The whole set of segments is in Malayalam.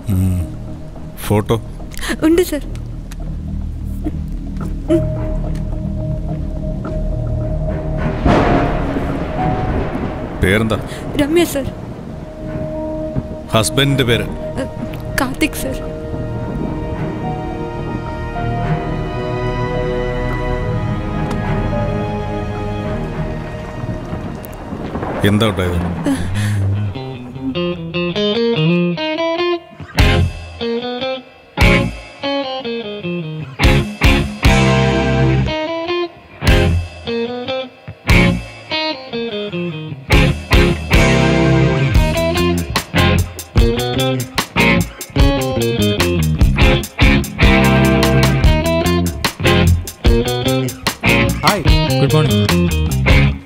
ഫോട്ടോ ഉണ്ട് സർ പേരെന്താ രമ്യ സർ ഹസ്ബൻഡിന്റെ പേര് കാർത്തിക് സർ എന്താ ഉണ്ടായത് hi good morning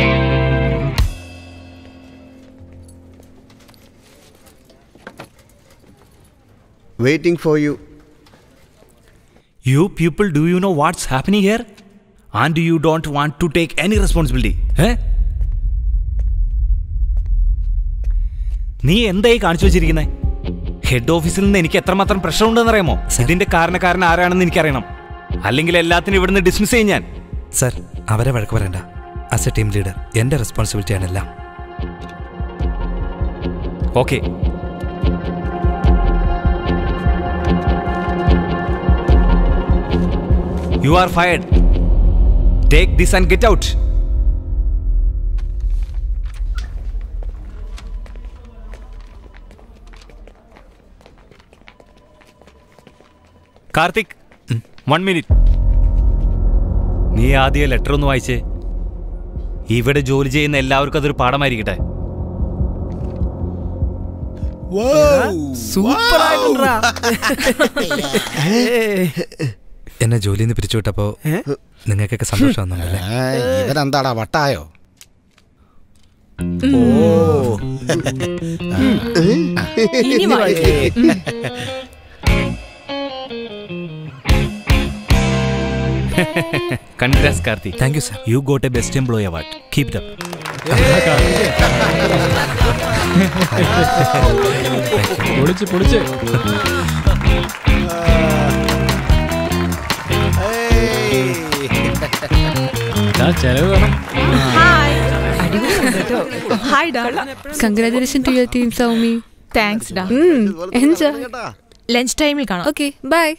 waiting for you You people, do you know what's happening here? And you don't want to take any responsibility. Eh? നീ എന്തായി കാണിച്ചു വെച്ചിരിക്കുന്നേ ഹെഡ് ഓഫീസിൽ നിന്ന് എനിക്ക് എത്രമാത്രം പ്രഷർ ഉണ്ടെന്ന് അറിയാമോ ഇതിന്റെ കാരണക്കാരൻ ആരാണെന്ന് എനിക്കറിയണം അല്ലെങ്കിൽ എല്ലാത്തിനും ഇവിടുന്ന് ഡിസ്മിസ് ചെയ്യും ഞാൻ സർ അവരെ വഴക്ക് പറയണ്ട ആസ് എ ടീം ലീഡർ എൻ്റെ റെസ്പോൺസിബിലിറ്റിയാണ് എല്ലാം okay you are fired take this and get out Karthik one minute നീ ആദ്യം ലെറ്റർ ഒന്ന് വായിച്ചേ ഇവിടെ ജോലി ചെയ്യുന്ന എല്ലാവർക്കും അതൊരു പാഠമായിരിക്കട്ടെ സൂപ്പർ ആയിട്ടുണ്ടാ എന്നെ ജോലിയിൽ നിന്ന് പിരിച്ചുവിട്ടപ്പോൾ നിങ്ങൾക്കൊക്കെ സന്തോഷം വന്നല്ലേ ഇവരെന്താടാ വട്ടായോ ഇനി വായിക്കേ congrats Karthi thank you sir you got a best employee award keep the പൊളിച്ച് പൊളിച്ച് ഇതാ ചെലവ് വേണം ഹായ് ഡാ congratulation to your team Saumi thanks ഡാ എൻജോയ് ലഞ്ച് ടൈമിൽ കാണാം ഓക്കെ ബൈ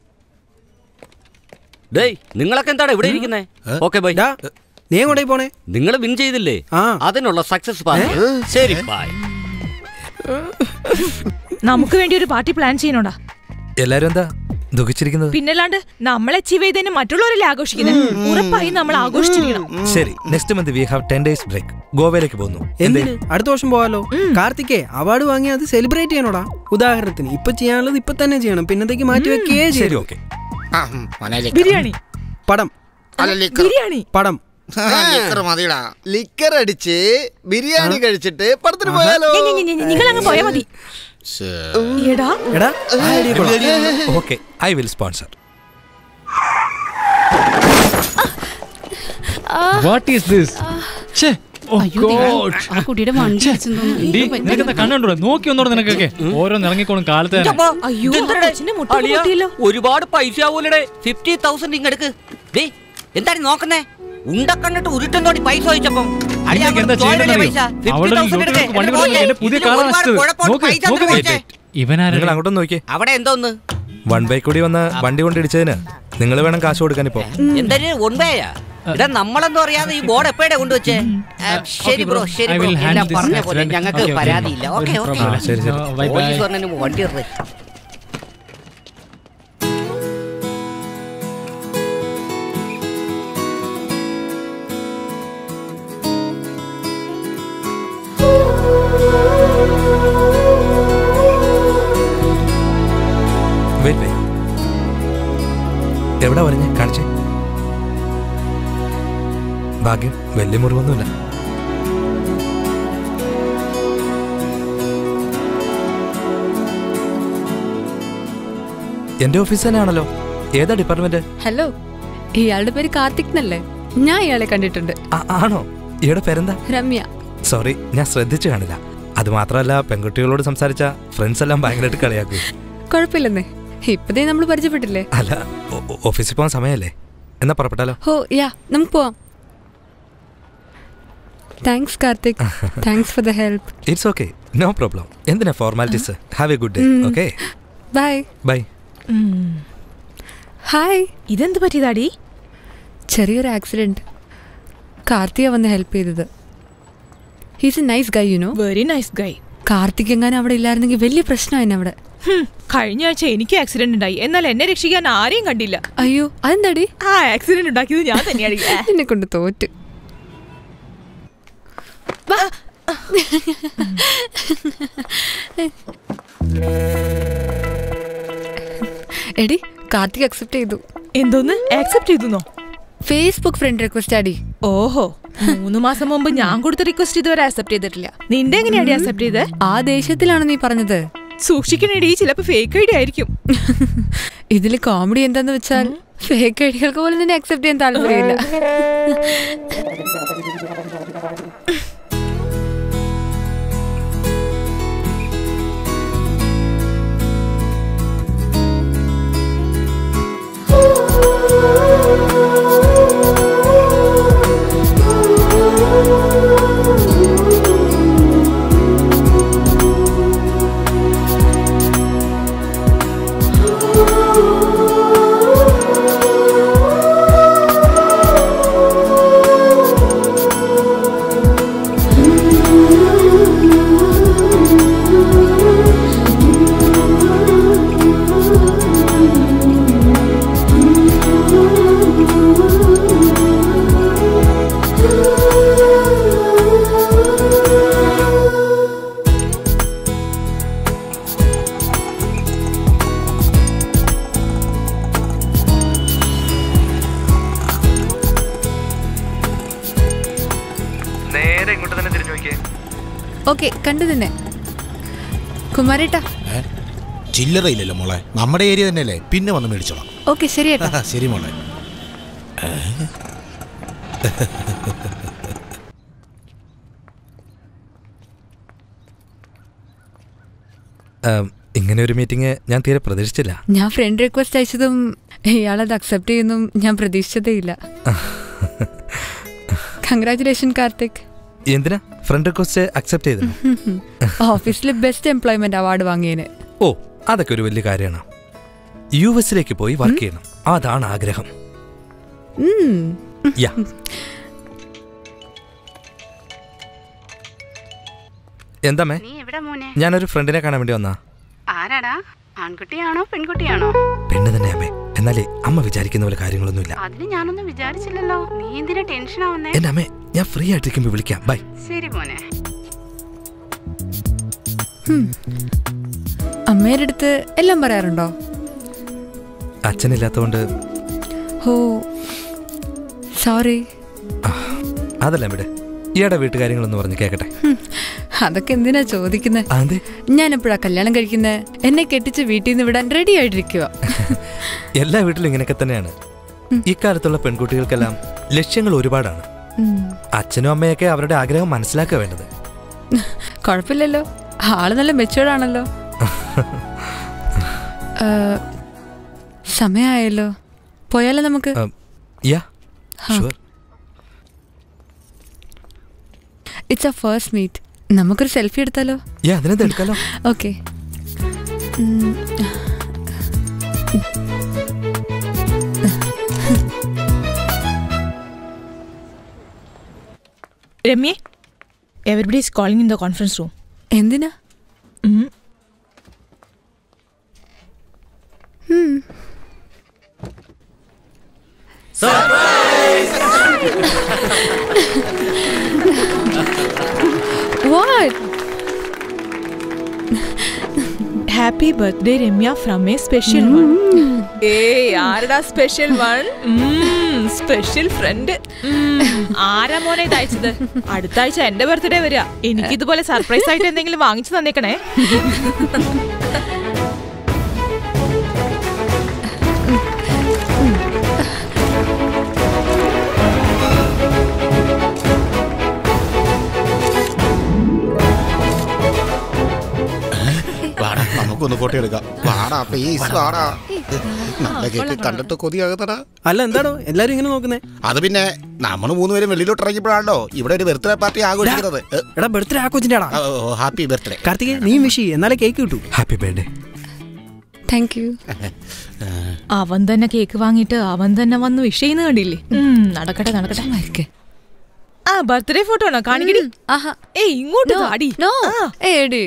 ഡേയ് നിങ്ങളൊക്കെ എന്താണ് ഇവിടെ ഇരിക്കുന്നേ ഓക്കെ ബൈ നീ എങ്ങോട്ടേ പോണേ നിങ്ങൾ വിൻ ചെയ്തില്ലേ ആ. അതിനുള്ള സക്സസ് പാർട്ടി ശരി ബൈ നമുക്ക് വേണ്ടി ഒരു പാർട്ടി പ്ലാൻ ചെയ്യണോടാ എല്ലാവരും എന്താ ദുഃഖിച്ചിരിക്കുന്നത് പിന്നല്ലാണ്ട് നമ്മൾ അച്ചീവ് ചെയ്തതിന് മറ്റുള്ളവരല്ലേ ആഘോഷിക്കുന്നത് ഉറപ്പായി നമ്മൾ ആഘോഷിച്ചിരിക്കണം ശരി next month we have ten days break ഗോവയിലേക്ക് പോകുന്നു എന്തിന് അടുത്ത വർഷം പോവാലോ കാർത്തികേ അവാർഡ് വാങ്ങി അത് സെലിബ്രേറ്റ് ചെയ്യണോടാ ഉദാഹരണത്തിന് ഇപ്പൊ ചെയ്യാനുള്ളത് ഇപ്പൊ തന്നെ ചെയ്യണം പിന്നത്തേക്ക് മാറ്റി വെക്കേ ശരി ശരി ഓക്കെ ബിരിയാണി പടം ബിരിയാണി പടം ലിക്കർ അടിച്ച് ബിരിയാണി കഴിച്ചിട്ട് പടത്തിന് പോയാലോ നിങ്ങൾ അങ്ങ് പോയാ മതി എടാ എടാ okay I will sponsor what is this ഛേ ഓ ഗോഡ് ആ കുട്ടിയുടെ വണ്ടി ഇടിച്ചെന്ന് തോന്നുന്നു. ഡി എന്തോ പറ്റി? നിനക്കെന്താ കണ്ണുണ്ടോ നോക്കി ഒന്നോടെ നിനക്കൊക്കെ ഓരോന്ന് ഇറങ്ങിക്കോളും കാലത്ത് തന്നെ അയ്യോ കൊച്ചിന്റെ മുട്ട അളിയാ, പൊട്ടിയല്ലോ ഒരുപാട് പൈസ ആവൂലേ ഫിഫ്റ്റി തൗസൻഡ് ഇങ്ങെടുക്ക് ഡേ എന്താണ് നോക്കുന്നേ ഉണ്ട കണ്ടിട്ട് ഉരുട്ടം തോടി പൈസ ചോദിച്ചപ്പം അളിയാ, നിനക്ക് എന്താ അങ്ങോട്ട് ചോദിച്ചില്ലേ ചെയ്യേണ്ടതെന്നറിയോ? പൈസ? അവിടെ 50,000 എടുക്ക്. യൂട്യൂബിൽ വണ്ടി എന്നെ കൊണ്ടുവന്ന് എന്റെ പുതിയ ഇതിന് കാർ ഒരുപാട് നശിച്ചത്. കുഴപ്പമുണ്ട്. നോക്ക്, പൈസ നോക്ക് അങ്ങ് wait, കൊടുത്തേ. wait. ഇവനാരാ നിങ്ങൾ അങ്ങോട്ടൊന്ന് നോക്കിയേ അവിടെ എന്തോന്ന് വൺ ബൈ കൂടി വന്ന് വണ്ടി കൊണ്ട് ഇടിച്ചതിന് നിങ്ങൾ വേണം കാശ് കൊടുക്കാൻ ഇപ്പോ എന്തൊരു ഒൻപേയാ ഇതാ നമ്മളെന്തോ അറിയാതെ ഈ ബോർഡ് എപ്പോഴാ കൊണ്ടുവച്ചേ ആ, ശരി ബ്രോ ശരി I ബ്രോ will എല്ലാം handle this പറഞ്ഞ പോലെ accident. ഞങ്ങൾക്ക് Okay, okay. പരാതിയില്ല ഓക്കെ ഒരു ഓക്കെ problem ഇല്ല. ശരി, ശരി. ആ, bye, bye. പോലീസ് പറഞ്ഞതിന് മുമ്പ് വണ്ടി ഇറങ്ങ്. വെയിറ്റ് വെയിറ്റ് എവിടെ പറഞ്ഞേ കാണിച്ചേ ഭാഗ്യം വലിയ മുറിവൊന്നുമില്ല എന്റെ ഓഫീസ് തന്നെയാണല്ലോ ഏതാ ഡിപ്പാർട്ട്മെന്റ് ഹലോ ഇയാളുടെ പേര് കാർത്തിക് എന്നല്ലേ ഞാൻ ഇയാളെ കണ്ടിട്ടുണ്ട് ആണോ ഇയാളുടെ പേരെന്താ രമ്യ സോറി ഞാൻ ശ്രദ്ധിച്ചു കാണില്ല അത് മാത്രമല്ല പെൺകുട്ടികളോട് സംസാരിച്ച ഫ്രണ്ട്സ് എല്ലാം ഭയങ്കരമായിട്ട് കളിയാക്കും കുഴപ്പമില്ലെന്നേ ഇപ്പതേ നമ്മൾ പരിചയപ്പെട്ടില്ലേ അല്ല ഓ- ഓ- ഓഫീസിൽ പോകാൻ സമയമല്ലേ എന്നാ പുറപ്പെട്ടാലോ ഹോ യാ നമുക്ക് പോവാം thanks Karthik thanks for the help it's okay no problem എന്തിനാ formalities have a good day hmm. Okay bye bye hi ഇതെന്ത് പറ്റിയതാടി ചെറിയൊരു ആക്സിഡന്റ് കാർത്തിക വന്ന് ഹെൽപ്പ് ചെയ്തത് he's a nice guy you know very nice guy Karthik എങ്ങാനും അവിടെ ഇല്ലായിരുന്നെങ്കിൽ വലിയ പ്രശ്നമായിരുന്നു അവിടെ കഴിഞ്ഞ ആഴ്ച എനിക്ക് ആക്സിഡന്റ് ഉണ്ടായി എന്നാൽ എന്നെ രക്ഷിക്കാൻ ആരെയും കണ്ടില്ല അയ്യോ അതെന്താടി ആ ആക്സിഡന്റ് ഉണ്ടാക്കിയത് ഞാൻ തന്നെയാണ് എന്നെ കൊണ്ട് തോറ്റ് വാ. എടി കാർത്തിക് അക്സെപ്റ്റ് ചെയ്തു എന്തോന്ന് ആക്സെപ്റ്റ് ചെയ്തു ഫേസ്ബുക്ക് ഫ്രണ്ട് റിക്വസ്റ്റ് ആടി ഓഹോ മൂന്ന് മാസം മുമ്പ് ഞാൻ കൊടുത്ത റിക്വസ്റ്റ് ഇതുവരെ ആക്സെപ്റ്റ് ചെയ്തിട്ടില്ല നിന്റെ എങ്ങനെയാടി ആക്സെപ്റ്റ് ചെയ്ത് ആ ദേഷ്യത്തിലാണ് നീ പറഞ്ഞത് സൂക്ഷിക്കണേടി ചിലപ്പോ ഫേക്ക് ഐഡി ആയിരിക്കും ഇതില് കോമഡി എന്താന്ന് വെച്ചാൽ ഫേക്ക് ഐഡികൾക്ക് പോലും നിന്നെ അക്സെപ്റ്റ് ചെയ്യാൻ താല്പര്യമില്ല നേരെ ഇങ്ങോട്ട് തന്നെ തിരിഞ്ഞു നോക്കിയേ ഓക്കെ കണ്ടു തന്നെ കുമാരേട്ടാ ചില്ലറ ഇല്ലല്ലോ മോളെ നമ്മുടെ ഏരിയ തന്നെയല്ലേ പിന്നെ വന്ന് മേടിച്ചോളാം ഓക്കെ ശരി ഏട്ടാ ശരി മോളെ ആം, ഇങ്ങനെ ഒരു മീറ്റിംഗ് ഞാൻ തീരെ പ്രതീക്ഷിച്ചില്ല ഞാൻ ഫ്രണ്ട് റിക്വസ്റ്റ് അയച്ചതും ഇയാളത് അക്സെപ്റ്റ് ചെയ്യുന്നും ഞാൻ പ്രതീക്ഷിച്ചതേ ഇല്ല കൺഗ്രാറ്റുലേഷൻ കാർത്തിക് എന്തിനാ ഫ്രണ്ട് റിക്വസ്റ്റ് അക്സെപ്റ്റ് ചെയ്തു ഓഫീസിൽ ബെസ്റ്റ് എംപ്ലോയ്മെന്റ് അവാർഡ് വാങ്ങിയതിന് ഓ അതൊക്കെ ഒരു വലിയ കാര്യമാണ് യു എസിലേക്ക് പോയി വർക്ക് ചെയ്യണം അതാണ് ആഗ്രഹം ഉം. യാ എന്താ മേ നീ എവിടെ മോനെ ഞാനൊരു ഫ്രണ്ടിനെ കാണാൻ വേണ്ടി വന്നാ ആരാടാ ആൺകുട്ടിയാണോ പെൺകുട്ടിയാണോ പെണ്ണ് തന്നെ അമ്മേ എന്നാലേ അമ്മ വിചാരിക്കുന്ന പോലെ കാര്യങ്ങളൊന്നുമില്ല അതിന് ഞാനൊന്നും വിചാരിച്ചില്ലല്ലോ നീ എന്തിനാ ടെൻഷൻ ആവുന്നേ എന്റെ അമ്മേ ഞാൻ ഫ്രീ ആയിട്ടിരിക്കുമ്പോ വിളിക്കാം ബൈ ശരി മോനെ ഉം. അമ്മയുടെ അടുത്ത് എല്ലാം പറയാറുണ്ടോ അച്ഛനില്ലാത്തതുകൊണ്ട് ഹോ സോറി അതല്ല ഇവിടെ ഈയുടെ വീട്ടുകാര്യങ്ങളൊന്ന് പറഞ്ഞ് കേക്കട്ടെ അതൊക്കെ എന്തിനാ ചോദിക്കുന്നത് അതെ ഞാൻ എപ്പോഴാ കല്യാണം കഴിക്കുന്നത് എന്നെ കെട്ടിച്ച് വീട്ടിൽ നിന്ന് വിടാൻ റെഡി ആയിട്ടിരിക്കുക എല്ലാ വീട്ടിലും ഇങ്ങനെയൊക്കെ തന്നെയാണ് ഇക്കാലത്തുള്ള പെൺകുട്ടികൾക്കെല്ലാം ലക്ഷ്യങ്ങൾ ഒരുപാടാണ് അച്ഛനും അമ്മയൊക്കെ അവരുടെ ആഗ്രഹം മനസ്സിലാക്കുക വേണ്ടത് കുഴപ്പമില്ലല്ലോ ആള് നല്ല മെച്ചുവേർഡ് ആണല്ലോ ആ, സമയായല്ലോ പോയാലോ നമുക്ക് യാ ഹാ. Sure it's a first meet നമുക്കൊരു സെൽഫി എടുത്താലോ യാ അതിനെന്ത് എടുക്കാലോ ഓക്കെ രമ്യേ everybody is calling in the conference room എന്തിനാ What? Happy birthday Ramya from a special one ഏയ് ആരടാ സ്പെഷ്യൽ വൺ സ്പെഷ്യൽ ഫ്രണ്ട് ആരാ മോനെ ഇത് അയച്ചത് അടുത്ത ആഴ്ച എന്റെ ബർത്ത്ഡേ വരിക എനിക്ക് ഇതുപോലെ സർപ്രൈസ് ആയിട്ട് എന്തെങ്കിലും വാങ്ങിച്ചു തന്നേക്കണേ നമുക്കൊന്ന് ഫോട്ടോ എടുക്കാം വാടാ പ്ലീസ് വാടാ നല്ല കേക്ക് കണ്ടിട്ട് കൊതിയാകുന്നടാ അല്ല എന്താടോ എല്ലാരും ഇങ്ങനെ നോക്കുന്നേ അത് പിന്നെ നമ്മൾ മൂന്നുപേരും വെളിയിലോട്ട് ഇറങ്ങിയപ്പോഴാണല്ലോ ഇവിടെ ഒരു ബർത്ത്ഡേ പാർട്ടി ആഘോഷിക്കുന്നത് എടാ ബർത്ത്ഡേ ആക്കോച്ചിന്റെ ആടാ ഹാപ്പി ബർത്ത്ഡേ കാർത്തിക് നീ വിഷ് ചെയ്യ്, എന്നാലേ കേക്ക് കിട്ടൂ ഹാപ്പി ബർത്ത്ഡേ താങ്ക് യു അവൻ തന്നെ കേക്ക് വാങ്ങിയിട്ട് അവൻ തന്നെ വന്ന് വിഷ് ചെയ്യുന്ന കണ്ടില്ലേ ഉം, നടക്കട്ടെ നടക്കട്ടെ ആ ബർത്ത്ഡേ ഫോട്ടോ ആണോ കാണിക്കടി ഏയ് ഇങ്ങോട്ട് No, താടി no. ഏടി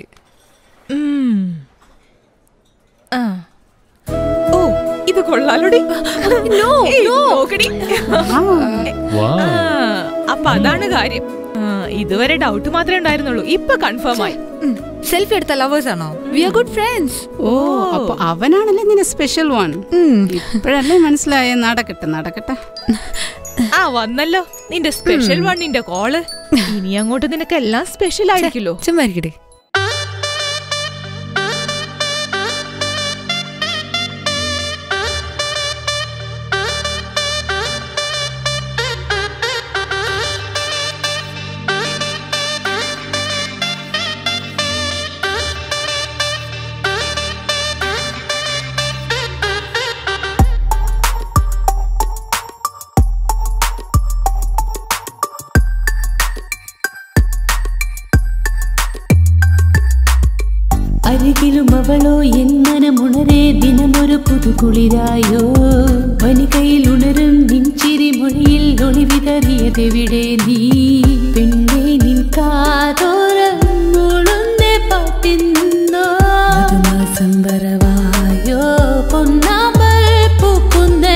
ആ ഓ ഇത് കൊള്ളാലോടി No, ഏയ്, no. നോക്കടി ആ, അപ്പൊ അതാണ് കാര്യം ആ, ഇതുവരെ ഡൗട്ട് മാത്രമേ ഉണ്ടായിരുന്നുള്ളൂ ഇപ്പൊ കൺഫേം ആയി സെൽഫി എടുത്ത ലവേഴ്സ് ആണോ വി ആർ ഗുഡ് ഫ്രണ്ട്സ് ഓ അപ്പൊ അവനാണല്ലേ നിന്നെ സ്പെഷ്യൽ വൺ ഇപ്പോഴല്ലേ മനസ്സിലായ നടക്കട്ടെ നടക്കട്ടെ ആ വന്നല്ലോ നിന്റെ സ്പെഷ്യൽ വണ്ണിന്റെ കോള് ഇനി അങ്ങോട്ട് നിനക്ക് എല്ലാം സ്പെഷ്യൽ ആയിരിക്കുമല്ലോ ചുമ്മാരിക്കടേ അരികിലും അവളോ എൻ മനമുണരേ ദിനമൊരു പുതുകുളിരായോ വനികയിൽ ഉണരും നിൻചിരി മൊഴിയിൽ ഒളിവിതറിയതെവിടെ നീ പെണ്ണെ നിൻ കാതോരമുളുന്നേ പാട്ടിന്നോ മധുമാസം വരവായോ പൊന്നാമ്പൽ പൂക്കുന്നേ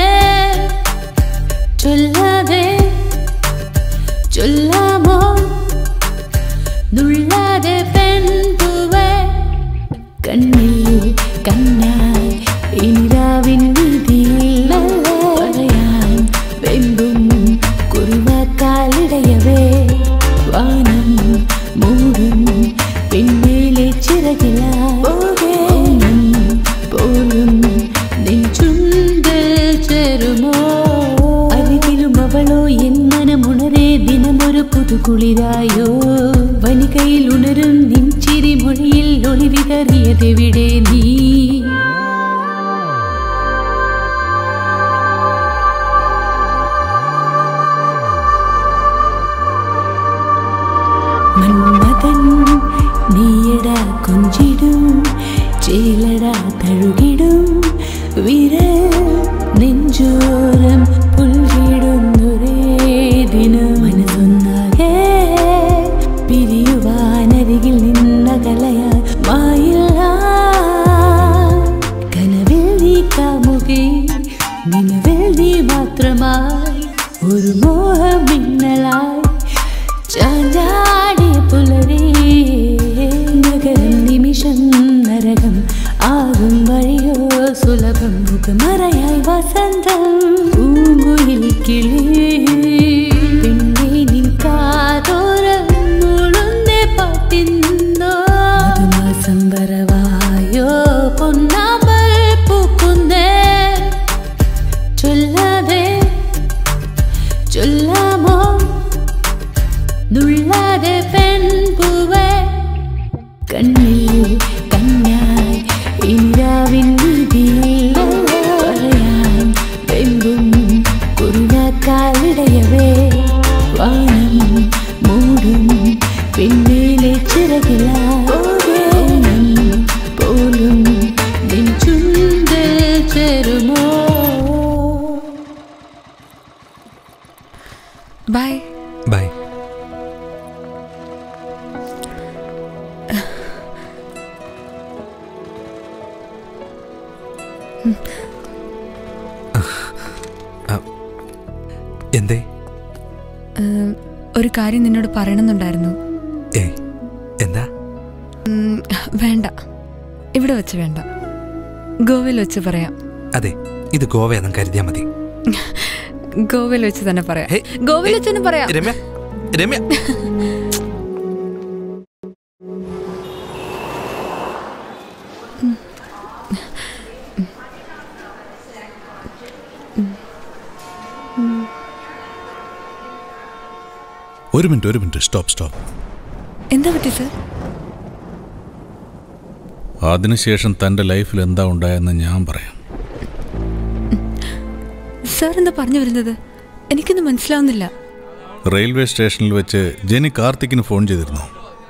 ചൊല്ലാതെ ചൊല്ലാമോ നുള്ളാതെ പെൺപൂവേ കണ്ണിൽ കണ്ണായി ഇനിരാവിൻ വീതിയിൽ പറയാൻ വെമ്പും കുറിവാക്കാലിടയവേ വാനം മൂടും പിന്നിലെ ചിറകിലാം പോലും നിൻ ചുണ്ടിൽ ചേരുമോ അരികിലും അവളോ എൻ മനമുണരേ ദിനമൊരു പുതുകുളിരായോ വനികയിൽ ഉണരും നിൻ ചിരി മൊഴിയിൽ ഒളിവിതറിയതെവിടെ നീ മന്മഥൻ നീയട കൊഞ്ചിടും ചേലട തഴുകിടും വിരൽ നെഞ്ചോരം പുൽകിടുന്നൊരേ ദിനം മനസ്സൊന്നാകെ പിരിയുവാനരികിൽ നിന്നകലയാൻ മായില്ല കനവിൽ നീ കാമുകി നിലവിൽ നീ മാത്രമായി ഒരു മോഹമിന്നലായി ചാഞ്ചാടിയ പുലരി നഗരം നിമിഷം നരകം ആകും വഴിയോ സുലഭം മുഖമറയായി വസന്തം പൂങ്കുയിൽ കിളി പെണ്ണെ നിൻ കാതോരം മുളുന്നേ പാട്ടിന്നോ മധുമാസം വരവായോ പൊന്നാമ്പൽ പൂക്കുന്നേ ചൊല്ലാതെ ചൊല്ലാമോ നുള്ളാതെ പെൺപൂവേ കണ്ണിൽ കണ്ണായി ഇനിരാവിൻ വീതിയിൽ പറയാൻ വെമ്പും കുറുനാക്കാലിടയവേ വാനം മൂടും പിന്നിലെ ചിറകിലാം പോലും നിൻ ചുണ്ടിൽ ചേരുമോ ബൈ ബൈ എന്തേ ഉം, ഒരു കാര്യം നിന്നോട് പറയണമെന്നുണ്ടായിരുന്നു ഏ എന്താ ഉം, വേണ്ട ഇവിടെ വെച്ച് വേണ്ട ഗോവയിൽ വെച്ച് പറയാം അതെ ഇത് ഗോവയെന്നും കരുതിയാ മതി ഗോവയിൽ വെച്ച് തന്നെ പറയാം ഗോവയിൽ വെച്ച് തന്നെ പറയാം രമ്യ രമ്യ ഒരു മിനിറ്റ് ഒരു മിനിറ്റ് സ്റ്റോപ്പ് സ്റ്റോപ്പ് എന്താ പറ്റി സർ അതിനുശേഷം തൻ്റെ ലൈഫിൽ എന്താ ഉണ്ടായെന്ന് ഞാൻ പറയാം സാർ എന്താ പറഞ്ഞു വരുന്നത് എനിക്കൊന്നും മനസ്സിലാവുന്നില്ല റെയിൽവേ സ്റ്റേഷനിൽ വെച്ച് ജെനി കാർത്തിക്കിന് ഫോൺ ചെയ്തിരുന്നു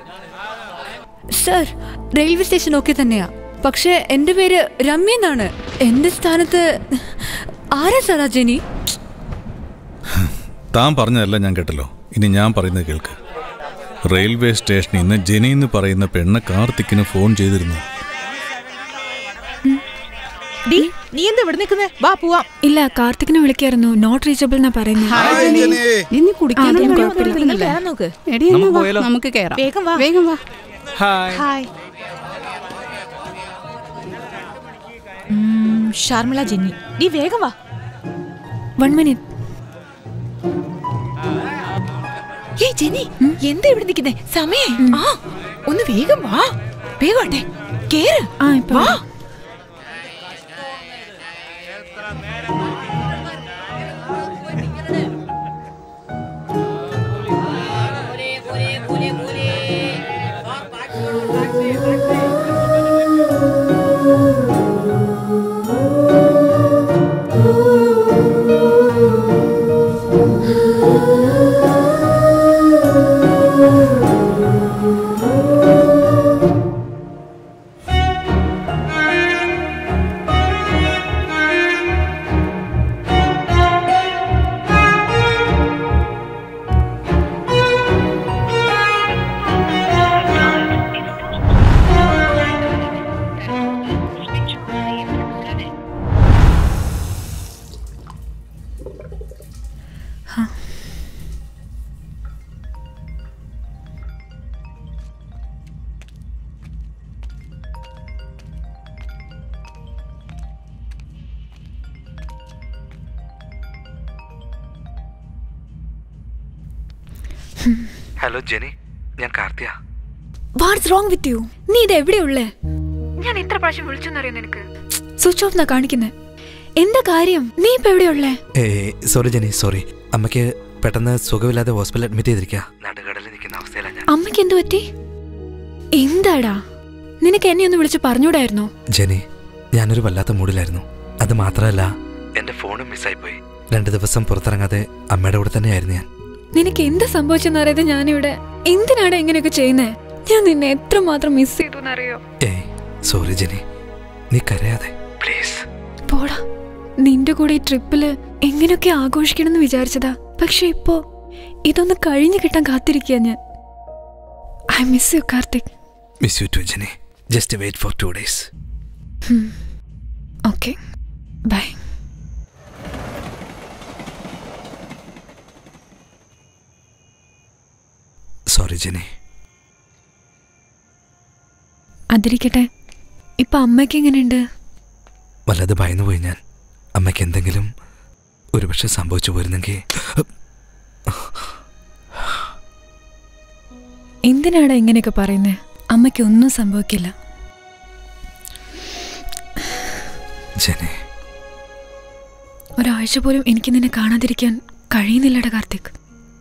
സാർ റെയിൽവേ സ്റ്റേഷൻ ഒക്കെ തന്നെയാ പക്ഷേ എൻ്റെ പേര് രമ്യ എന്നാണ് എൻ്റെ സ്ഥാനത്ത് ആരാ സാറാ ജെനി താൻ പറഞ്ഞതല്ല ഞാൻ കേട്ടല്ലോ ഇനി ഞാൻ പറയുന്നത് കേൾക്ക് റെയിൽവേ സ്റ്റേഷനിൽ നിന്ന് ജെനി എന്ന് പറയുന്ന പെണ്ണ് കാർത്തിക്കിന് ഫോൺ ചെയ്തിരുന്നു ഡി നീ എന്താ ഇവിടെ നിൽക്കുന്നേ വാ പോവാം ഇല്ല കാർത്തികിനെ വിളിക്കായിരുന്നു നോട്ട് റീച്ചബിൾ എന്നാ പറയുന്നത് ഇനി കുടിക്കാനുള്ള ആ, വെള്ളം കുഴപ്പമില്ല. കുഴപ്പമില്ലല്ലോ. കേറാൻ നോക്ക് എടി, എന്നാ നമുക്ക് വാ, പോയാലോ? നമുക്ക് കേറാം വേഗം വാ വേഗം വാ ഹായ് ഹായ് ഉം, ഷർമിള ജെന്നി നീ വേഗം വാ വൺ മിനിറ്റ് ഏയ് ജെന്നി എന്താ ഇവിടെ നിൽക്കുന്നേ സമയേ ആ ഒന്ന് വേഗം വാ വേഗം ആട്ടെ കേറ് ആ ഇപ്പൊ വാ ഹലോ ജെനി ഞാൻ കാർത്തിയ വാട്ട്സ് റോങ് വിത്ത് യു നീ ഇത് എവിടെയുള്ളേ ഞാൻ എത്ര പ്രാവശ്യം വിളിച്ചെന്നറിയോ നിനക്ക് സ്വിച്ച് ഓഫ് എന്നാ കാണിക്കുന്നേ എന്താ കാര്യം നീ ഇപ്പൊ എവിടെയുള്ളേ ഏ സോറി ജെനി സോറി അമ്മയ്ക്ക് പെട്ടെന്ന് സുഖമില്ലാതെ ഹോസ്പിറ്റലിൽ അഡ്മിറ്റ് ചെയ്തിരിക്കുക നടുകടലിൽ നിൽക്കുന്ന അവസ്ഥയിലാണ് ഞാൻ അമ്മയ്ക്ക് എന്തു പറ്റി എന്താടാ നിനക്ക് എന്നെ ഒന്ന് വിളിച്ച് പറഞ്ഞൂടായിരുന്നോ ജെനി ഞാനൊരു വല്ലാത്ത മൂഡിലായിരുന്നു അത് മാത്രമല്ല എന്റെ ഫോണും മിസ്സായിപ്പോയി രണ്ട് ദിവസം പുറത്തിറങ്ങാതെ അമ്മയുടെ കൂടെ തന്നെയായിരുന്നു ഞാൻ നിനക്ക് എന്ത് സംഭവിച്ചെന്ന് അറിയാതെ ഞാനിവിടെ എന്തിനാടാ ഇങ്ങനെയൊക്കെ ചെയ്യുന്നേ ഞാൻ നിന്നെ എത്രമാത്രം മിസ് ചെയ്തു എന്നറിയോ ഏയ് സോറി ജെനി നീ കരയാതെ പ്ലീസ് പോടാ നിന്റെ കൂടെ ഈ ട്രിപ്പില് എങ്ങനെയൊക്കെ ആഘോഷിക്കണം എന്ന് വിചാരിച്ചതാ പക്ഷെ ഇപ്പോ ഇതൊന്ന് കഴിഞ്ഞു കിട്ടാൻ കാത്തിരിക്കുക ഞാൻ I miss you Karthik miss you too Jenny just wait for two days okay bye sorry Jenny അതിരിക്കട്ടെ ഇപ്പൊ അമ്മയ്ക്ക് എങ്ങനെയുണ്ട് വല്ലാതെ ഭയന്നു പോയി ഞാൻ അമ്മയ്ക്ക് എന്തെങ്കിലും ഒരുപക്ഷെ സംഭവിച്ചു പോയിരുന്നെങ്കിൽ എന്തിനാടാ ഇങ്ങനെയൊക്കെ പറയുന്നേ അമ്മയ്ക്ക് ഒന്നും സംഭവിക്കില്ല ജെനി ഒരാഴ്ച പോലും എനിക്ക് നിന്നെ കാണാതിരിക്കാൻ കഴിയുന്നില്ലടാ Karthik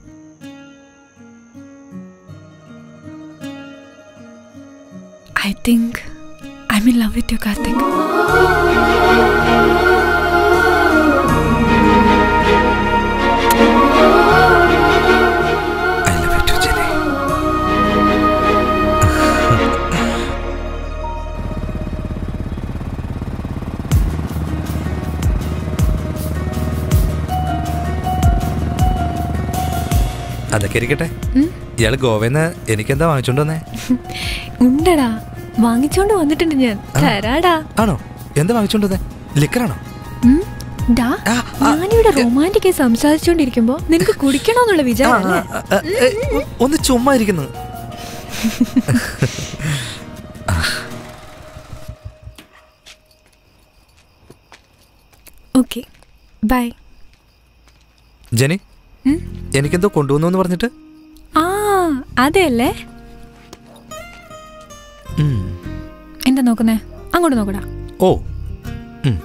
I think I mean love with you Karthik I love you too Jenny അതൊക്കെ ഇരിക്കട്ടെ ഉം. ഇയാള് ഗോവന്ന് എനിക്കെന്താ വാങ്ങിച്ചോണ്ട് വന്നേ ഉണ്ടടാ വാങ്ങിച്ചോണ്ട് വന്നിട്ടുണ്ട് ഞാൻ തരാടാ ആണോ എന്താ വാങ്ങിച്ചോണ്ട് വന്നേ ലിക്കറാണോ ഉം? ഡാ ഞാനിവിടെ റൊമാൻറ്റിക് സംസാരിച്ചോണ്ടിരിക്കുമ്പോ നിനക്ക് കുടിക്കണോന്നുള്ള വിചാരം ആ, ആ, ഏ, ഒന്ന് ചുമ്മാ ഇരിക്കുന്നു ഓക്കെ ബൈ ജെനി ഉം? എനിക്കെന്തോ കൊണ്ടുവന്നു എന്ന് പറഞ്ഞിട്ട് ആ അതെയല്ലേ ഉം. എന്താ നോക്കുന്നേ അങ്ങോട്ട് നോക്കടാ ഓ ഉം.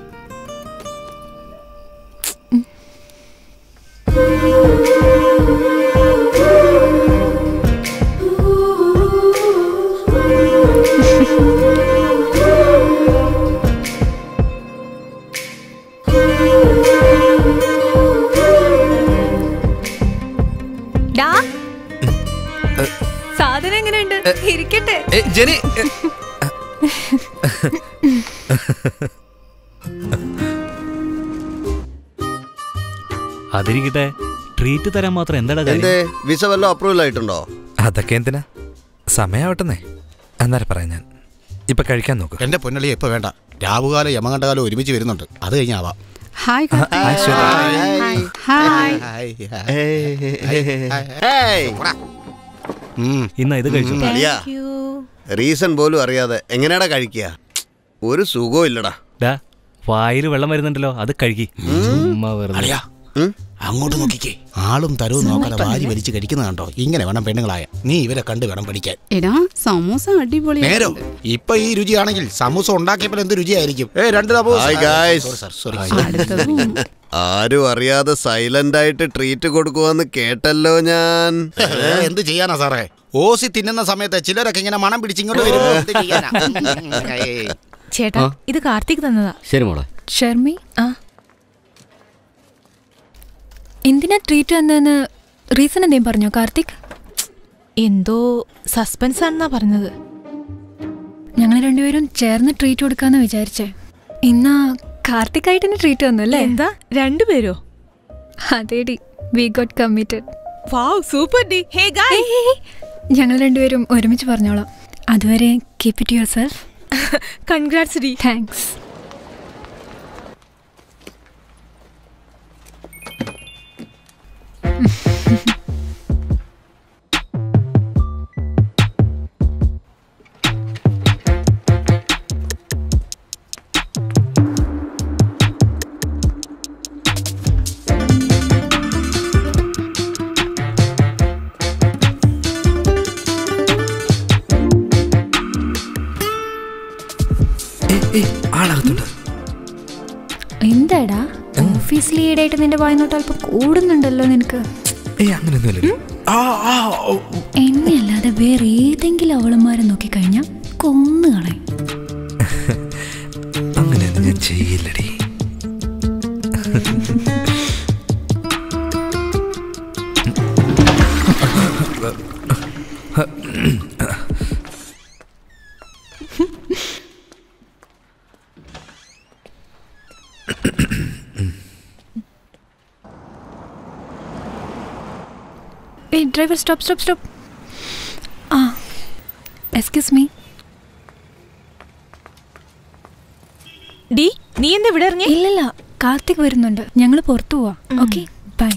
ഏ, ജെനി ഏ, അതിരിക്കട്ടെ ട്രീറ്റ് തരാൻ മാത്രം എന്താടാ കാര്യം? എന്തേ വിസ വല്ലതും അപ്രൂവൽ ആയിട്ടുണ്ടോ അതൊക്കെ എന്തിനാ സമയാവട്ടെന്നേ അന്നേരം പറയാം ഞാൻ ഇപ്പൊ കഴിക്കാൻ നോക്കൂ എന്റെ പൊന്നളി ഇപ്പൊ വേണ്ട രാവുകാലം യമകണ്ഠകാലം ഒരുമിച്ച് വരുന്നുണ്ട് അത് കഴിഞ്ഞാവാം ഹായ് ഹായ് ശ്വേത. ഹായ് ഇന്ന ഇത് കഴിച്ചു അളിയാ റീസൺ പോലും അറിയാതെ എങ്ങനെയാടാ കഴിക്കുക ഒരു സുഖവും ഇല്ലടാ ഡാ വായിൽ വെള്ളം വരുന്നുണ്ടല്ലോ അത് കഴുകി ചുമ്മാ വെറുതെ അളിയാ അങ്ങോട്ട് നോക്കിക്കേ ആളും തരവും നോക്കാതെ വാരി വലിച്ച് കഴിക്കുന്ന കണ്ടോ ഇങ്ങനെ വേണം പെണ്ണുങ്ങളായ നീ ഇവരെ കണ്ട് വേണം പഠിക്കാൻ എടാ സമൂസ അടിപൊളി നേരോ ഇപ്പൊ ഈ രുചിയാണെങ്കിൽ സമൂസ ഉണ്ടാക്കിയപ്പോൾ എന്ത് രുചിയായിരിക്കും ഏ രണ്ട് Hi, guys. സോറി ആരും അറിയാതെ സൈലന്റ് ആയിട്ട് ട്രീറ്റ് കൊടുക്കുവാന്ന് കേട്ടല്ലോ ഞാൻ എന്ത് ചെയ്യാനാ സാറേ ഓസി തിന്നുന്ന സമയത്ത് ചിലരൊക്കെ ഇങ്ങനെ മണം പിടിച്ചിങ്ങോട്ട് വരുമ്പോ എന്ത് ചെയ്യാനാ ഏയ്. ചേട്ടാ ഇത് കാർത്തിക് തന്നതാ ശരി മോളെ ഷർമി ആ എന്തിനാ ട്രീറ്റ് വന്നതെന്ന് റീസൺ എന്തേലും പറഞ്ഞോ കാർത്തിക് എന്തോ സസ്പെൻസ് ആണെന്നാ പറഞ്ഞത് ഞങ്ങൾ രണ്ടുപേരും ചേർന്ന് ട്രീറ്റ് കൊടുക്കാന്ന് വിചാരിച്ചേ ഇന്നാ കാർത്തിക് ആയിട്ട് തന്നെ ട്രീറ്റ് വന്നു അല്ലേ എന്താ രണ്ടുപേരോ അതേടി we got committed wow super ഡി ഹേ ഗായ് ഞങ്ങൾ രണ്ടുപേരും ഒരുമിച്ച് പറഞ്ഞോളാം അതുവരെ keep it yourself congrats ഡി താങ്ക്സ് ആളകത്തുണ്ട് എന്താടാ ഓഫീസിൽ ഈടായിട്ട് നിന്റെ വായനോട്ട് അല്പം കൂടുന്നുണ്ടല്ലോ നിനക്ക് ഏയ് അങ്ങനെയൊന്നുമില്ല എന്നെ അല്ലാതെ വേറെ ഏതെങ്കിലും അവളന്മാരെ നോക്കിക്കഴിഞ്ഞാൽ കൊന്നു കളയും അങ്ങനെയൊന്നും ഞാൻ ചെയ്യില്ലടി ഏയ് ഡ്രൈവർ സ്റ്റോപ്പ് സ്റ്റോപ്പ് സ്റ്റോപ്പ് ആ എക്സ്ക്യൂസ് മീ ഡി നീ എന്താ ഇവിടെ ഇറങ്ങി ഇല്ലല്ല കാർത്തിക് വരുന്നുണ്ട് ഞങ്ങൾ പുറത്തു പോവാ ഓക്കെ ബൈ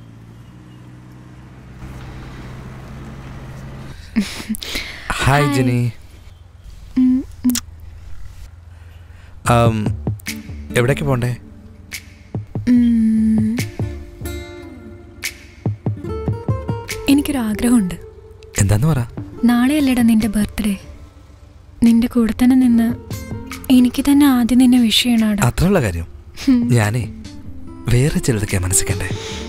ഹായ് ജെനി ആം, എവിടേക്ക് പോണ്ടേ എനിക്കൊരു ആഗ്രഹമുണ്ട് എന്താന്ന് പറ നാളെയല്ലേടാ നിന്റെ ബർത്ത്ഡേ നിന്റെ കൂടെ തന്നെ നിന്ന് എനിക്ക് തന്നെ ആദ്യം നിന്നെ വിഷ് ചെയ്യണാടാ അത്രയുള്ള കാര്യം ഞാനേ വേറെ ചിലതൊക്കെ മനസ്സിക്കണ്ടേ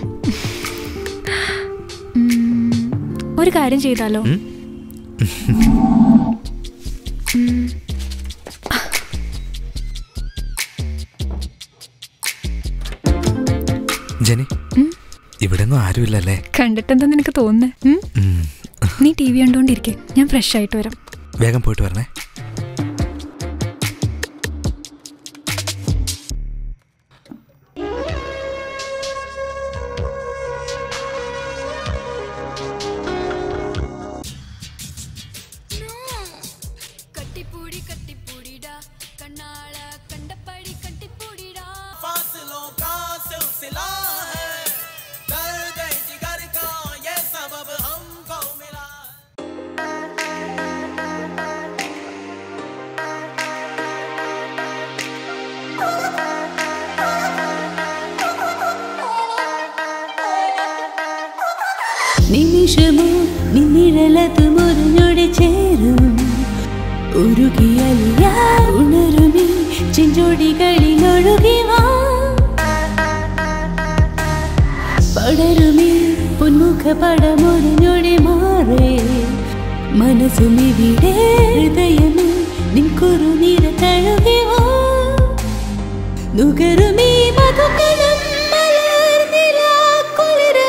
ഒരു കാര്യം ചെയ്താലോ ഉം? ഉം. ജെനി ഉം? ഇവിടെ ഒന്നും ആരുമില്ലല്ലേ കണ്ടിട്ടെന്താ നിനക്ക് തോന്നുന്നേ ഉം? ഉം. നീ ടി വി കണ്ടോണ്ടിരിക്കെ ഞാൻ ഫ്രഷ് ആയിട്ട് വരാം വേഗം പോയിട്ട് വരണേ കട്ടിപ്പൂടി കട്ടിപ്പൂടിടാ കണ്ണാള കണ്ടപ്പടി കട്ടിപ്പൂടിടാ फासलों का सिलसिला है दर्द जिगर का ये सबब हमको मिला നിമിഷമോ നിന്നിഴലതു മുറിഞ്ഞൊടി ചേരും ഉരുകിയലിയാ ഉണരുമി ചെഞ്ചൊടികളിലൊഴുകി വാ പടരുമി പൊന്മുഖ പടമൊരിഞ്ഞൊടി മാറേ മനസ്സുമിവിടെ ഹൃദയമേ നിൻ കുറുനിര തഴുകി വാ നുകരുമീ മധുകണം മലർന്നിലാ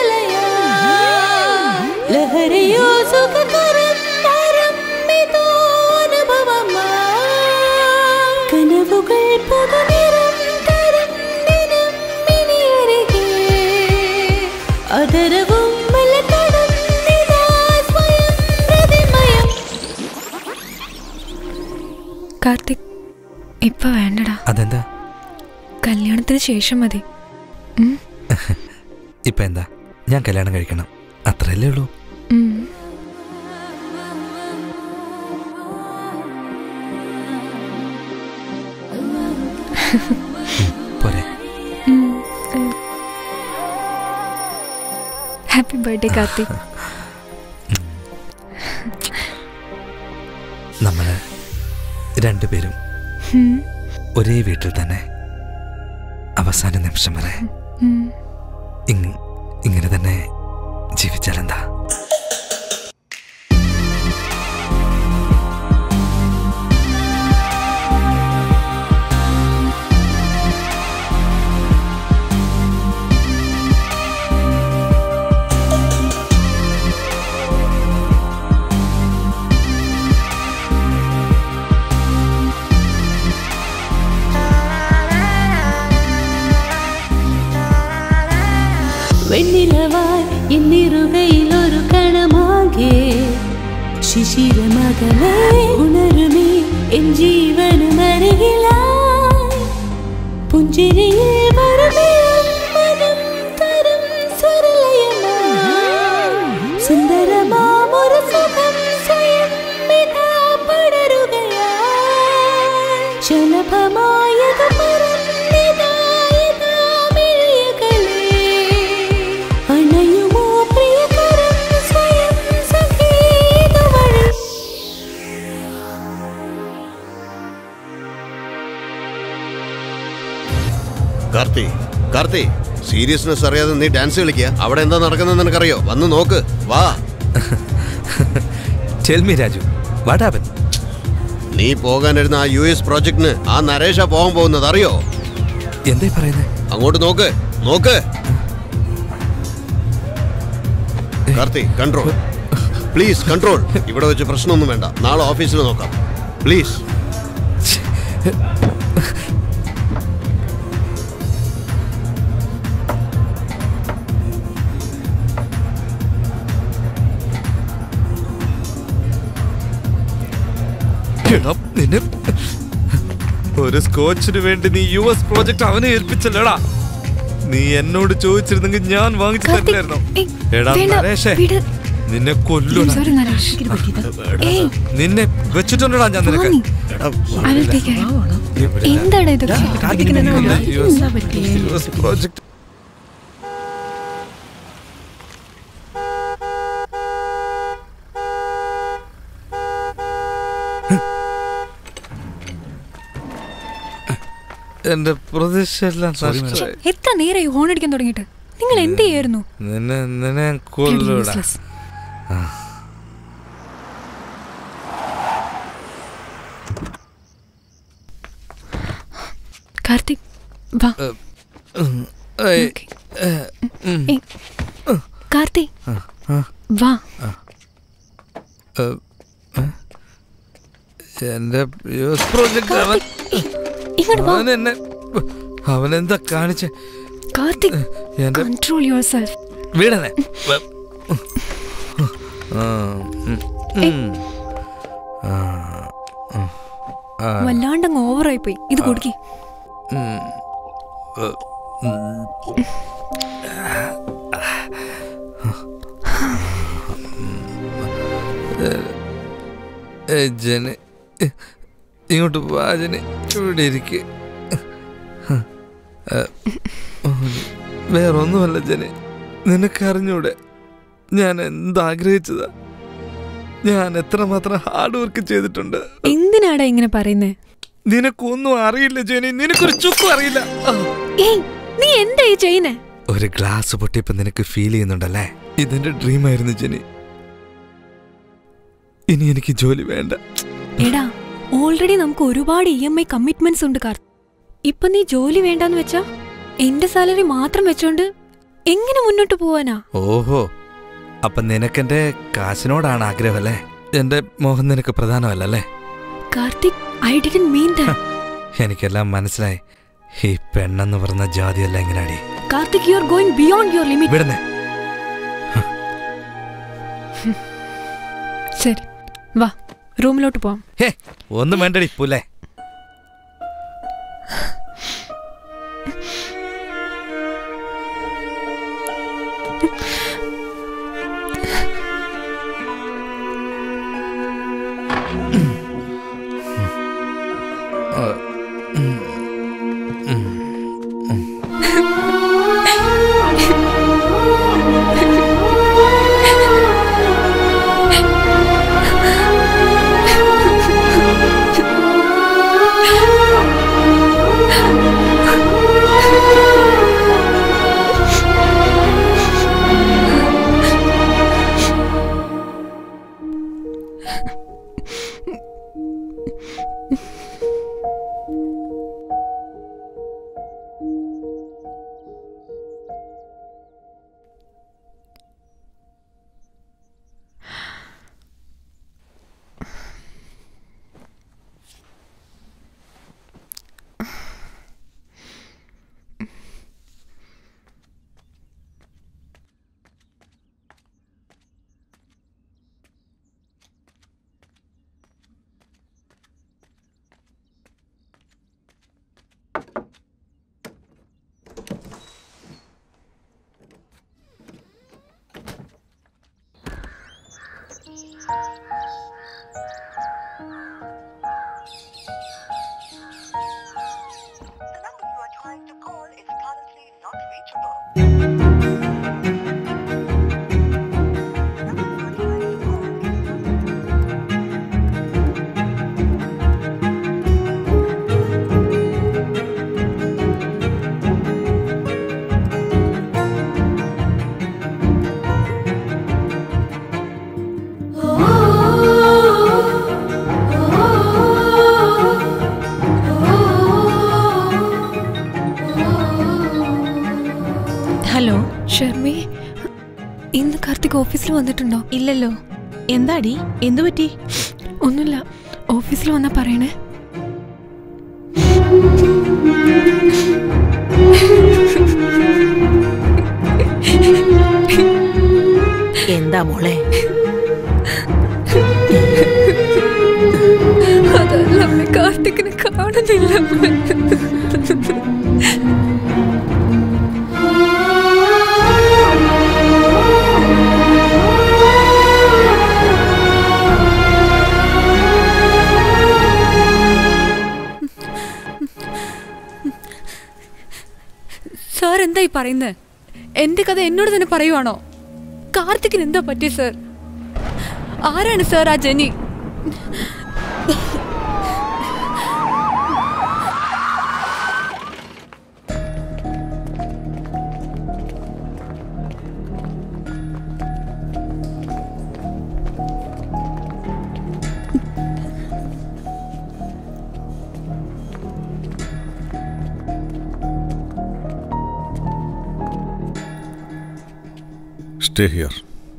കുളിരലയാ ലഹരിയോ സുഖകരം നരം മിതോ ആദരവും മലതടന്നിതാ സ്വയം പ്രതിമയം കാർത്തിക് ഇപ്പൊ വേണ്ടടാ അതെന്താ കല്യാണത്തിന് ശേഷം മതി ഉം, ഇപ്പൊ എന്താ ഞാൻ കല്യാണം കഴിക്കണം അത്രയല്ലേ ഉള്ളൂ ഉം. പോരെ ഹാപ്പി ബർത്ത്ഡേ കാർത്തിക് നമ്മള് രണ്ടുപേരും ഉം, ഒരേ വീട്ടിൽ തന്നെ അവസാന നിമിഷം വരെ ഉം. ഇങ്- ഇങ്ങനെ തന്നെ ജീവിച്ചാലെന്താ വെണ്ണിലവായി എന്നിറുകയിൽ ഒരു കണമാകെ ശിശിരമകലേ ഉണരുമേ എൻ ജീവനുമരികിലായി പുഞ്ചിരിയിൽ മറുപേരും മനം തരും സ്വരലയമായി സുന്ദരമാമൊരു സുഖം സ്വയം ഇതാ പടരുകയായി ശലഭമായത് പറന്നിതാ ഇതാ മിഴിയകലേ അണയുമോ പ്രിയകരം സ്വയം സഖീതുവഴി കാർത്തി കാർത്തി സീരിയസ്നെസ് അറിയാതെ നീ ഡാൻസ് കളിക്കുക അവിടെ എന്താ നടക്കുന്നത് നിനക്കറിയോ വന്ന് നോക്ക് വാ ടെൽമി രാജു വാട്ട് ഹാപ്പൻ നീ പോകാനിരുന്ന ആ യു എസ് പ്രോജക്റ്റിന് ആ നരേഷ പോകാൻ പോകുന്നത് അറിയോ എന്തായി പറയുന്നത് അങ്ങോട്ട് നോക്ക് നോക്ക് കാർത്തി കൺട്രോൾ പ്ലീസ് കൺട്രോൾ ഇവിടെ വെച്ച് പ്രശ്നമൊന്നും വേണ്ട നാളെ ഓഫീസിൽ നോക്കാം പ്ലീസ് എടാ, നിന്നെ ഒരു സ്കോച്ചിന് വേണ്ടി നീ യു എസ് പ്രോജക്ട് അവനെ ഏൽപ്പിച്ചല്ലടാ നീ എന്നോട് ചോദിച്ചിരുന്നെങ്കിൽ ഞാൻ വാങ്ങിച്ചു തരില്ലായിരുന്നോ എടാ വേണ്ട, നരേഷേ വിട്. നിന്നെ കൊല്ലൂടാ Sorry, നരേഷ്. ഏയ്, നിന്നെ വെച്ചിട്ടുണ്ടടാ ഞാൻ നിനക്ക് വാങ്ങി. I will take care. എന്താണ് ഇതൊക്കെ യു എസ് പ്രോജക്ട് എന്റെ പ്രതീക്ഷ എല്ലാം നഷ്ടമായി എത്ര നേരമായി ഹോൺ അടിക്കാൻ തുടങ്ങിയിട്ട് നിങ്ങൾ എന്ത് ചെയ്യായിരുന്നു നിന്നെ നിന്നെ ഞാൻ കൊല്ലൂടാ Useless. ആ. കാർത്തിക് വാ ഏയ്, Okay. ഏ, ഉം. ഏയ്, കാർത്തിക് ആ, ആ, വാ ആ. ഏ, ഏ. എന്റെ യു എസ് പ്രോജക്ട് അവൻ ഇങ്ങോട്ട് വാ അവൻ എന്നെ അവൻ എന്താ കാണിച്ച കാർത്തിക് എന്റെ കൺട്രോൾ യുവർ സെൽഫ് വീടനെ ആ, ഉം, ഉം. ആ, ഉം. ആ, വല്ലാണ്ടങ്ങ് ഓവറായി പോയി ഇത് കൊടുക്കി ഉം. ഏ, ഉം. ഏ, ഏ, ജന ഇങ്ങോട്ട് വാ ജന ഇവിടെ ഇരിക്ക് ഏ, വേറൊന്നുമല്ല ജന നിനക്കറിഞ്ഞൂടെ ഞാൻ എന്താഗ്രഹിച്ചതാ ഞാൻ എത്രമാത്രം ഹാർഡ് വർക്ക് ചെയ്തിട്ടുണ്ട് എന്തിനാടാ ഇങ്ങനെ പറയുന്നേ നിനക്കൊന്നും അറിയില്ല ജനി നിനക്കൊരു ചുക്കും അറിയില്ല ആ. ഏയ് നീ എന്താ ഈ ചെയ്യുന്നേ ഒരു ഗ്ലാസ് പൊട്ടിയപ്പോ നിനക്ക് ഫീൽ ചെയ്യുന്നുണ്ടല്ലേ ഇതെന്റെ ഡ്രീം ആയിരുന്നു ജനി ഇനി എനിക്ക് ജോലി വേണ്ട എടാ ഓൾറെഡി നമുക്ക് ഒരുപാട് ഇ എം ഐ കമ്മിറ്റ്മെന്റ്സ് ഉണ്ട് കാർ ഇപ്പൊ നീ ജോലി വേണ്ടാന്ന് വെച്ചാ എന്റെ സാലറി മാത്രം വെച്ചോണ്ട് എങ്ങനെ മുന്നോട്ട് പോവാനാ ഓഹോ അപ്പൊ നിനക്കെന്റെ കാശിനോടാണ് ആഗ്രഹം അല്ലേ എന്റെ മോഹം നിനക്ക് പ്രധാനമല്ലല്ലേ Karthik I didn't mean that എനിക്കെല്ലാം മനസ്സിലായി ഈ പെണ്ണെന്ന് പറഞ്ഞ ജാതിയല്ല എങ്ങനെയാടി Karthik you are going beyond your limit വിടുന്നേ ശരി വാ റൂമിലോട്ട് പോവാം ഹേ ഒന്നും വേണ്ടടി പുല്ലേ ഹലോ ഷർമി ഇന്ന് കാർത്തിക് ഓഫീസിൽ വന്നിട്ടുണ്ടോ ഇല്ലല്ലോ എന്താടി എന്തു പറ്റി ഒന്നുമില്ല ഓഫീസിൽ വന്നാ പറയണേ എന്താ മോളെ അതല്ല അമ്മേ, കാർത്തിക്കിനെ കാണുന്നില്ല അമ്മേ. സാർ എന്തായി പറയുന്നത് എന്റെ കഥ എന്നോട് തന്നെ പറയുവാണോ കാർത്തിക്കിന് എന്താ പറ്റി സാർ ആരാണ് സാർ ആ ജെനി സ്റ്റേ ഹിയർ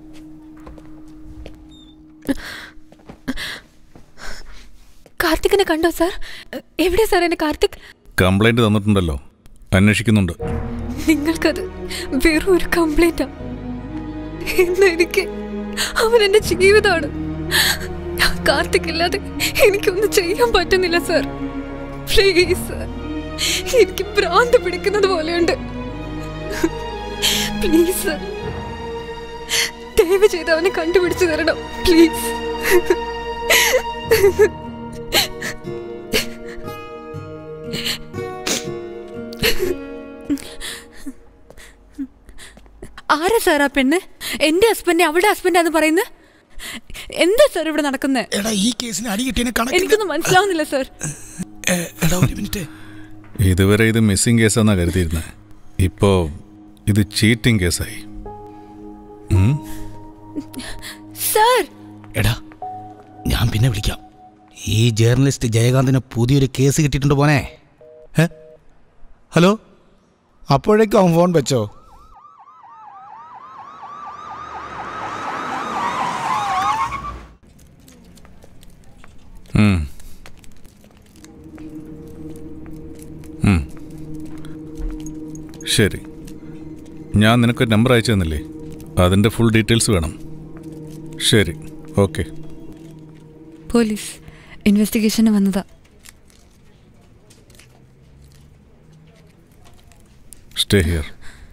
കാർത്തിക്കിനെ കണ്ടോ സാർ എവിടെയാ സാർ എന്നെ കാർത്തിക് കംപ്ലൈന്റ് തന്നിട്ടുണ്ടല്ലോ അന്വേഷിക്കുന്നുണ്ട് നിങ്ങൾക്കത് വെറും ഒരു കംപ്ലൈന്റാ ഇന്ന് എനിക്ക് അവൻ എന്റെ ജീവിതമാണ് കാർത്തിക് ഇല്ലാതെ എനിക്കൊന്നും ചെയ്യാൻ പറ്റുന്നില്ല സാർ പ്ലീസ് സാർ എനിക്ക് ഭ്രാന്ത് പിടിക്കുന്നത് പോലെയുണ്ട് പ്ലീസ് സാർ ദയവ് ചെയ്ത് അവനെ കണ്ടുപിടിച്ചു തരണം പ്ലീസ് ആരാ സാർ ആ പെണ്ണ് എന്റെ ഹസ്ബൻഡ് അവളുടെ ഹസ്ബൻഡാന്ന് പറയുന്നത് എന്താ സാർ ഇവിടെ നടക്കുന്നത് എടാ ഈ കേസിന് അടി കിട്ടിയതിന് കണക്ക് എനിക്കൊന്നും മനസ്സിലാവുന്നില്ല സാർ എടാ ഒരു മിനിറ്റ് ഇതുവരെ ഇത് മിസ്സിംഗ് കേസാന്നാ കരുതിയിരുന്നത് ഇപ്പോ ഇത് ചീറ്റിംഗ് കേസായി ഉം? സാർ എടാ ഞാൻ പിന്നെ വിളിക്കാം ഈ ജേർണലിസ്റ്റ് ജയകാന്തിന് പുതിയൊരു കേസ് കിട്ടിയിട്ടുണ്ട് പോനെ ഏ? ഹലോ അപ്പോഴേക്കും അവൻ ഫോൺ വെച്ചോ ഉം. ഉം. ശരി ഞാൻ നിനക്ക് നമ്പർ അയച്ചു തന്നില്ലേ അതിൻ്റെ ഫുൾ ഡീറ്റെയിൽസ് വേണം ശരി ഓക്കെ പോലീസ് ഇൻവെസ്റ്റിഗേഷന് വന്നതാ stay here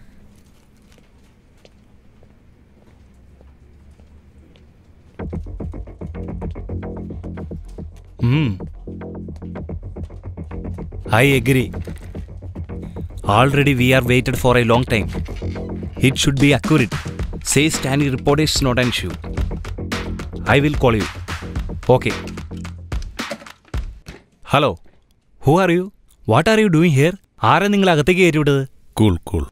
Hmm. I agree. Already we are waited for a long time. It should be accurate. Say standing report is not an issue. I will call you. Okay. Hello who are you what are you doing here ആരാ നിങ്ങൾ അകത്തേക്ക് കയറ്റിവിട്ടത് cool cool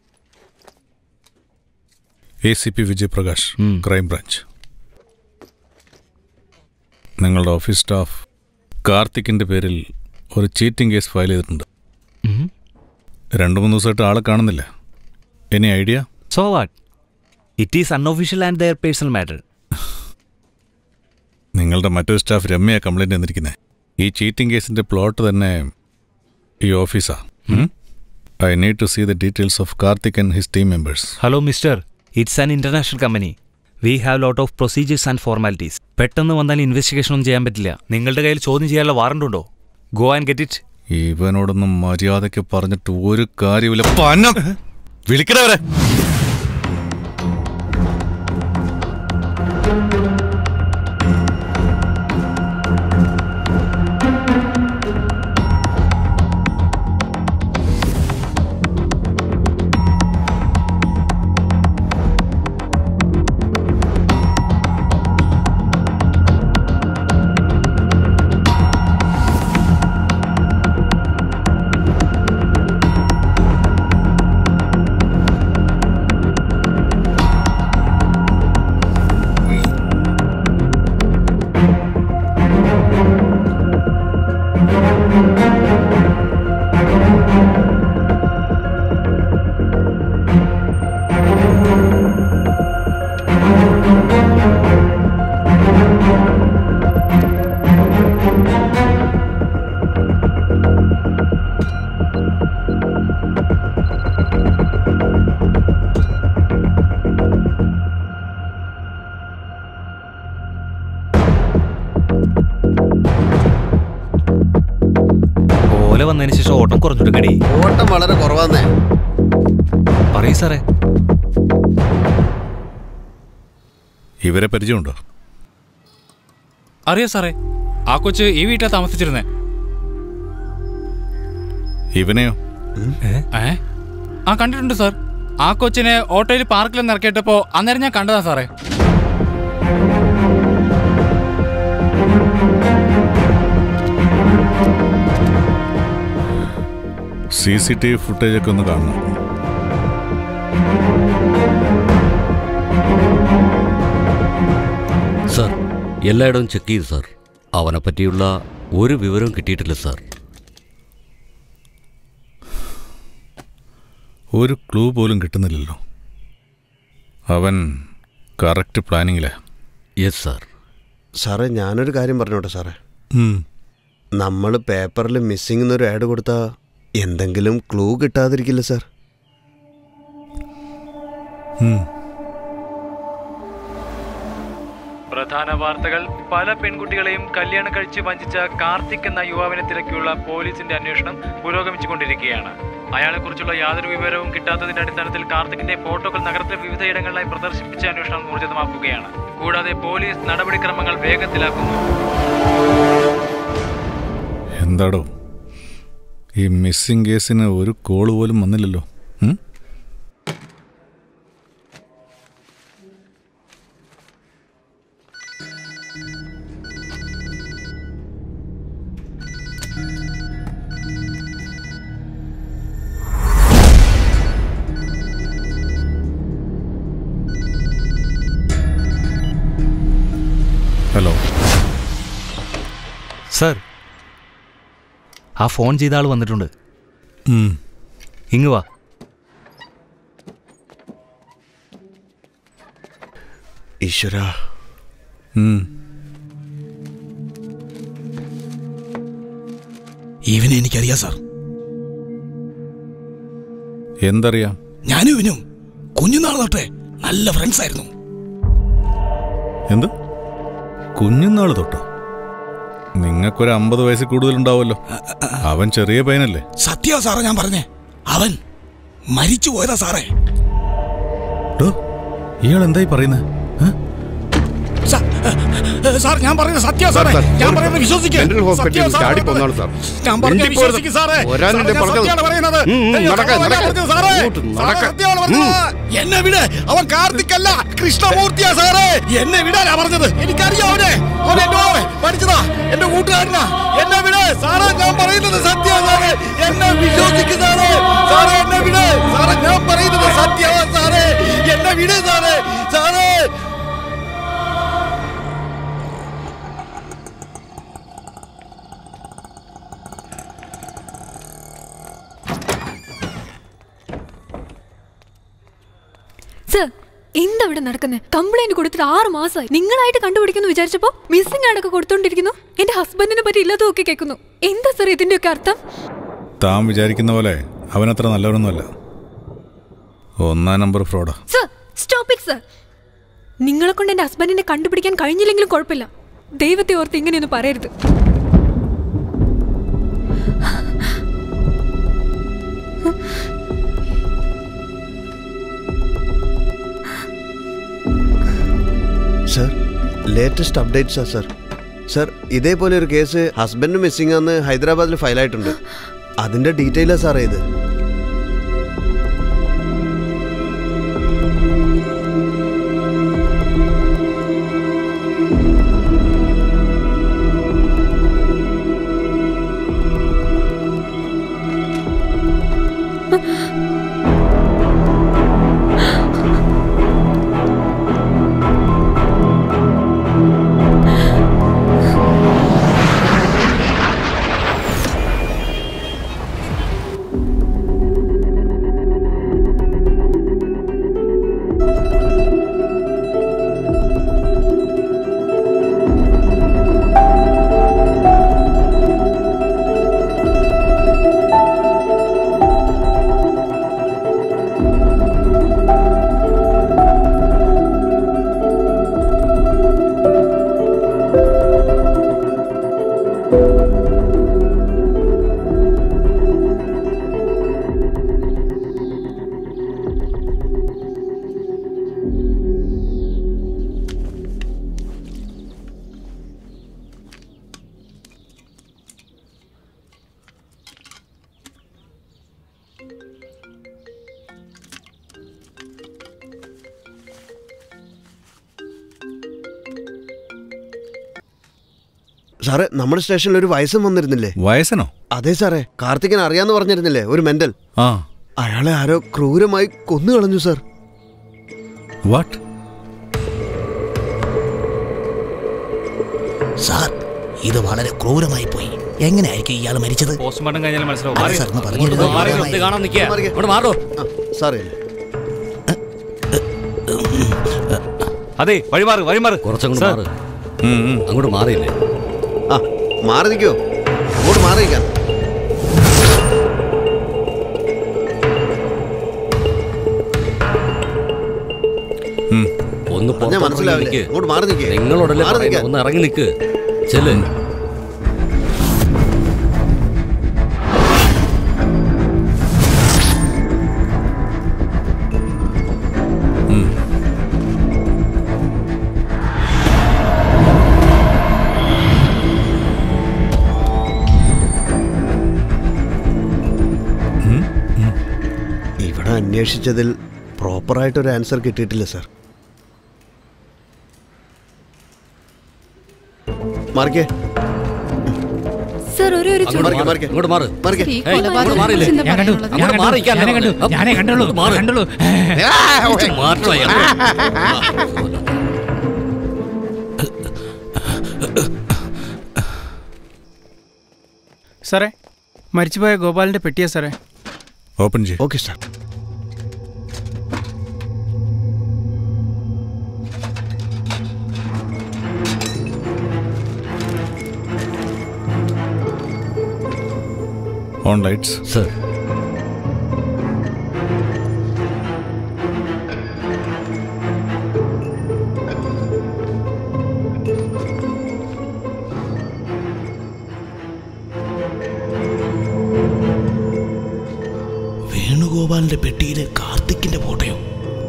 A C P Vijayaprakash crime branch നിങ്ങളുടെ ഓഫീസ് സ്റ്റാഫ് കാർത്തിക്കിന്റെ പേരിൽ ഒരു ചീറ്റിംഗ് കേസ് ഫയൽ ചെയ്തിട്ടുണ്ട് രണ്ടു മൂന്ന് ദിവസമായിട്ട് ആളെ കാണുന്നില്ല any idea so what it is unofficial and their personal matter നിങ്ങളുടെ മറ്റൊരു സ്റ്റാഫ് രമ്യ കംപ്ലൈന്റ് തന്നിരിക്കുന്നത് ഈ ചീറ്റിംഗ് കേസിന്റെ പ്ലോട്ട് തന്നെ ഈ ഓഫീസാ I need to see the details of Karthik and his team members hello mister it's an international company we have lot of procedures and formalities പെട്ടെന്ന് വന്നാൽ ഇൻവെസ്റ്റിഗേഷൻ ഒന്നും ചെയ്യാൻ പറ്റില്ല നിങ്ങളുടെ കയ്യിൽ ചോദ്യം ചെയ്യാനുള്ള വാറണ്ട് ഉണ്ടോ ഗോ ആൻഡ് ഗെറ്റ് ഇറ്റ് ഇവനോടൊന്നും മര്യാദയ്ക്ക് പറഞ്ഞിട്ട് ഒരു കാര്യമില്ല പനം വിളിക്കണവരെ ഓല വന്നതിന് ശേഷം ഓട്ടം കുറഞ്ഞിട്ടുക്കടി ഓട്ടം വളരെ കുറവാന്നേ പറയൂ സാറേ ഇവരെ പരിചയമുണ്ടോ അറിയാം സാറേ ആ കൊച്ച് ഈ വീട്ടിൽ താമസിച്ചിരുന്നേ ഇവനെയോ ഏ ആ കണ്ടിട്ടുണ്ട് സാർ ആ കൊച്ചിനെ ഓട്ടോയിൽ പാർക്കിൽ നിന്ന് ഇറക്കിയിട്ടപ്പോ അന്നേരം ഞാൻ കണ്ടതാ സാറേ സി സി ടി വി ഫുട്ടേജൊക്കെ ഒന്ന് കാണണം സാർ എല്ലായിടവും ചെക്ക് ചെയ്തു സാർ അവനെ പറ്റിയുള്ള ഒരു വിവരവും കിട്ടിയിട്ടില്ല സാർ ഒരു ക്ലൂ പോലും കിട്ടുന്നില്ലല്ലോ അവൻ കറക്റ്റ് പ്ലാനിങ്ങിലാ യെസ് സാർ സാറേ ഞാനൊരു കാര്യം പറഞ്ഞോട്ടെ സാറേ ഉം. നമ്മൾ പേപ്പറിൽ മിസ്സിംഗ് എന്നൊരു ആഡ് കൊടുത്താൽ എന്തെങ്കിലും ക്ലൂ കിട്ടാതിരിക്കില്ല സാർ ഉം. പ്രധാന വാർത്തകൾ പല പെൺകുട്ടികളെയും കല്യാണം കഴിച്ച് വഞ്ചിച്ച കാർത്തിക് എന്ന യുവാവിനെ തിരക്കിയുള്ള പോലീസിന്റെ അന്വേഷണം പുരോഗമിച്ചുകൊണ്ടിരിക്കുകയാണ് അയാളെക്കുറിച്ചുള്ള യാതൊരു വിവരവും കിട്ടാത്തതിന്റെ അടിസ്ഥാനത്തിൽ കാർത്തിക്കിന്റെ ഫോട്ടോകൾ നഗരത്തിലെ വിവിധയിടങ്ങളിലായി പ്രദർശിപ്പിച്ച അന്വേഷണം ഊർജിതമാക്കുകയാണ് കൂടാതെ പോലീസ് നടപടിക്രമങ്ങൾ വേഗത്തിലാക്കുന്നു എന്താടോ ഈ മിസ്സിംഗ് കേസിന് ഒരു കോള് പോലും വന്നില്ലല്ലോ ഉം? ഹലോ സർ ആ ഫോൺ ചെയ്ത ആൾ വന്നിട്ടുണ്ട് ഉം. ഇങ്ങ് വാ ഈശ്വര ഉം. ഇവനെ എനിക്കറിയാം സാർ എന്തറിയാം ഞാനും ഇവനും കുഞ്ഞുനാൾ തൊട്ടേ നല്ല ഫ്രണ്ട്സ് ആയിരുന്നു എന്ത് കുഞ്ഞുനാൾ തൊട്ടോ നിങ്ങൾക്കൊരു അമ്പത് വയസ്സിൽ കൂടുതലുണ്ടാവുമല്ലോ അവൻ ചെറിയ പയ്യനല്ലേ സത്യോ സാറേ ഞാൻ പറഞ്ഞേ അവൻ മരിച്ചു പോയതാ സാറേ ഡോ ഇയാൾ എന്തായി പറയുന്നത് സ- സാർ ഞാൻ പറയുന്നത് സത്യോ സാറേ ഞാൻ പറയുന്നത് വിശ്വസിക്കുക മെന്റൽ ഹോസ്പിറ്റലിൽ ചാടി കൊന്നാണ് സാർ ഞാൻ പറഞ്ഞത് വിശ്വസിക്ക് സാറേ ഒരാളിന്റെ സാറേ, ഞാൻ പറഞ്ഞത് സത്യമാണ് പറയുന്നത് ഉം, ഉം, അയ്യോ, നടക്കാൻ, സത്യമാണ് നടക്കാൻ. പറഞ്ഞത് സാറേ. അങ്ങോട്ട് സാറേ, നടക്കാൻ. സത്യമാണ് പറഞ്ഞത്. എന്നെ വിട് അവൻ കാർത്തിക്കല്ല കൃഷ്ണമൂർത്തിയാ സാറേ എന്നെ വിടാനാ പറഞ്ഞത് എനിക്കറിയാം അവനെ അവൻ എന്റെ മോനെ പഠിച്ചതാ എന്റെ കൂട്ടുകാരനാ എന്നെ വിട് സാറേ ഞാൻ പറയുന്നത് സത്യ സാറേ എന്നെ വിശ്വസിക്ക് സാറേ സാറേ എന്നെ വിട് സാറേ ഞാൻ പറയുന്നത് സത്യമാ സാറേ എന്നെ വിട് സാറേ സാറേ സർ എന്താ ഇവിടെ നടക്കുന്നത് കംപ്ലൈന്റ് കൊടുത്തിട്ട് ആറ് മാസമായി നിങ്ങളായിട്ട് കണ്ടുപിടിക്കുന്നു വിചാരിച്ചപ്പോ മിസ്സിംഗ് ആടൊക്കെ കൊടുത്തോണ്ടിരിക്കുന്നു എന്റെ ഹസ്ബൻഡിനെ പറ്റി ഇല്ലാതൊക്കെ കേൾക്കുന്നു എന്താ സർ ഇതിന്റെയൊക്കെ അർത്ഥം താൻ വിചാരിക്കുന്ന പോലെ അവനത്ര നല്ലവനൊന്നുമല്ല ഒന്നാം നമ്പർ ഫ്രോഡാ സർ സ്റ്റോപ്പ് ഇറ്റ് സർ നിങ്ങളെ കൊണ്ട് എന്റെ ഹസ്ബൻഡിനെ കണ്ടുപിടിക്കാൻ കഴിഞ്ഞില്ലെങ്കിലും കുഴപ്പമില്ല ദൈവത്തെ ഓർത്ത് ഇങ്ങനെയൊന്നും പറയരുത് സർ ലേറ്റസ്റ്റ് അപ്ഡേറ്റ്സാ സർ സർ ഇതേപോലെ ഒരു കേസ് ഹസ്ബൻഡ് മിസ്സിംഗ് ആന്ന് ഹൈദരാബാദിൽ ഫയലായിട്ടുണ്ട് അതിന്റെ ഡീറ്റെയിലാ സാറേ ഇത് സാറേ നമ്മുടെ സ്റ്റേഷനിൽ ഒരു വയസ്സും വന്നിരുന്നില്ലേ വയസ്സനോ അതെ സാറേ കാർത്തികൻ അറിയാന്ന് പറഞ്ഞിരുന്നില്ലേ ഒരു മെന്റൽ ആ അയാളെ ആരോ ക്രൂരമായി കൊന്നു കളഞ്ഞു സാർ വാട്ട് സാർ ഇത് വളരെ ക്രൂരമായി പോയി എങ്ങനെയായിരിക്കും ഇയാൾ മരിച്ചത് പോസ്റ്റ്മോർട്ടം കഴിഞ്ഞാൽ മനസ്സിലാവും അത് സാർ ഒന്ന് പറഞ്ഞിരുന്നു. ഇങ്ങോട്ട് മാറി നിർത്തി കാണാൻ നിൽക്കുക ഇവിടെ മാറോ സാറേ അതെ വഴിമാറ് വഴിമാറ് കുറച്ചങ്ങോട്ട് സാർ. മാറ് അങ്ങോട്ട് മാറിയില്ലേ ആ മാറി നിൽക്കോ അങ്ങോട്ട് മാറി നിൽക്കാൻ ഒന്ന് പറഞ്ഞാ പുറത്തിറങ്ങി മനസ്സിലാവില്ലേ? നിൽക്ക്. അങ്ങോട്ട് മാറി നിൽക്ക്. നിങ്ങളോടല്ലേ മാറി പറയുന്നത്? നിൽക്കാൻ. ഒന്ന് ഇറങ്ങി നിൽക്ക് ചെല്ല് ഇവിടെ അന്വേഷിച്ചതിൽ പ്രോപ്പറായിട്ടൊരു ആൻസർ കിട്ടിയിട്ടില്ല സാർ മാറിക്കേ സർ ഒരു ഒരു അങ്ങോട്ട് ചോദ്യം മാറ്. ഇങ്ങോട്ട് മാറ് മാറിക്കേ. ഈ ഏയ്, കൊലപാതകം അങ്ങോട്ട് മാറിയില്ലേ? കുറിച്ച് എന്താ ഞാൻ കണ്ടു. പറയാനുള്ളത്? അങ്ങോട്ട് മാറിക്കാൻ ഞാനേ കണ്ടു. ഞാനേ കണ്ടുള്ളൂ. മാറ്. കണ്ടുള്ളൂ. ഇച്ചിരി മാറ്റണം അയാൾ. സാറേ മരിച്ചുപോയ ഗോപാലിന്റെ പെട്ടിയാ സാറേ ഓപ്പൺ ചെയ്യും okay sir on lights sir വേണുഗോപാലിന്റെ പെട്ടിയിൽ കാർത്തിക്കിന്റെ ഫോട്ടോയോ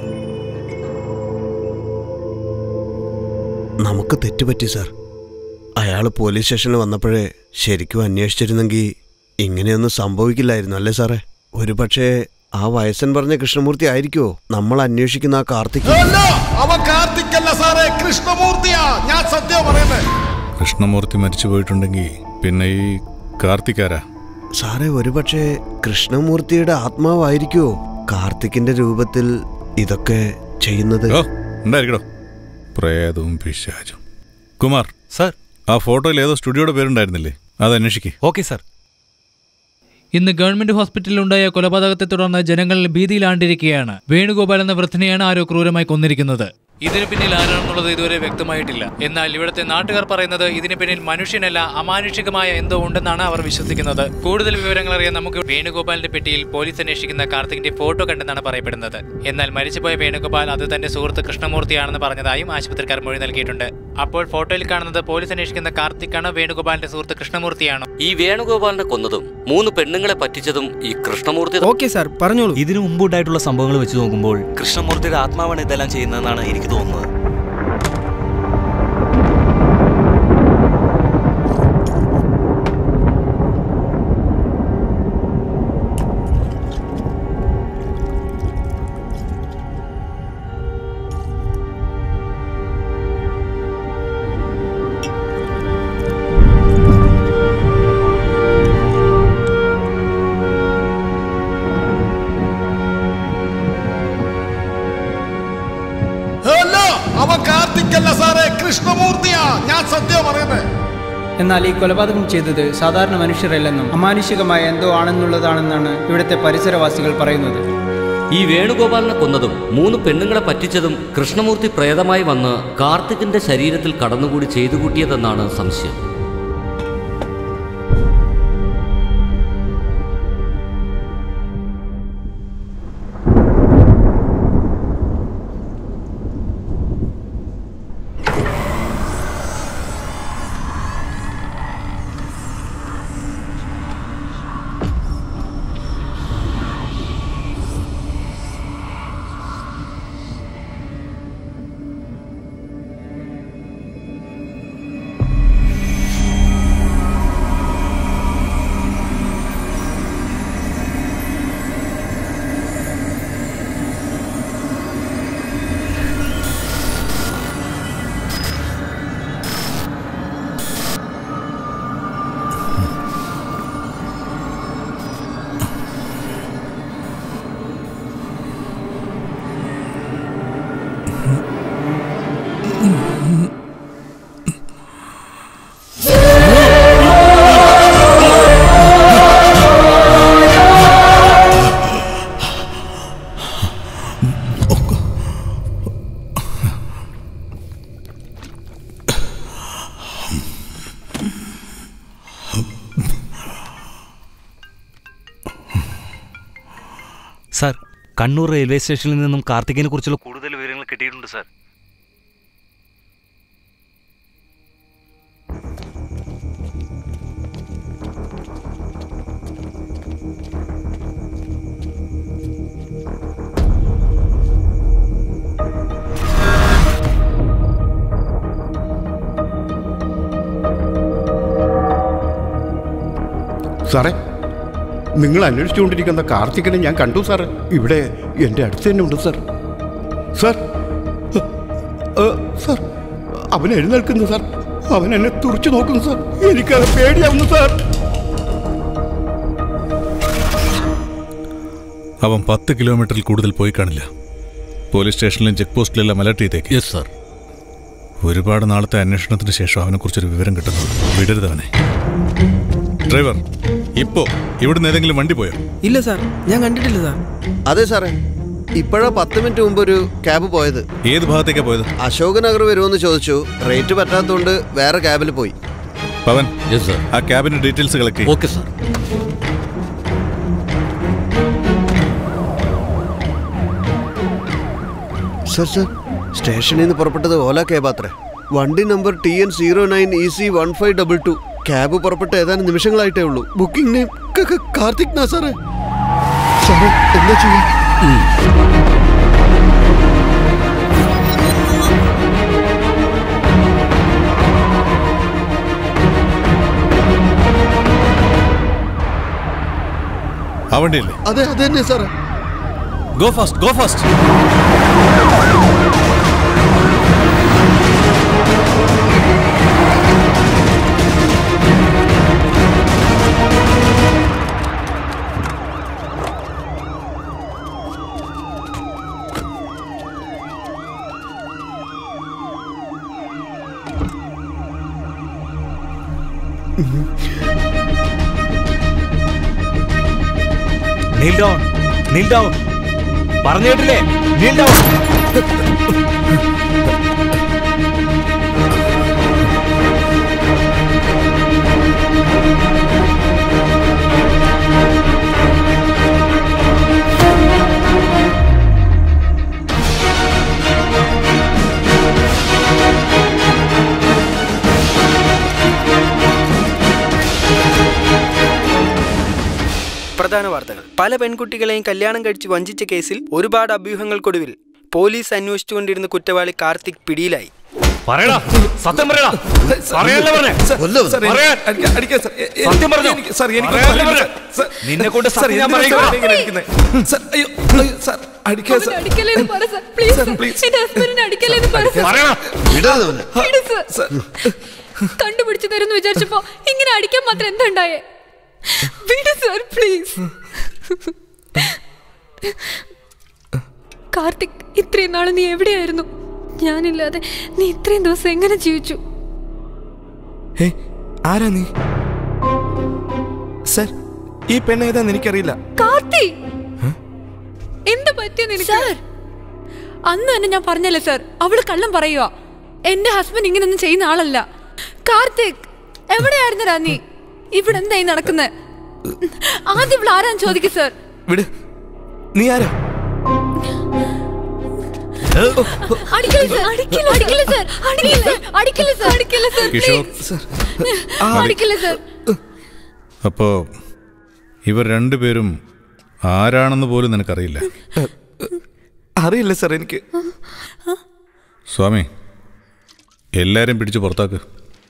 നമുക്ക് തെറ്റുപറ്റി സാർ അയാൾ പോലീസ് സ്റ്റേഷനിൽ വന്നപ്പോഴേ ശരിക്കും അന്വേഷിച്ചിരുന്നെങ്കിൽ ഇങ്ങനെയൊന്നും സംഭവിക്കില്ലായിരുന്നു അല്ലേ സാറേ ഒരു പക്ഷേ ആ വയസ്സൻ പറഞ്ഞ കൃഷ്ണമൂർത്തി ആയിരിക്കുമോ നമ്മൾ അന്വേഷിക്കുന്ന ആ കാർത്തിക് അല്ല അവൻ കാർത്തിക്കല്ല സാറേ കൃഷ്ണമൂർത്തിയാ ഞാൻ സത്യം പറയുന്നത് കൃഷ്ണമൂർത്തി മരിച്ചു പോയിട്ടുണ്ടെങ്കിൽ പിന്നെ ഈ കാർത്തിക്കാരാ സാറേ ഒരുപക്ഷെ കൃഷ്ണമൂർത്തിയുടെ ആത്മാവായിരിക്കുമോ കാർത്തിക്കിന്റെ രൂപത്തിൽ ഇതൊക്കെ ചെയ്യുന്നത് ഓ ഉണ്ടായിരിക്കടോ പ്രേതവും പിശാചും കുമാർ സാർ ആ ഫോട്ടോയിൽ ഏതോ സ്റ്റുഡിയോയുടെ പേരുണ്ടായിരുന്നില്ലേ അത് അന്വേഷിക്കേ ഓക്കെ സാർ ഇന്ന് ഗവൺമെന്റ് ഹോസ്പിറ്റലിലുണ്ടായ കൊലപാതകത്തെ തുടർന്ന് ജനങ്ങൾ ഭീതിയിലാണ്ടിരിക്കുകയാണ് വേണുഗോപാൽ എന്ന വൃദ്ധനെയാണ് ആരോ ക്രൂരമായി കൊന്നിരിക്കുന്നത് ഇതിന് പിന്നിൽ ആരാണെന്നുള്ളത് ഇതുവരെ വ്യക്തമായിട്ടില്ല എന്നാൽ ഇവിടുത്തെ നാട്ടുകാർ പറയുന്നത് ഇതിന് പിന്നിൽ മനുഷ്യനല്ല അമാനുഷികമായ എന്തോ ഉണ്ടെന്നാണ് അവർ വിശ്വസിക്കുന്നത് കൂടുതൽ വിവരങ്ങൾ അറിയാൻ നമുക്ക് വേണുഗോപാലിന്റെ പെട്ടിയിൽ പോലീസ് അന്വേഷിക്കുന്ന കാർത്തികിന്റെ ഫോട്ടോ കണ്ടെന്നാണ് പറയപ്പെടുന്നത് എന്നാൽ മരിച്ചുപോയ വേണുഗോപാൽ അത് തന്റെ സുഹൃത്ത് കൃഷ്ണമൂർത്തിയാണെന്ന് പറഞ്ഞതായും ആശുപത്രിക്കാർ മൊഴി നൽകിയിട്ടുണ്ട് അപ്പോൾ ഫോട്ടോയിൽ കാണുന്നത് പോലീസ് അന്വേഷിക്കുന്ന കാർത്തിക്കാണോ വേണുഗോപാലിന്റെ സുഹൃത്ത് കൃഷ്ണമൂർത്തിയാണോ ഈ വേണുഗോപാലിനെ കൊന്നതും മൂന്ന് പെണ്ണുങ്ങളെ പറ്റിച്ചതും ഈ കൃഷ്ണമൂർത്തി ഓക്കെ സാർ പറഞ്ഞോളൂ ഇതിനു മുമ്പ് ഉണ്ടായിട്ടുള്ള സംഭവങ്ങൾ വെച്ച് നോക്കുമ്പോൾ കൃഷ്ണമൂർത്തിയുടെ ആത്മാവാണ് ഇതെല്ലാം ചെയ്യുന്നതെന്നാണ് എനിക്ക് തോന്നുന്നത് അല്ല അവൻ കാർത്തിക്കല്ല സാറേ കൃഷ്ണമൂർത്തിയാ ഞാൻ സത്യം പറയുന്നത് എന്നാൽ ഈ കൊലപാതകം ചെയ്തത് സാധാരണ മനുഷ്യരല്ലെന്നും അമാനുഷികമായ എന്തോ ആണെന്നുള്ളതാണെന്നാണ് ഇവിടുത്തെ പരിസരവാസികൾ പറയുന്നത് ഈ വേണുഗോപാലിനെ കൊന്നതും മൂന്ന് പെണ്ണുങ്ങളെ പറ്റിച്ചതും കൃഷ്ണമൂർത്തി പ്രേതമായി വന്ന് കാർത്തികിന്റെ ശരീരത്തിൽ കടന്നുകൂടി ചെയ്തു കൂട്ടിയതെന്നാണ് സംശയം സാർ കണ്ണൂർ റെയിൽവേ സ്റ്റേഷനിൽ നിന്നും കാർത്തികിനെ കുറിച്ചുള്ള കൂടുതൽ വിവരങ്ങൾ കിട്ടിയിട്ടുണ്ട് സാർ സാറേ നിങ്ങൾ അന്വേഷിച്ചുകൊണ്ടിരിക്കുന്ന കാർത്തികനെ ഞാൻ കണ്ടു സാർ ഇവിടെ എൻ്റെ അടുത്ത് തന്നെ ഉണ്ട് സാർ സാർ ഏ, സാർ അവൻ എഴുന്നേൽക്കുന്നു സാർ അവൻ എന്നെ തുറച്ചു നോക്കുന്നു സാർ എനിക്കത് പേടിയാവുന്നു സാർ അവൻ പത്ത് കിലോമീറ്ററിൽ കൂടുതൽ പോയി കാണില്ല പോലീസ് സ്റ്റേഷനിലും ചെക്ക് പോസ്റ്റിലെല്ലാം അലർട്ട് ചെയ്തേക്ക് യെസ് സാർ ഒരുപാട് നാളത്തെ അന്വേഷണത്തിന് ശേഷം അവനെക്കുറിച്ചൊരു വിവരം കിട്ടുന്നു വിടരുതവനെ ഡ്രൈവർ ഇപ്പോ ഇവിടുന്ന് ഏതെങ്കിലും വണ്ടി പോയോ ഇല്ല സാർ ഞാൻ കണ്ടിട്ടില്ല സാർ അതെ സാറേ ഇപ്പോഴാ പത്ത് മിനിറ്റ് മുമ്പ് ഒരു ക്യാബ് പോയത് ഏത് ഭാഗത്തേക്കാ പോയത് അശോക് നഗർ വരുമെന്ന് ചോദിച്ചു റേറ്റ് പറ്റാത്തതുകൊണ്ട് വേറെ ക്യാബിൽ പോയി പവൻ യെസ് സാർ ആ ക്യാബിന്റെ ഡീറ്റെയിൽസ് കളക്ട് ചെയ്യും ഓക്കെ സാർ സർ സർ സ്റ്റേഷനിൽ നിന്ന് പുറപ്പെട്ടത് ഓല ക്യാബാത്രേ വണ്ടി number T N zero nine E C one five double two cab പുറപ്പെട്ട ഏതാനും നിമിഷങ്ങളായിട്ടേ ഉള്ളൂ ബുക്കിംഗ് നെയിം കാർത്തിക് നാ സാറേ സാറേ എന്താ ചെയ്യാ ആ വണ്ടിയല്ലേ അതെ അത് തന്നെ സാറേ go fast go fast kneel down kneel down പറഞ്ഞു കേട്ടില്ലേ നീൽ ഡൗൺ പ്രധാന വാർത്തകൾ പല പെൺകുട്ടികളെയും കല്യാണം കഴിച്ച് വഞ്ചിച്ച കേസിൽ ഒരുപാട് അഭ്യൂഹങ്ങൾക്കൊടുവിൽ പോലീസ് അന്വേഷിച്ചുകൊണ്ടിരുന്ന കുറ്റവാളി കാർത്തിക് പിടിയിലായി പറയടാ സത്യം പറയടാ പറയല്ലേ പറഞ്ഞേ പറയാൻ. സത്യം പറഞ്ഞോ പറയാനല്ലേ പറഞ്ഞേ? നിന്നെ കൊണ്ട് സത്യം ഞാൻ പറയിക്കും. അവനെ അടിക്കല്ലേന്ന് പറ സർ. Please sir. എന്റെ ഹസ്ബൻഡിനെ അടിക്കല്ലേന്ന് പറ സർ. പറയണം. വിട് സർ. കണ്ടുപിടിച്ചു തരുന്നു വിചാരിച്ചപ്പോ ഇങ്ങനെ അടിക്കാൻ മാത്രം എന്താ ഉണ്ടായേ വിട് സർ പ്ലീസ് കാർത്തിക് ഇത്രയും നാള് നീ എവിടെയായിരുന്നു ഞാനില്ലാതെ നീ ഇത്രയും ദിവസം എങ്ങനെ ജീവിച്ചു ഏ ആരാ നീ സർ ഈ പെണ്ണ് ഏതാന്ന് എനിക്കറിയില്ല കാർത്തി എന്ത് പറ്റിയ നിനക്ക് സർ അന്ന് തന്നെ ഞാൻ പറഞ്ഞല്ലേ സർ അവള് കള്ളം പറയുക എന്റെ ഹസ്ബൻഡ് ഇങ്ങനൊന്നും ചെയ്യുന്ന ആളല്ല കാർത്തിക് എവിടെയായിരുന്നടാ നീ ഇവിടെ എന്തായി നടക്കുന്നത് ആദ്യം ഇവിടെ ആരാന്ന് ചോദിക്കും സർ വിട് നീ ആരാ അടിക്കല്ലേ സർ അടിക്കല്ലേ അടിക്കല്ലേ സർ അടിക്കല്ലേ അടിക്കല്ലേ സർ അടിക്കല്ലേ സർ കിഷോർ. പ്ലീസ് അടിക്കല്ലേ സർ അപ്പോ ഇവർ രണ്ടുപേരും ആരാണെന്ന് പോലും നിനക്കറിയില്ല അറിയില്ല സർ എനിക്ക് സ്വാമി എല്ലാരും പിടിച്ച് പുറത്താക്ക്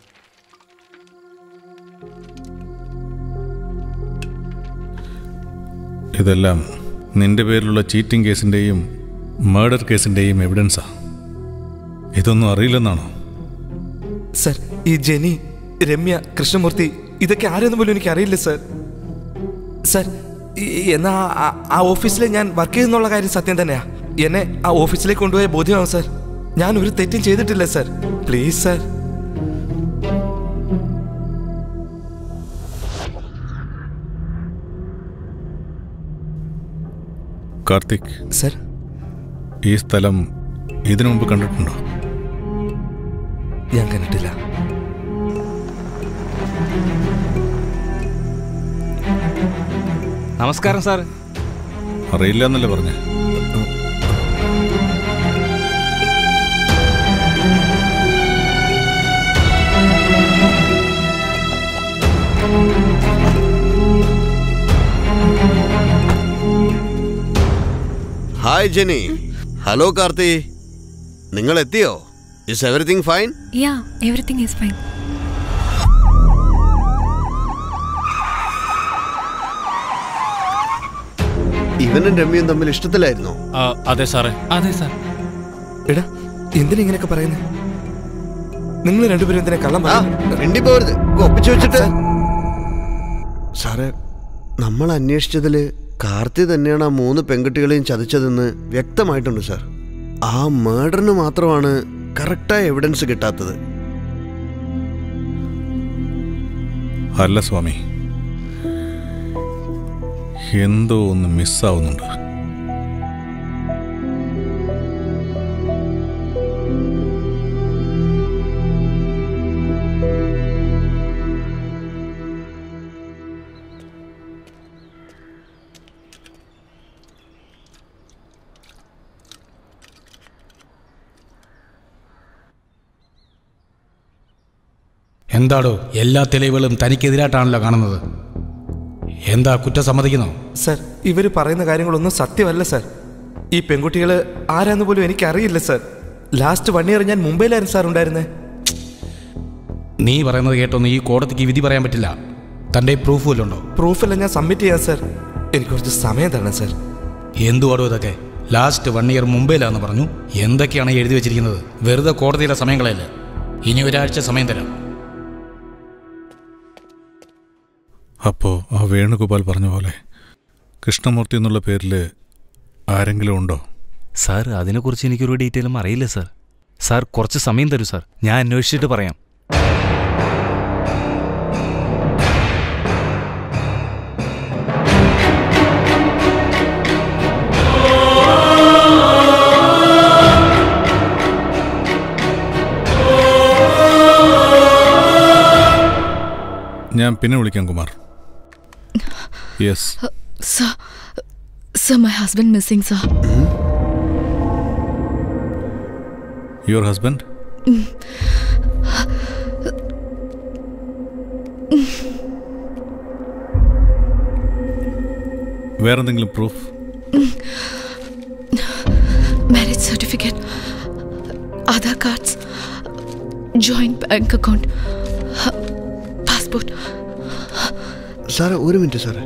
ഇതെല്ലാം നിന്റെ പേരിലുള്ള ചീറ്റിംഗ് കേസിന്റെയും മർഡർ കേസിന്റെയും എവിഡൻസാ ഇതൊന്നും അറിയില്ലെന്നാണോ സർ ഈ ജെനി രമ്യ കൃഷ്ണമൂർത്തി ഇതൊക്കെ ആരെന്ന് പോലും എനിക്ക് അറിയില്ല സർ സർ ഈ- എന്നാ ആ- ആ ഓഫീസിൽ ഞാൻ വർക്ക് ചെയ്യുന്നുള്ള കാര്യം സത്യം തന്നെയാ എന്നെ ആ ഓഫീസിലേക്ക് കൊണ്ടുപോയ ബോധ്യമാവും സർ ഞാൻ ഒരു തെറ്റും ചെയ്തിട്ടില്ല sir please sir Karthik sir ഈ സ്ഥലം ഇതിനു മുമ്പ് കണ്ടിട്ടുണ്ടോ ഞാൻ കണ്ടിട്ടില്ല നമസ്കാരം സാർ അറിയില്ല എന്നല്ലേ പറഞ്ഞേ ഹായ് ജെനി ഹലോ കാർത്തി നിങ്ങൾ എത്തിയോ is everything fine yeah everything is fine ഇവനും രമ്യയും തമ്മിൽ ഇഷ്ടത്തിലായിരുന്നോ അതെ സാറേ അതെ സാർ എടാ എന്തിനാ ഇങ്ങനെയൊക്കെ പറയുന്നത് നിങ്ങൾ രണ്ടുപേരും എന്തിനാ കള്ളം മിണ്ടി പോരുത് ഒപ്പിച്ചു വെച്ചിട്ട് സാറേ നമ്മൾ അന്വേഷിച്ചതില് കാർത്തി തന്നെയാണ് ആ മൂന്ന് പെൺകുട്ടികളെയും ചതിച്ചതെന്ന് വ്യക്തമായിട്ടുണ്ട് സാർ ആ മേഡറിന് മാത്രമാണ് കറക്റ്റായ എവിഡൻസ് കിട്ടാത്തത് അല്ല സ്വാമി എന്തോ ഒന്ന് മിസ്സാവുന്നുണ്ട് എന്താടോ എല്ലാ തെളിവുകളും തനിക്കെതിരായിട്ടാണല്ലോ കാണുന്നത് എന്താ കുറ്റം സമ്മതിക്കുന്നോ സർ ഇവർ പറയുന്ന കാര്യങ്ങളൊന്നും സത്യമല്ല സർ ഈ പെൺകുട്ടികൾ ആരാന്ന് പോലും എനിക്കറിയില്ല സർ ലാസ്റ്റ് വൺ ഇയർ ഞാൻ മുംബൈയിലായിരുന്നു സാർ ഉണ്ടായിരുന്നത് നീ പറയുന്നത് കേട്ടൊന്നും ഈ കോടതിക്ക് വിധി പറയാൻ പറ്റില്ല തൻ്റെ പ്രൂഫ് വല്ലതും ഉണ്ടോ പ്രൂഫെല്ലാം ഞാൻ സബ്മിറ്റ് ചെയ്യാം സർ എനിക്ക് കുറച്ച് സമയം തരണം സർ എന്തുവാടോ ഇതൊക്കെ ലാസ്റ്റ് വൺ ഇയർ മുംബൈയിലാന്ന് പറഞ്ഞു എന്തൊക്കെയാണ് എഴുതി വെച്ചിരിക്കുന്നത് വെറുതെ കോടതിയുടെ സമയം കളയല്ല ഇനി ഒരാഴ്ച സമയം തരാം അപ്പോൾ ആ വേണുഗോപാൽ പറഞ്ഞ പോലെ കൃഷ്ണമൂർത്തി എന്നുള്ള പേരിൽ ആരെങ്കിലും ഉണ്ടോ സാർ അതിനെക്കുറിച്ച് എനിക്കൊരു ഡീറ്റെയിലും അറിയില്ല സാർ സാർ കുറച്ച് സമയം തരൂ സാർ ഞാൻ അന്വേഷിച്ചിട്ട് പറയാം ഞാൻ പിന്നെ വിളിക്കാം Kumar yes Sir, sir, my husband missing, sir. Your husband വേറെന്തെങ്കിലും proof Marriage certificate, Aadhaar cards, joint bank account, passport. സാറേ ഒരു മിനിറ്റ് സാറേ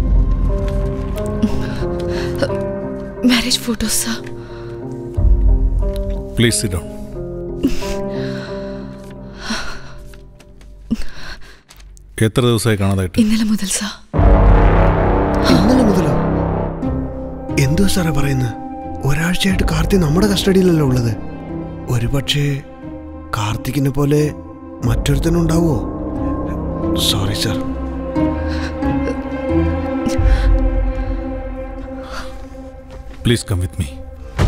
Marriage photos, sir. Please sit down എത്ര ദിവസമായി കാണാതായിട്ട് ഇന്നലെ മുതൽ സർ ഇന്നലെ മുതലോ എന്തുവാ സാറേ പറയുന്നത് ഒരാഴ്ചയായിട്ട് കാർത്തി നമ്മുടെ കസ്റ്റഡിയിലല്ലോ ഉള്ളത് ഒരു പക്ഷേ കാർത്തിക്കിനെ പോലെ മറ്റൊരുത്തനുണ്ടാവോ sorry sir please come with me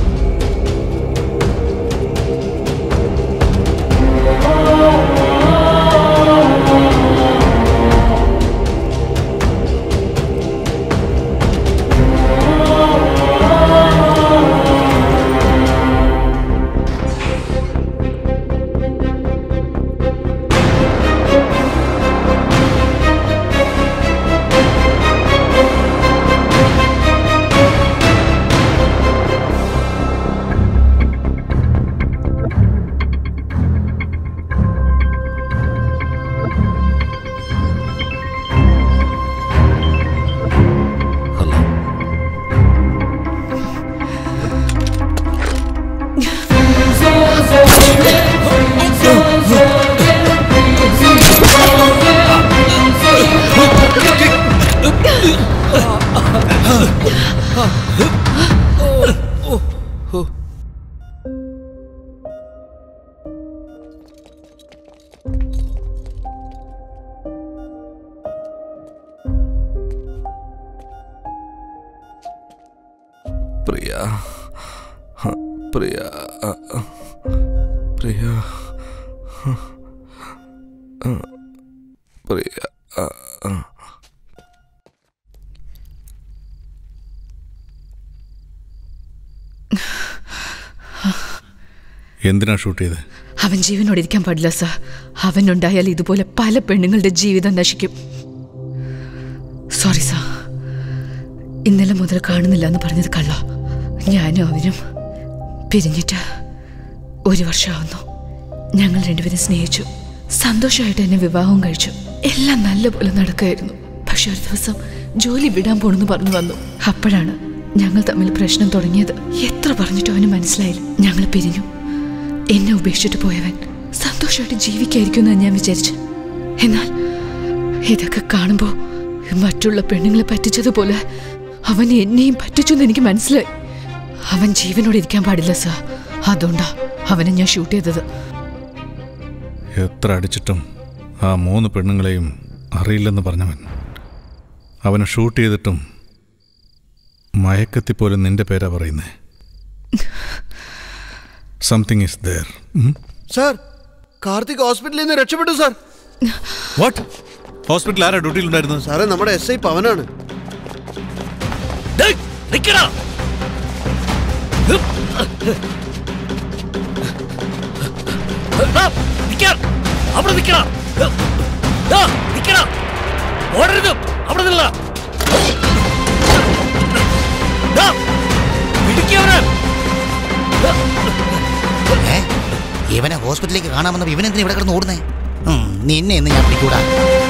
Priya ഹ, പ്രിയ അ, അ, പ്രിയ ഹ, അ, പ്രിയ അ, അ. എന്തിനാ ഷൂട്ട് ചെയ്തത് അവൻ ജീവനോടെ ഇരിക്കാൻ പാടില്ല സർ അവനുണ്ടായാൽ ഇതുപോലെ പല പെണ്ണുങ്ങളുടെ ജീവിതം നശിക്കും സോറി സർ ഇന്നലെ മുതൽ കാണുന്നില്ല എന്ന് പറഞ്ഞത് കള്ള ഞാനും അവനും പിരിഞ്ഞിട്ട് ഒരു വർഷമാവുന്നു ഞങ്ങൾ രണ്ടുപേരും സ്നേഹിച്ചു സന്തോഷമായിട്ട് എന്നെ വിവാഹവും കഴിച്ചു എല്ലാം നല്ലപോലെ നടക്കുകയായിരുന്നു പക്ഷെ ഒരു ദിവസം ജോലി വിടാൻ പോണെന്ന് പറഞ്ഞു വന്നു അപ്പോഴാണ് ഞങ്ങൾ തമ്മിൽ പ്രശ്നം തുടങ്ങിയത് എത്ര പറഞ്ഞിട്ടും അവന് മനസ്സിലായില്ല ഞങ്ങൾ പിരിഞ്ഞു എന്നെ ഉപേക്ഷിച്ചിട്ട് പോയവൻ സന്തോഷമായിട്ട് ജീവിക്കായിരിക്കും എന്ന് ഞാൻ വിചാരിച്ചു എന്നാൽ ഇതൊക്കെ കാണുമ്പോൾ മറ്റുള്ള പെണ്ണുങ്ങളെ പറ്റിച്ചതുപോലെ അവൻ എന്നെയും പറ്റിച്ചു എന്ന് എനിക്ക് മനസ്സിലായി അവൻ ജീവനോടെ ഇരിക്കാൻ പാടില്ല സാർ അതുകൊണ്ടാ അവനെ ഞാൻ ഷൂട്ട് ചെയ്തത് എത്ര അടിച്ചിട്ടും ആ മൂന്ന് പെണ്ണുങ്ങളെയും അറിയില്ലെന്ന് പറഞ്ഞവൻ അവനെ ഷൂട്ട് ചെയ്തിട്ടും മയക്കത്തിൽ പോലും നിന്റെ പേരാ പറയുന്നേ something is there sir Karthik ഹോസ്പിറ്റലിൽ നിന്ന് രക്ഷപ്പെട്ടു സാർ വാട്ട് ഹോസ്പിറ്റലിൽ ആരാ ഡ്യൂട്ടിയിലുണ്ടായിരുന്നത് സാറേ നമ്മുടെ എസ് ഐ പവനാണ് നിക്കടാ നിക്കാൻ അവിടെ നിക്കണം നിക്കണം ഓടരുത് അവിടെ നില്ല ഹോസ്പിറ്റലിലേക്ക് കാണാമെന്ന ഇവനെന്തിനാ ഇവിടെ കിടന്ന് ഓടുന്നേ ഉം, നിന്നെ ഇന്ന് ഞാൻ പിടിക്കൂടാ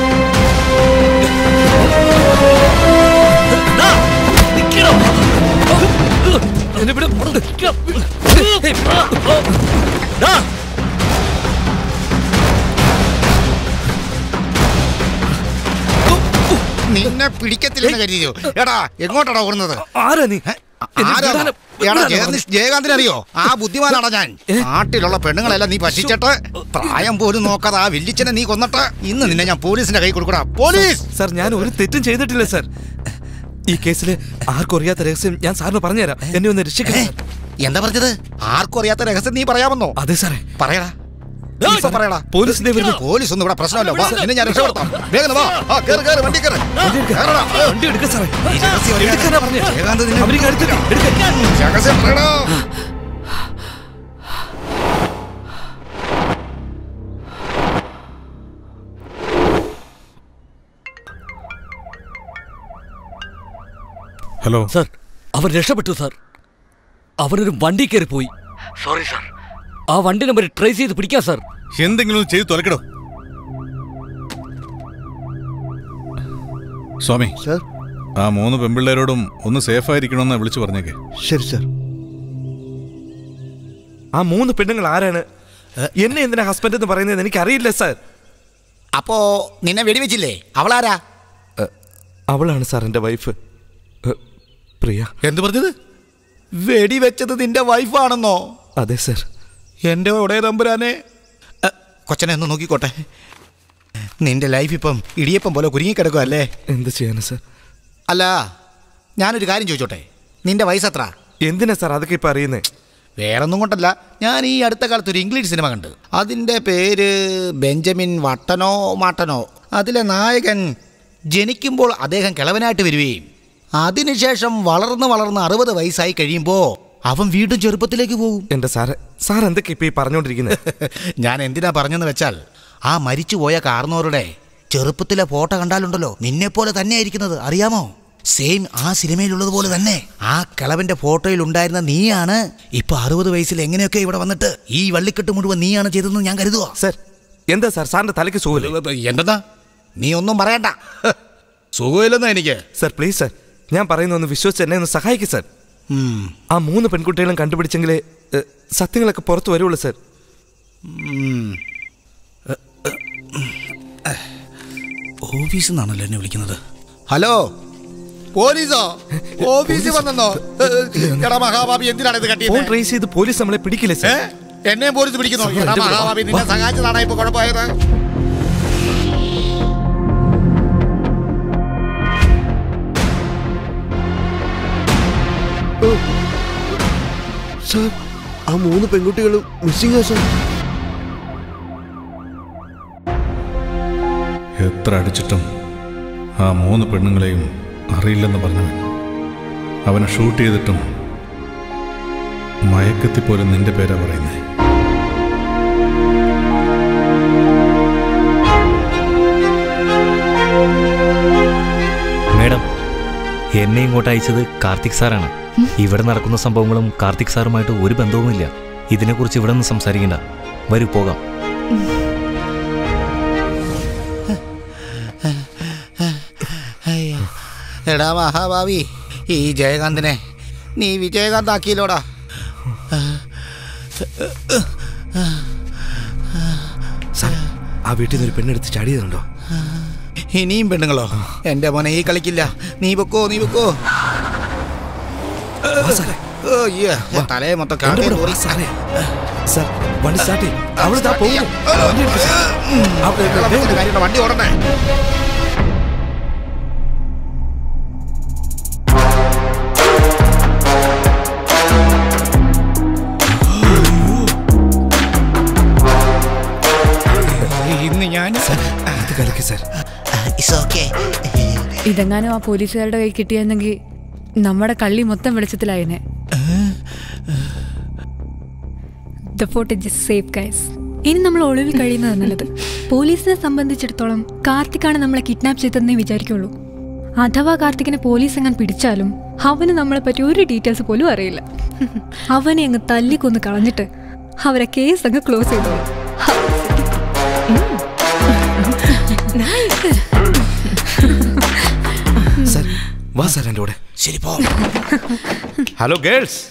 നിന്നെ പിടിക്കത്തില്ലെന്ന് കരുതിയോ എടാ എങ്ങോട്ടാടാ ഓടുന്നത് ആരാ നീ ആരാ എടാ ജയകാന്ത് ജയകാന്തിനെ അറിയോ ആ ബുദ്ധിമാനാടാ ഞാൻ നാട്ടിലുള്ള പെണ്ണുങ്ങളെല്ലാം നീ പറ്റിച്ചിട്ട് പ്രായം പോലും നോക്കാതെ ആ വില്ലിച്ചനെ നീ കൊന്നിട്ട് ഇന്ന് നിന്നെ ഞാൻ പോലീസിന്റെ കൈ കൊടുക്കടാ പോലീസ് സാർ ഞാൻ ഒരു തെറ്റും ചെയ്തിട്ടില്ല സാർ ഈ കേസിൽ ആർക്കും അറിയാത്ത രഹസ്യം ഞാൻ സാറിന് പറഞ്ഞുതരാം എന്നെ ഒന്ന് രക്ഷിക്കണേ എന്താ പറഞ്ഞത് ആർക്കും അറിയാത്ത രഹസ്യം നീ പറയാമെന്നോ അതെ സാറേ പറയടാ ഇപ്പൊ പറയടാ പോലീസിന്റെ വരുന്നു പോലീസ് ഒന്നും ഇവിടെ പ്രശ്നമല്ല വാ നിന്നെ ഞാൻ രക്ഷപ്പെടുത്താം വേഗം വാ ആ കേറ് കേറ് വണ്ടി കേറ് കേറടാ. വണ്ടി എടുക്ക സാറേ ഈ രഹസ്യം അറിയാതെ എടുക്കാനാ പറഞ്ഞേ. ജയകാന്ത് നിന്നെ അവർക്ക് അടുത്തെത്തി. എടുക്ക. രഹസ്യം പറയടാ. ഹലോ സാർ അവൻ രക്ഷപ്പെട്ടു സാർ അവനൊരു വണ്ടി കയറി പോയി സോറി സാർ ആ വണ്ടി നമ്പർ ട്രേസ് ചെയ്ത് പിടിക്കാം സാർ എന്തെങ്കിലും ഒന്ന് ചെയ്ത് തുലക്കടോ സ്വാമി സർ ആ മൂന്ന് പെമ്പിള്ളേരോടും ഒന്ന് സേഫായിരിക്കണമെന്ന് വിളിച്ചു പറഞ്ഞേക്കെ ശരി സർ ആ മൂന്ന് പെണ്ണുങ്ങൾ ആരാണ് എന്നെ എന്തിനാ ഹസ്ബൻഡ് എന്ന് പറയുന്നത് എനിക്ക് അറിയില്ല സാർ അപ്പോ നിന്നെ വെടിവെച്ചില്ലേ അവളാരാ അവളാണ് സാർ എൻ്റെ വൈഫ് പ്രിയ എന്ത് പറഞ്ഞത് വെടിവെച്ചത് നിന്റെ വൈഫാണെന്നോ അതെ സാർ എന്റെ ഒടേ തമ്പുരാനെ അ, കൊച്ചനെ ഒന്ന് നോക്കിക്കോട്ടെ നിന്റെ ലൈഫ് ഇപ്പം ഇടിയപ്പം പോലെ കുരുങ്ങിക്കിടക്കുക അല്ലേ എന്ത് ചെയ്യാനാ സാർ അല്ല ഞാനൊരു കാര്യം ചോദിച്ചോട്ടെ നിന്റെ വയസ്സെത്ര എന്തിനാ സാർ അതൊക്കെ ഇപ്പം അറിയുന്നേ വേറൊന്നും കൊണ്ടല്ല ഞാൻ ഈ അടുത്ത കാലത്ത് ഒരു ഇംഗ്ലീഷ് സിനിമ കണ്ട് അതിൻ്റെ പേര് ബെഞ്ചമിൻ വട്ടനോ മാട്ടനോ അതിലെ നായകൻ ജനിക്കുമ്പോൾ അദ്ദേഹം കിളവനായിട്ട് വരികയും അതിനുശേഷം വളർന്ന് വളർന്ന് അറുപത് വയസ്സായി കഴിയുമ്പോൾ അവൻ വീണ്ടും ചെറുപ്പത്തിലേക്ക് പോകും എൻ്റെ സാറ് സാർ എന്തൊക്കെ ഇപ്പം ഈ പറഞ്ഞുകൊണ്ടിരിക്കുന്നത് ഞാൻ എന്തിനാ പറഞ്ഞെന്ന് വെച്ചാൽ ആ മരിച്ചുപോയ കാർന്നോരുടെ ചെറുപ്പത്തിലെ ഫോട്ടോ കണ്ടാലുണ്ടല്ലോ നിന്നെപ്പോലെ തന്നെയായിരിക്കുന്നത് അറിയാമോ സെയിം ആ സിനിമയിലുള്ളത് പോലെ തന്നെ ആ കിളവന്റെ ഫോട്ടോയിൽ ഉണ്ടായിരുന്ന നീയാണ് ഇപ്പൊ അറുപത് വയസ്സിൽ എങ്ങനെയൊക്കെ ഇവിടെ വന്നിട്ട് ഈ വള്ളിക്കെട്ട് മുഴുവൻ നീയാണ് ചെയ്തതെന്ന് ഞാൻ കരുതുക സാർ എന്താ സാർ സാറിന്റെ തലയ്ക്ക് സുഖമില്ല എന്തെന്നാ നീ ഒന്നും പറയണ്ട സുഖമില്ലെന്നാ എനിക്ക് സാർ പ്ലീസ് സാർ ഞാൻ പറയുന്ന ഒന്ന് വിശ്വസിച്ച് എന്നെ ഒന്ന് സഹായിക്കും സാർ ആ മൂന്ന് പെൺകുട്ടികളും കണ്ടുപിടിച്ചെങ്കിലേ ഏ, സത്യങ്ങളൊക്കെ പുറത്തു വരുള്ളൂ സാർ ഓഫീസിൽ നിന്നാണല്ലോ എന്നെ വിളിക്കുന്നത് ഹലോ പോലീസോ ഓഫീസിൽ വന്നെന്നോ എടാ മഹാബാബി എന്തിനാണ് ഇത് ഫോൺ കട്ടിയത് ട്രേസ് ചെയ്ത് പോലീസ് നമ്മളെ പിടിക്കില്ല സാർ എന്നെയും പോലീസ് പിടിക്കുന്നു സാർ, എടാ എന്റെ കൂടെ മഹാബാബി വാ. നിന്നെ സഹായിച്ചതാണ് ഇപ്പൊ കുഴപ്പമായത് സാർ ആ മൂന്ന് പെൺകുട്ടികളും മിസ്സിംഗ് സാർ എത്ര അടിച്ചിട്ടും ആ മൂന്ന് പെണ്ണുങ്ങളെയും അറിയില്ലെന്ന് പറഞ്ഞവൻ അവനെ ഷൂട്ട് ചെയ്തിട്ടും മയക്കത്തിൽ പോലും നിന്റെ പേരാ പറയുന്നേ മേഡം എന്നെ ഇങ്ങോട്ട് അയച്ചത് കാർത്തിക് സാറാണ് ഇവിടെ നടക്കുന്ന സംഭവങ്ങളും കാർത്തിക് സാറുമായിട്ട് ഒരു ബന്ധവുമില്ല ഇതിനെക്കുറിച്ച് ഇവിടെ നിന്ന് സംസാരിക്കണ്ട വരൂ പോകാം അയ്യോ. എടാ മഹാഭാവി ഈ ജയകാന്തിനെ നീ വിജയകാന്ത് ആക്കിയില്ലോടാ സാർ ആ വീട്ടിൽ നിന്ന് ഒരു പെണ്ണെടുത്ത് ചാടിയതുണ്ടോ ഇനിയും പെണ്ണുങ്ങളോ എന്റെ മോനെ ഈ കളിക്കില്ല നീ വെക്കോ നീ വെക്കോ ഓ, അയ്യോ, തലയെ മൊത്തം കാക്കയെ തൂറി. സാർ വണ്ടി സ്റ്റാർട്ട് ചെയ്യും അവിടെ ദാ പോകുന്നു വണ്ടി എടുക്ക് സാർ. അവിടെ ഇവിടെ വെള്ളത്തിന്റെ കാര്യമുണ്ട്, വണ്ടി ഓടണേ ഇന്ന് ഞാൻ ഇത് കലക്കി സാർ ഇതെങ്ങാനും ആ പോലീസുകാരുടെ കൈ കിട്ടിയെന്നെങ്കിൽ നമ്മുടെ കള്ളി മൊത്തം വെളിച്ചത്തിലായനെ the fort is safe guys ഇനി നമ്മൾ ഒളിവിൽ കഴിയുന്നത് നല്ലത് പോലീസിനെ സംബന്ധിച്ചിടത്തോളം കാർത്തിക്കാണ് നമ്മളെ കിഡ്നാപ്പ് ചെയ്തതെന്നേ വിചാരിക്കുള്ളൂ അഥവാ കാർത്തിക്കിനെ പോലീസ് എങ്ങനെ പിടിച്ചാലും അവന് നമ്മളെ പറ്റി ഒരു ഡീറ്റെയിൽസ് പോലും അറിയില്ല അവനെ അങ്ങ് തല്ലിക്കൊന്ന് കളഞ്ഞിട്ട് അവരെ കേസ് അങ്ങ് ക്ലോസ് ചെയ്തോളും സാർ വാ സാർ എൻ്റെ കൂടെ ശരി പോ ഹലോ ഗേൾസ്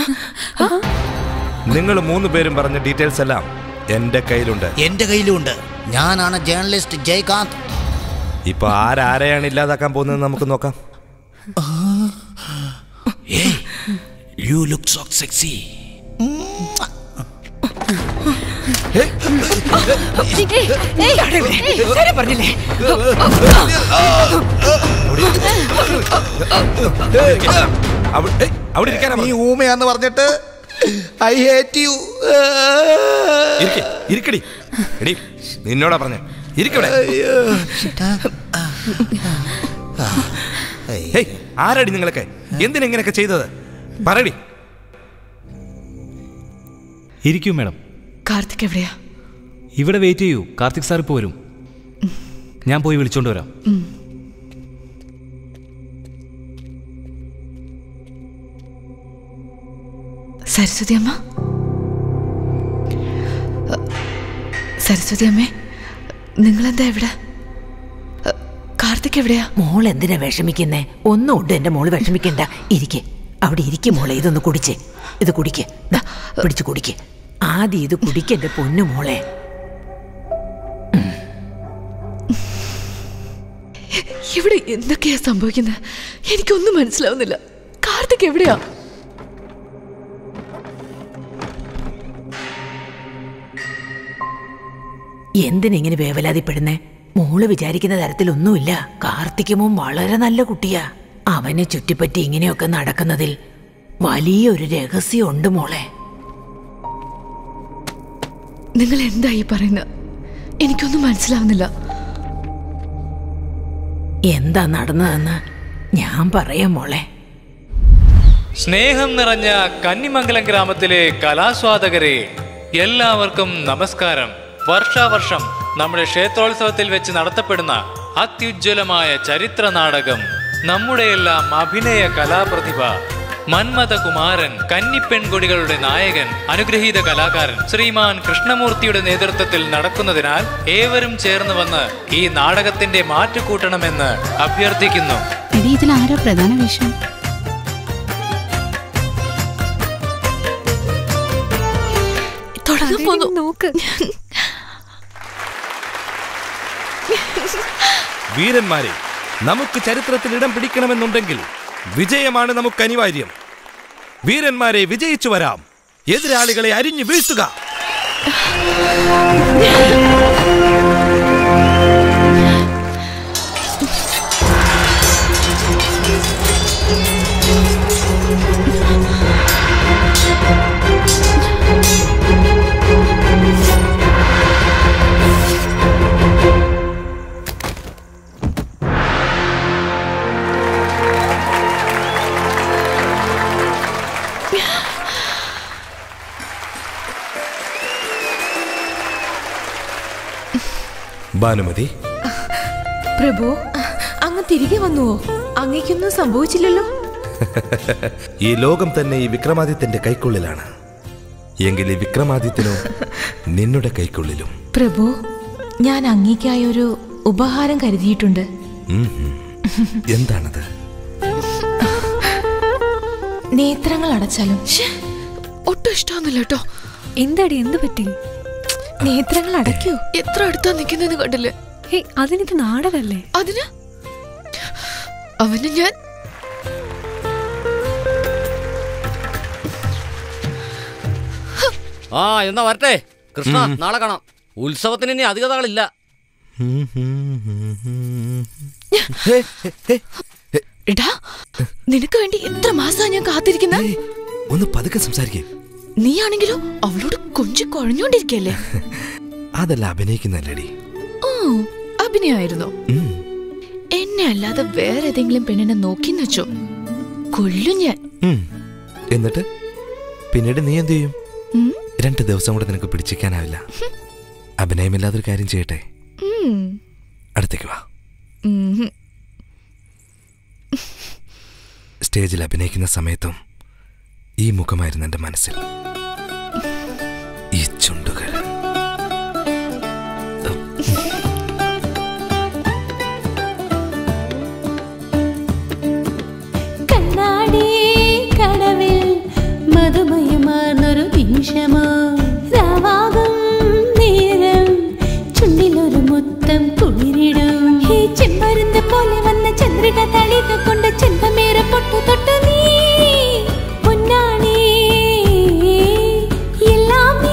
നിങ്ങൾ മൂന്ന് പേരും പറഞ്ഞ ഡീറ്റെയിൽസ് എല്ലാം എൻ്റെ കയ്യിലുണ്ട് എന്റെ കയ്യിലുണ്ട് ഞാനാണ് ജേർണലിസ്റ്റ് ജയകാന്ത് ഇപ്പൊ ആരാരെയാണ് ഇല്ലാതാക്കാൻ പോകുന്നത് നമുക്ക് നോക്കാം യു ലുക്ക് സോ സെക്സി പറഞ്ഞില്ലേ നീ ഊമയാന്ന് പറഞ്ഞിട്ട് ഐ ഹേറ്റ് യു ഇരിക്കടി എടി നിന്നോടാ പറഞ്ഞേ ഇരിക്കവിടെ ഹേയ്, ആരാടി നിങ്ങളൊക്കെ എന്തിനെങ്ങനെയൊക്കെ ചെയ്തത് പറയടി ഇരിക്കൂ മാഡം കാർത്തിക് എവിടെയാ ഇവിടെ വെയിറ്റ് ചെയ്യൂ കാർത്തിക് സാർ ഇപ്പോൾ വരും ഞാൻ പോയി വിളിച്ചോണ്ട് വരാം ഉം. സരസ്വതി അമ്മ അ, സരസ്വതി അമ്മേ നിങ്ങളെന്താ എവിടെ അ, കാർത്തിക് എവിടെയാ മോൾ എന്തിനാ വിഷമിക്കുന്നേ ഒന്നും ഉണ്ട് എന്റെ മോള് വിഷമിക്കണ്ട ഇരിക്കെ അവിടെ ഇരിക്കും മോളെ ഇതൊന്ന് കുടിച്ചേ ഇത് കുടിക്ക് ദാ, പിടിച്ച് കുടിക്ക് ആദ്യം ഇത് കുടിക്ക് എന്റെ പൊന്നു മോളെ ഇവിടെ എന്തൊക്കെയാ സംഭവിക്കുന്നത് എനിക്കൊന്നും മനസ്സിലാവുന്നില്ല കാർത്തിക് എവിടെയാ എന്തിനിങ്ങനെ വേവലാതിപ്പെടുന്നേ മോള് വിചാരിക്കുന്ന തരത്തിലൊന്നുമില്ല കാർത്തികമോൻ വളരെ നല്ല കുട്ടിയാ അവനെ ചുറ്റിപ്പറ്റി ഇങ്ങനെയൊക്കെ നടക്കുന്നതിൽ വലിയൊരു രഹസ്യമുണ്ട് മോളെ നിങ്ങൾ എന്താ ഈ പറയുന്നത് എനിക്കൊന്നും മനസ്സിലാവുന്നില്ല എന്താ നടന്നതെന്ന് ഞാൻ പറയാം മോളെ സ്നേഹം നിറഞ്ഞ കന്നിമംഗലം ഗ്രാമത്തിലെ കലാസ്വാദകരെ എല്ലാവർക്കും നമസ്കാരം വർഷാവർഷം നമ്മുടെ ക്ഷേത്രോത്സവത്തിൽ വെച്ച് നടത്തപ്പെടുന്ന അത്യുജ്വലമായ ചരിത്ര നാടകം നമ്മുടെയെല്ലാം അഭിനയ കലാപ്രതിഭ മന്മഥകുമാരൻ കന്നിപ്പെൺകൊടികളുടെ നായകൻ അനുഗ്രഹീത കലാകാരൻ ശ്രീമാൻ കൃഷ്ണമൂർത്തിയുടെ നേതൃത്വത്തിൽ നടക്കുന്നതിനാൽ ഏവരും ചേർന്ന് വന്ന് ഈ നാടകത്തിന്റെ മാറ്റുകൂട്ടണമെന്ന് അഭ്യർത്ഥിക്കുന്നു എടി ഇതിൽ ആരാ പ്രധാന വേഷം തുടങ്ങാൻ പോന്നു നോക്ക് വീരന്മാരെ നമുക്ക് ചരിത്രത്തിൽ ഇടം പിടിക്കണമെന്നുണ്ടെങ്കിൽ വിജയമാണ് നമുക്ക് അനിവാര്യം വീരന്മാരെ വിജയിച്ചു വരാം എതിരാളികളെ അരിഞ്ഞു വീഴ്ത്തുക ഭാനുമതി പ്രഭു അങ്ങ് തിരികെ വന്നുവോ അങ്ങേക്കൊന്നും സംഭവിച്ചില്ലല്ലോ ഈ ലോകം തന്നെ ഈ വിക്രമാദിത്യന്റെ കൈക്കുള്ളിലാണ് എങ്കിൽ ഈ വിക്രമാദിത്യനോ നിന്നുടെ കൈക്കുള്ളിലും പ്രഭു ഞാൻ അങ്ങേക്കായി ഒരു ഉപഹാരം കരുതിയിട്ടുണ്ട് ഉം ഉം. എന്താണത് നേത്രങ്ങൾ അടച്ചാലും ഒട്ടും ഇഷ്ടമൊന്നുമില്ല കേട്ടോ എന്താടി എന്ത് പറ്റി നേത്രങ്ങൾ അടയ്ക്കൂ എത്ര അടുത്താ നിൽക്കുന്നതെന്ന് കണ്ടില്ലേ ഹേയ് അതിനിത് നാടകല്ലേ അതിന് അവന് ഞാൻ ആ എന്നാ വരട്ടെ കൃഷ്ണ ഉം. നാളെ കാണാം ഉത്സവത്തിന് ഇനി അധിക നാളില്ല എടാ നിനക്ക് വേണ്ടി എത്ര മാസാ ഞാൻ കാത്തിരിക്കുന്ന ഒന്ന് പതുക്കെ സംസാരിക്കേ നീയാണെങ്കിലോ അവളോട് കൊഞ്ചി കുഴഞ്ഞോണ്ടിരിക്കല്ലേ അതല്ല അഭിനയിക്കുന്നല്ലേടി ഓ അഭിനയായിരുന്നോ എന്നെ അല്ലാതെ വേറെ ഏതെങ്കിലും പെണ്ണിനെ നോക്കിന്ന് വെച്ചോ കൊല്ലും ഞാൻ ഉം. എന്നിട്ട് പിന്നീട് നീ എന്ത് ചെയ്യും ഉം? രണ്ട് ദിവസം കൂടെ നിനക്ക് പിടിച്ചിരിക്കാനാവില്ല അഭിനയമില്ലാതൊരു കാര്യം ചെയ്യട്ടെ ഉം. അടുത്തേക്ക് വാ ഉം. സ്റ്റേജിൽ അഭിനയിക്കുന്ന സമയത്തും ഈ മുഖമായിരുന്നു എൻ്റെ മനസ്സിൽ ഈ ചുണ്ടുകൾ നിമിഷമോ രാവാകും നേരം ചുണ്ടിലൊരു മുത്തം കുളിരിടും ഈ ചെമ്പരുന്ത് പോലെ വന്ന ചന്ദ്രിക തളിക കൊണ്ട് ചെമ്പമേറെ പൊട്ടു തൊട്ടു നീ പൊന്നാണി എല്ലാം നീ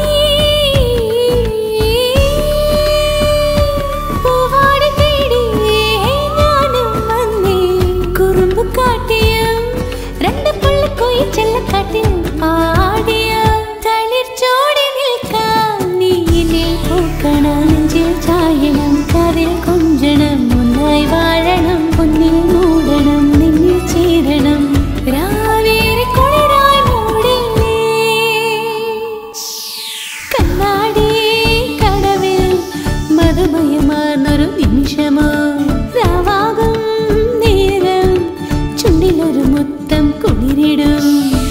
പൂവാടി തേടി ഞാനും വന്നേ കുറുമ്പ് കാട്ടിയും രണ്ട് പുള്ളിക്കോയി ചെല്ലക്കാട്ടിൽ പാടിയ തളിർ ചോടി നിൽക്കാം നീയിലെ പൂക്കണം നെഞ്ചിൽ ചായണം കതിൽ കൊഞ്ചണം ഒന്നായി വാഴണം പൊന്നിൽ മൂടണം നിന്നിൽ ചേരണം രാവേറെ കുളിരായി മൂടില്ലേ കണ്ണാടി കടവിൽ മധുമയമാർന്നൊരു നിമിഷമോ രാവാകും നേരം ചുണ്ടിലൊരു മുത്തം കുളിരിടും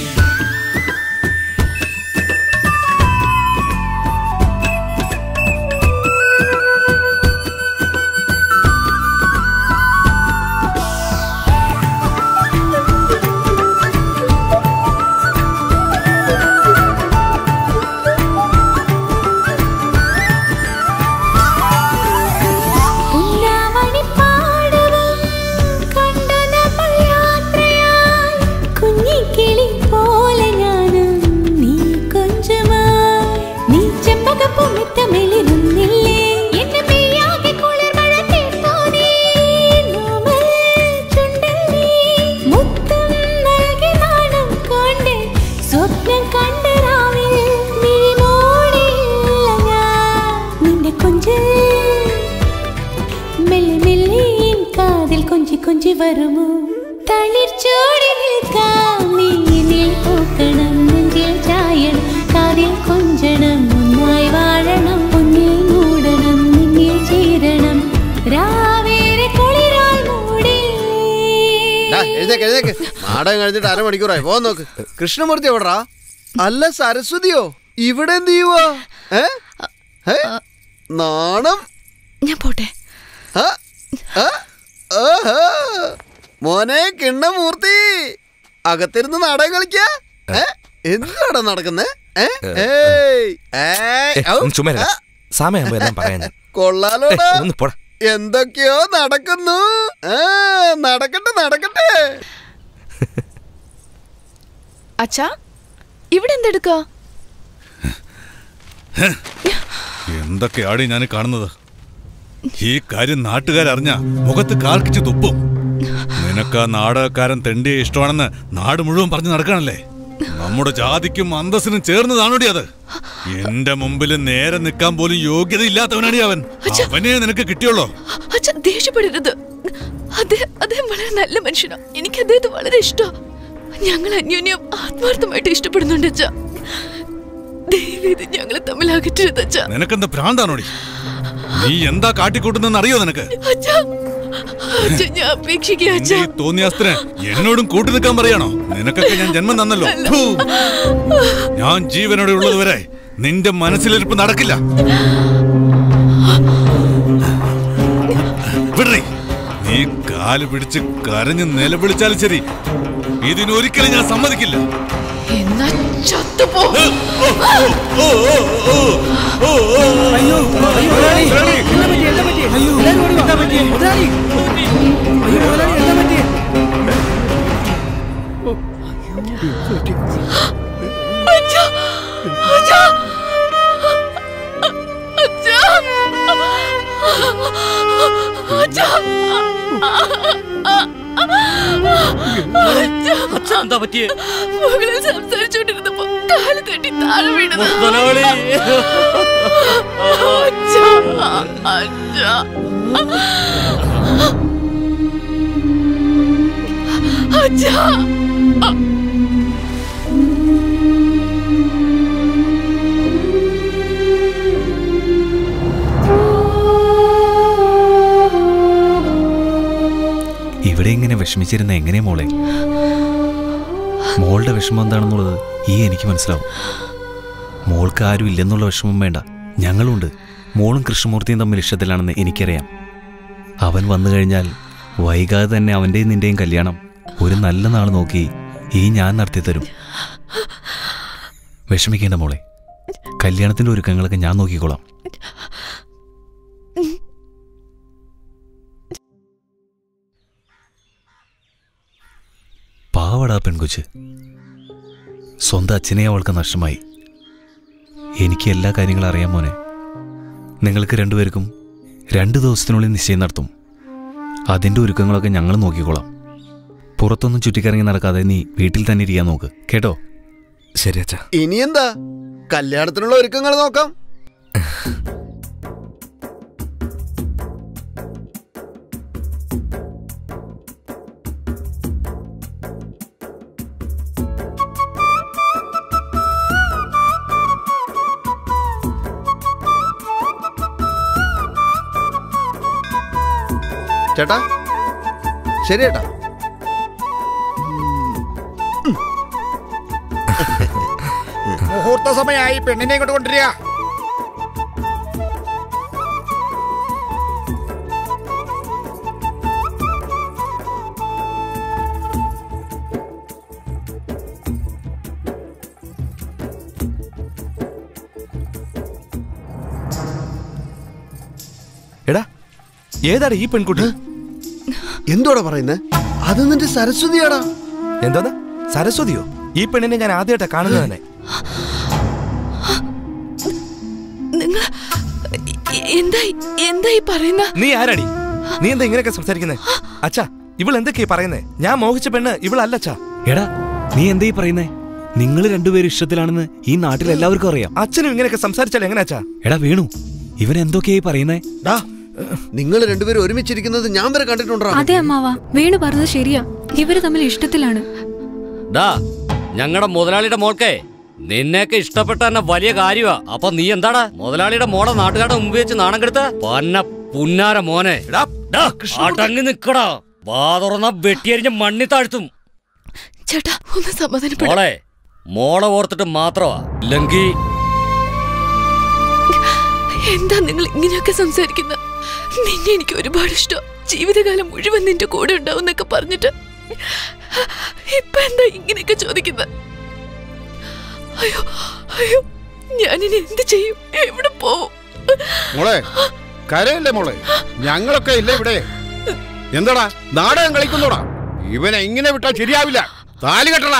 പുല്ലാമണിപ്പാടവം കണ്ടു നമ്മൾ യാത്രയായി. കുഞ്ഞിക്കിളി പോലെ ഞാനും നീ കൊഞ്ചുമായി. നീ ചെമ്പകപ്പൂമിത്തമിളിരുന്നില്ലേ? എന്നെ മെയ്യാകെ കുളിർമഴ തീർത്തോ നീ? നോമൽ ചുണ്ടിൽ നീ മുത്തം നൽകി നാണം കൊണ്ട് സ്വപ്നം കണ്ട രാവിൽ മിഴിമൂടിയില്ല ഞാൻ. നിന്റെ കൊഞ്ചൽ മെല്ലെ മെല്ലെ എൻ കാതിൽ കൊഞ്ചി കൊഞ്ചി വരുമോ തളിർ ചോടി നിൽക്കാം നീ എന്നിൽ പൂക്കണം നെഞ്ചിൽ ചായണം കാതിൽ കൊഞ്ചണം ഒന്നായി വാഴണം പൊന്നിൽ മൂടണം നിന്നിൽ ചേരണം രാവേറെ കുളിരാൽ മൂടി ഡാ, എഴുന്നേക്ക് എഴുന്നേക്ക് നാടകം കഴിഞ്ഞിട്ട് അരമണിക്കൂറായി പോ നോക്ക് കൃഷ്ണമൂർത്തി എവിടാ അല്ല സരസ്വതിയോ ഇവിടെ എന്ത് ചെയ്യുവാ ഏ? ഏ? നാണം ഞാൻ പോട്ടെ ആ? ആ? ആഹാ. മോനെ കിണ്ണമൂർത്തി അകത്തിരുന്ന് നാടകം കളിക്ക എന്താണ് നടക്കുന്നേ ഏ? ഏയ്. ഏയ്. ഔ. ചുമ്മാ സമയമാകുമ്പോ എല്ലാം പറയാൻ ഞാൻ. കൊള്ളാലോടാ ഏയ്, ഒന്ന് പോടാ എന്തൊക്കെയോ നടക്കുന്നു ആ നടക്കട്ടെ നടക്കട്ടെ അച്ഛാ ഇവിടെ എന്തെടുക്ക എന്തൊക്കെയാണ് ഞാൻ കാണുന്നത് ഈ കാര്യം നാട്ടുകാരറിഞ്ഞ മുഖത്ത് കാർക്കിച്ച് തുപ്പും നിനക്ക് ആ നാടകക്കാരൻ തെണ്ടിയെ ഇഷ്ടമാണെന്ന് നാട് മുഴുവൻ പറഞ്ഞു നടക്കണല്ലേ നമ്മുടെ ജാതിക്കും അന്തസ്സിനും ചേർന്നതാണോടി അത് എന്റെ മുമ്പിൽ നേരെ നിൽക്കാൻ പോലും യോഗ്യതയില്ലാത്തവനാടി അവൻ അവനെ നിനക്ക് കിട്ടിയുള്ളോ അച്ഛ ദേഷ്യപ്പെടരുത് അദ്ദേഹം അദ്ദേഹം വളരെ നല്ല മനുഷ്യനാ എനിക്ക് അദ്ദേഹത്തെ വളരെ ഇഷ്ടമാണ് ഞങ്ങൾ അന്യോന്യം ആത്മാർത്ഥമായിട്ട് ഇഷ്ടപ്പെടുന്നുണ്ട് അച്ഛ ദൈവം ഞങ്ങളെ തമ്മിൽ അകറ്റരുത് അച്ഛ നിനക്കെന്താ ഭ്രാന്താണോടി നീ എന്താ കാട്ടിക്കൂട്ടുന്നെന്ന് അറിയോ നിനക്ക് അച്ഛ അച്ഛ ഞാൻ അപേക്ഷിക്കുക അച്ഛ നിന്റെ ഈ തോന്നിയാസ്ത്രന് എന്നോടും കൂട്ടു നിൽക്കാൻ പറയാണോ നിനക്കൊക്കെ ഞാൻ ജന്മം തന്നല്ലോ ഫൂ. ഞാൻ ജീവനോടെ ഉള്ളതുവരെ നിന്റെ മനസ്സിലിരിപ്പ് നടക്കില്ല വിടറി നീ കാല് പിടിച്ച് കരഞ്ഞ് നിലവിളിച്ചാലും ശരി ഇതിനൊരിക്കലും ഞാൻ സമ്മതിക്കില്ല എന്നാ ചത്തുപോ അയ്യോ മുതലാളി എന്താ പറ്റി എന്താ പറ്റി അയ്യോ എന്താ പറ്റി മുതലാളി അയ്യോ മുതലാളി എന്താ പറ്റി അച്ഛ അച്ഛ അച്ഛ അച്ഛ എന്താ പറ്റിയേ മുകളിൽ സംസാരിച്ചോണ്ടിരുന്നപ്പോ കാല് തട്ടി താഴെ വീണത് മുതലാളി. അച്ഛ അച്ഛ അച്ഛ ഇവിടെ ഇങ്ങനെ വിഷമിച്ചിരുന്ന എങ്ങനെ മോളെ മോളുടെ വിഷമം എന്താണെന്നുള്ളത് ഈ എനിക്ക് മനസ്സിലാവും മോൾക്ക് ആരും ഇല്ലെന്നുള്ള വിഷമം വേണ്ട ഞങ്ങളുണ്ട് മോളും കൃഷ്ണമൂർത്തിയും തമ്മിൽ ഇഷ്ടത്തിലാണെന്ന് എനിക്കറിയാം അവൻ വന്നു കഴിഞ്ഞാൽ വൈകാതെ തന്നെ അവൻ്റെയും നിന്റെയും കല്യാണം ഒരു നല്ല നാൾ നോക്കി ഈ ഞാൻ നടത്തി തരും വിഷമിക്കേണ്ട മോളെ കല്യാണത്തിന്റെ ഒരുക്കങ്ങളൊക്കെ ഞാൻ നോക്കിക്കോളാം പാവടാ പെൺകൊച്ച് സ്വന്തം അച്ഛനെ അവൾക്ക് നഷ്ടമായി എനിക്ക് എല്ലാ കാര്യങ്ങളും അറിയാം മോനെ നിങ്ങൾക്ക് രണ്ടുപേർക്കും രണ്ട് ദിവസത്തിനുള്ളിൽ നിശ്ചയം നടത്തും അതിൻ്റെ ഒരുക്കങ്ങളൊക്കെ ഞങ്ങൾ നോക്കിക്കോളാം പുറത്തൊന്നും ചുറ്റിക്കറങ്ങി നടക്കാതെ നീ വീട്ടിൽ തന്നെ ഇരിക്കാൻ നോക്ക് കേട്ടോ ശരി അച്ഛാ ഇനി എന്താ കല്യാണത്തിനുള്ള ഒരുക്കങ്ങൾ നോക്കാം ചേട്ടാ ശരി ചേട്ടാ മുഹൂർത്ത സമയമായി പെണ്ണിനെ ഇങ്ങോട്ട് കൊണ്ടുവരിക എടാ ഏതാടാ ഈ പെൺകുട്ടി എന്തുവാടാ പറയുന്നേ അത് നിന്റെ സരസ്വതിയാടാ എന്താ സരസ്വതിയോ ഈ പെണ്ണിനെ ഞാൻ ആദ്യമായിട്ടാ കാണുന്നത് തന്നെ നിങ്ങൾ എന്തായി എന്തായി പറയുന്ന നീ ആരാടി നീ എന്താ ഇങ്ങനെയൊക്കെ സംസാരിക്കുന്നേ അച്ഛാ ഇവൾ എന്തൊക്കെയാ പറയുന്നേ ഞാൻ മോഹിച്ച പെണ്ണ് ഇവളല്ല അച്ഛാ എടാ നീ എന്തേ പറയുന്നേ നിങ്ങൾ രണ്ടുപേരും ഇഷ്ടത്തിലാണെന്ന് ഈ നാട്ടിൽ എല്ലാവർക്കും അറിയാം അച്ഛനും ഇങ്ങനെയൊക്കെ സംസാരിച്ചാൽ എങ്ങനെ അച്ഛാ എടാ വേണു ഇവൻ എന്തൊക്കെയായി പറയുന്നേ നിങ്ങൾ രണ്ടുപേരും ഒരുമിച്ചിരിക്കുന്നത് ഞാൻ വരെ കണ്ടിട്ടുണ്ടോ അതെ അമ്മാവ വേണു പറഞ്ഞത് ശരിയാ ഇവര് തമ്മിൽ ഇഷ്ടത്തിലാണ് ഡാ ഞങ്ങളുടെ മുതലാളിയുടെ മോൾക്കേ നിന്നെയൊക്കെ ഇഷ്ടപ്പെട്ട തന്നെ വലിയ കാര്യമാ അപ്പൊ നീ എന്താടാ മുതലാളിയുടെ മോളെ നാട്ടുകാരുടെ മുമ്പ് വെച്ച് നാണം കെടുത്ത പന്ന പുന്നാര മോനെ ഡാ, അടങ്ങി നിക്കടാ വാ തുറന്ന വെട്ടിയരിഞ്ഞ മണ്ണി താഴ്ത്തും ചേട്ടാ ഒന്ന് സമാധാനപ്പെടാം മോളെ മോളെ ഓർത്തിട്ട് മാത്രമാ ഇല്ലെങ്കി എന്താ നിങ്ങൾ ഇങ്ങനെയൊക്കെ സംസാരിക്കുന്നത് നിന്നെ എനിക്ക് ഒരുപാട് ഇഷ്ടം ജീവിതകാലം മുഴുവൻ നിന്റെ കൂടെ ഉണ്ടാവും എന്നൊക്കെ പറഞ്ഞിട്ട് ഇപ്പൊ എന്താ ഇങ്ങനെയൊക്കെ ചോദിക്കുന്നത് അയ്യോ അയ്യോ ഞാനിനി എന്ത് ചെയ്യും എവിടെ പോവും മോളെ കരയല്ലേ മോളെ ഞങ്ങളൊക്കെ ഇല്ലേ ഇവിടെ എന്താടാ നാടകം കളിക്കുന്നോടാ ഇവനെ ഇങ്ങനെ വിട്ടാൽ ശരിയാവില്ല താലി കെട്ടടാ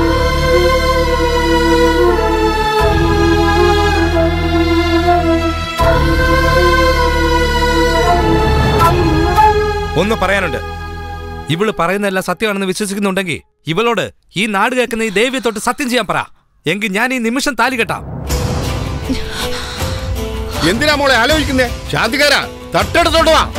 ഒന്ന് പറയാനുണ്ട് ഇവള് പറയുന്നതെല്ലാം സത്യമാണെന്ന് വിശ്വസിക്കുന്നുണ്ടെങ്കിൽ ഇവളോട് ഈ നാട് കേൾക്കുന്ന ഈ ദേവിയെ തൊട്ട് സത്യം ചെയ്യാൻ പറ എങ്കിൽ ഞാൻ ഈ നിമിഷം താലി കെട്ടാം എന്തിനാ മോളെ ആലോചിക്കുന്നേ ശാന്തികാരാ തട്ടെടുത്തോണ്ട് വാ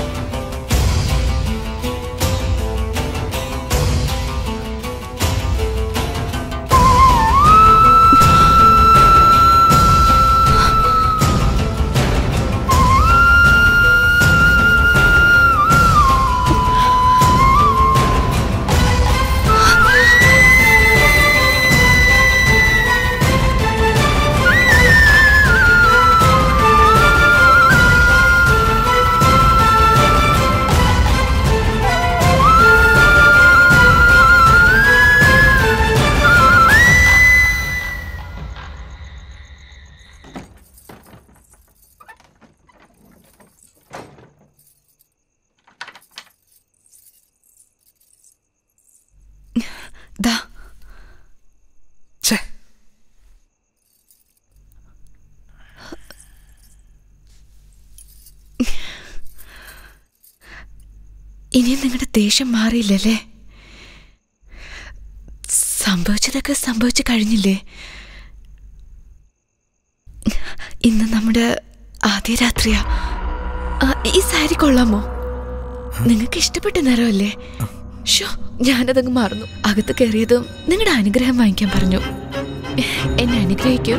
ദാ ഇനിയും നിങ്ങളുടെ ദേഷ്യം മാറിയില്ലല്ലേ സംഭവിച്ചതൊക്കെ സംഭവിച്ചു കഴിഞ്ഞില്ലേ ഇന്ന് നമ്മുടെ ആദ്യ രാത്രിയാ ആ, ഈ സാരി കൊള്ളാമോ നിങ്ങൾക്ക് ഇഷ്ടപ്പെട്ട നേരമല്ലേ ഷോ ഞാനതങ്ങ് മറന്നു അകത്ത് കയറിയതും നിങ്ങളുടെ അനുഗ്രഹം വാങ്ങിക്കാൻ പറഞ്ഞു എന്നെ അനുഗ്രഹിക്കൂ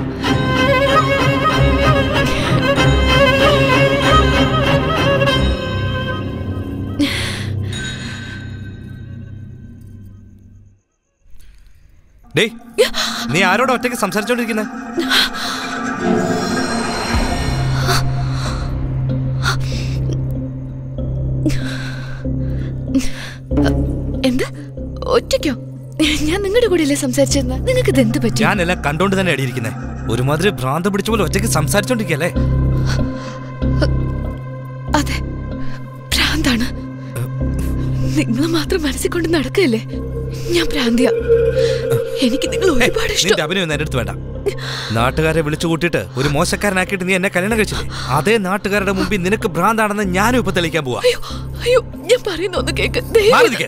ഡേയ് നീ ആരോട് ഒറ്റയ്ക്ക് സംസാരിച്ചോണ്ടിരിക്കുന്നത് എന്ത് ഒറ്റയ്ക്കോ ഞാൻ നിങ്ങളുടെ കൂടെയല്ലേ സംസാരിച്ചിരുന്ന നിങ്ങൾക്ക് ഇത് എന്ത് പറ്റി ഞാനെല്ലാം കണ്ടോണ്ട് തന്നെ അടിയിരിക്കുന്നേ ഒരുമാതിരി ഭ്രാന്ത് പിടിച്ച പോലെ ഒറ്റയ്ക്ക് സംസാരിച്ചോണ്ടിരിക്കല്ലേ അതെ ഭ്രാന്താണ് നിങ്ങൾ മാത്രം മനസ്സിൽ കൊണ്ട് നടക്കല്ലേ ഞാൻ ഭ്രാന്തിയ എനിക്ക് നിങ്ങൾ ഒരുപാട് ഇഷ്ടം നിന്റെ അഭിനയം എന്റെ അടുത്ത് വേണ്ട നാട്ടുകാരെ വിളിച്ചു കൂട്ടിയിട്ട് ഒരു മോശക്കാരനാക്കിയിട്ട് നീ എന്നെ കല്യാണം കഴിച്ചില്ലേ അതേ നാട്ടുകാരുടെ മുമ്പിൽ നിനക്ക് ഭ്രാന്താണെന്ന് ഞാനും ഇപ്പൊ തെളിയിക്കാൻ പോവാ അയ്യോ ഞാൻ പറയുന്ന ഒന്ന് കേക്ക് മാറി നിൽക്ക്.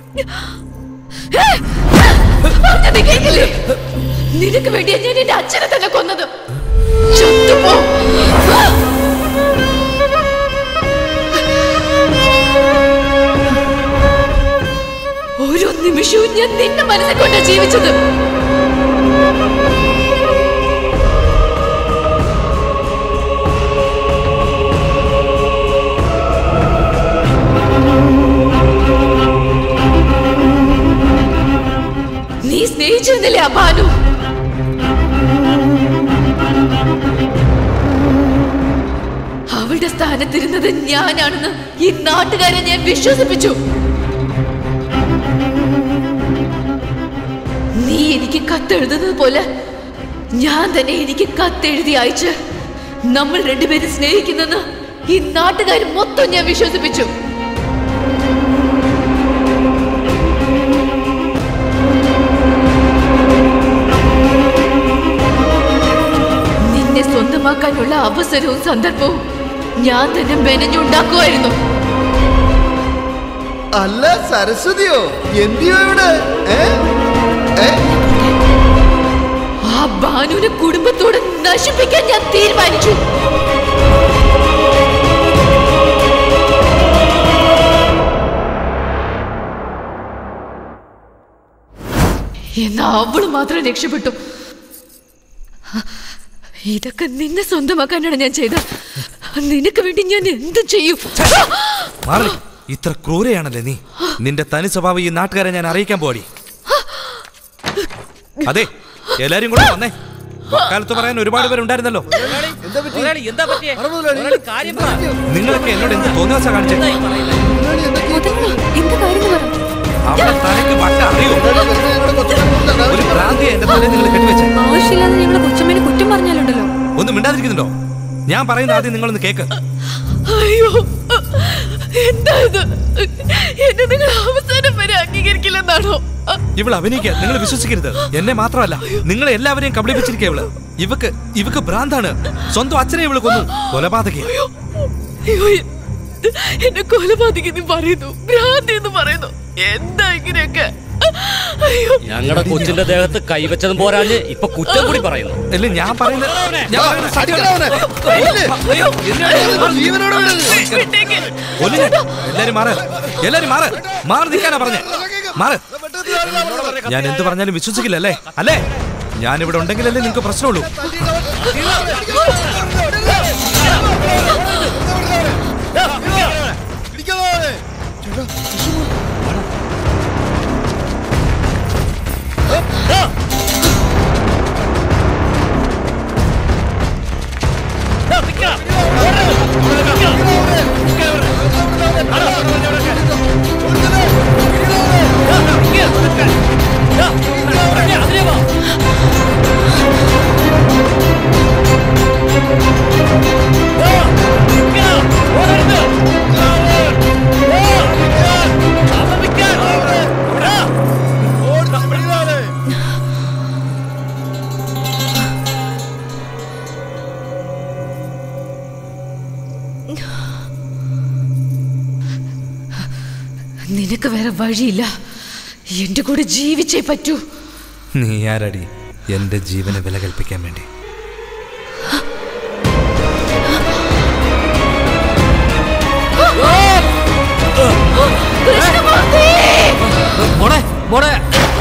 പറഞ്ഞത് കേക്കില്ലേ നിനക്ക് വേണ്ടിയാ ഞാൻ എന്റെ അച്ഛനെ തന്നെ കൊന്നത് ചത്തുപോ. ഓരോ നിമിഷവും ഞാൻ നിന്റെ മനസ്സിൽ കൊണ്ടാ ജീവിച്ചത് നീ സ്നേഹിച്ചിരുന്നില്ലേ ആ ഭാനു അവളുടെ സ്ഥാനത്തിരുന്നത് ഞാനാണെന്ന് ഈ നാട്ടുകാരെ ഞാൻ വിശ്വസിപ്പിച്ചു നീ എനിക്ക് കത്തെഴുതുന്നത് പോലെ ഞാൻ തന്നെ എനിക്ക് കത്തെഴുതി അയച്ച് നമ്മൾ രണ്ടുപേരും സ്നേഹിക്കുന്നെന്ന് ഈ നാട്ടുകാർ മൊത്തം ഞാൻ വിശ്വസിപ്പിച്ചു നിന്നെ സ്വന്തമാക്കാനുള്ള അവസരവും സന്ദർഭവും ഞാൻ തന്നെ മെനഞ്ഞുണ്ടാക്കുമായിരുന്നു അല്ല സരസ്വതിയോ എന്തിയോ ഇവിടെ ഏ? ഏ? ആ ഭാനുവിനെ കുടുംബത്തോട് നശിപ്പിക്കാൻ ഞാൻ തീരുമാനിച്ചു എന്നാ അവള് മാത്രം രക്ഷപ്പെട്ടു ഇതൊക്കെ നിന്നെ സ്വന്തമാക്കാനാണ് ഞാൻ ചെയ്തത് നിനക്ക് വേണ്ടി ഞാൻ എന്ത് ചെയ്യും മാറി നിൽക്ക്. ഇത്ര ക്രൂരയാണല്ലേ നീ നിന്റെ തനി സ്വഭാവം ഈ നാട്ടുകാരെ ഞാൻ അറിയിക്കാൻ പോടി അതെ എല്ലാരും കൂടെ വന്നേ വക്കാലത്ത് പറയാൻ ഒരുപാട് പേരുണ്ടായിരുന്നല്ലോ നിങ്ങളൊക്കെ എന്നോട് എന്ത് തോന്നിയാസ കാണിച്ചത് അവിടെ തലയ്ക്ക് വട്ട അറിയോ ഒരു ഭ്രാന്തിയെ എന്റെ തലയിൽ നിങ്ങൾ കെട്ടിവെച്ചേ ആവശ്യമില്ലാതെ ഞങ്ങളെ കൊച്ചമ്മേനെ കുറ്റം പറഞ്ഞാലുണ്ടല്ലോ ഒന്നും മിണ്ടാതിരിക്കുന്നുണ്ടോ ഞാൻ പറയുന്ന ആദ്യം നിങ്ങളൊന്ന് കേക്ക് അയ്യോ എന്താ ഇത് എന്നെ നിങ്ങൾ അവസാനം വരെ അംഗീകരിക്കില്ലെന്നാണോ ഇവള് അഭിനയിക്കുക നിങ്ങൾ വിശ്വസിക്കരുത് എന്നെ മാത്രമല്ല നിങ്ങളെ എല്ലാവരെയും കബളിപ്പിച്ചിരിക്കുക ഇവള് ഇവക്ക് ഇവക്ക് ഭ്രാന്താണ് സ്വന്തം അച്ഛനെ ഇവള് കൊന്നു കൊലപാതകി അയ്യോ എന്നെ കൊലപാതകെന്ന് പറയുന്നു ഭ്രാന്തി എന്ന് പറയുന്നു എന്താ ഇങ്ങനെയൊക്കെ അയ്യോ ഞങ്ങളുടെ കൊച്ചിന്റെ ദേഹത്ത് കൈവച്ചതും പോരാഞ്ഞ് ഇപ്പൊ കുറ്റം കൂടി പറയുന്നു അല്ല ഞാൻ പറയുന്നത് ഞാൻ പറയുന്നത് അടിക്കണവനെ. കൊല്ല്. അയ്യോ, എന്തിനാണ് ജീവനോടെ വിടരുത്. കൊല്ലില്ല. എല്ലാരും മാറ് എല്ലാരും മാറ് മാറി നിൽക്കാനാ പറഞ്ഞേ മാറ് ഞാൻ എന്ത് പറഞ്ഞാലും വിശ്വസിക്കില്ല അല്ലേ അല്ലേ ഞാൻ ഇവിടെ ഉണ്ടെങ്കിലല്ലേ നിങ്ങൾക്ക് പ്രശ്നമുള്ളൂ പിടിക്കാതെ. ചേട്ടാ, നിനക്ക് വേറെ വഴിയില്ല എന്റെ കൂടെ ജീവിച്ചേ പറ്റൂ നീ ആരടി എന്റെ ജീവന് വില കൽപ്പിക്കാൻ വേണ്ടി മോളെ മോളെ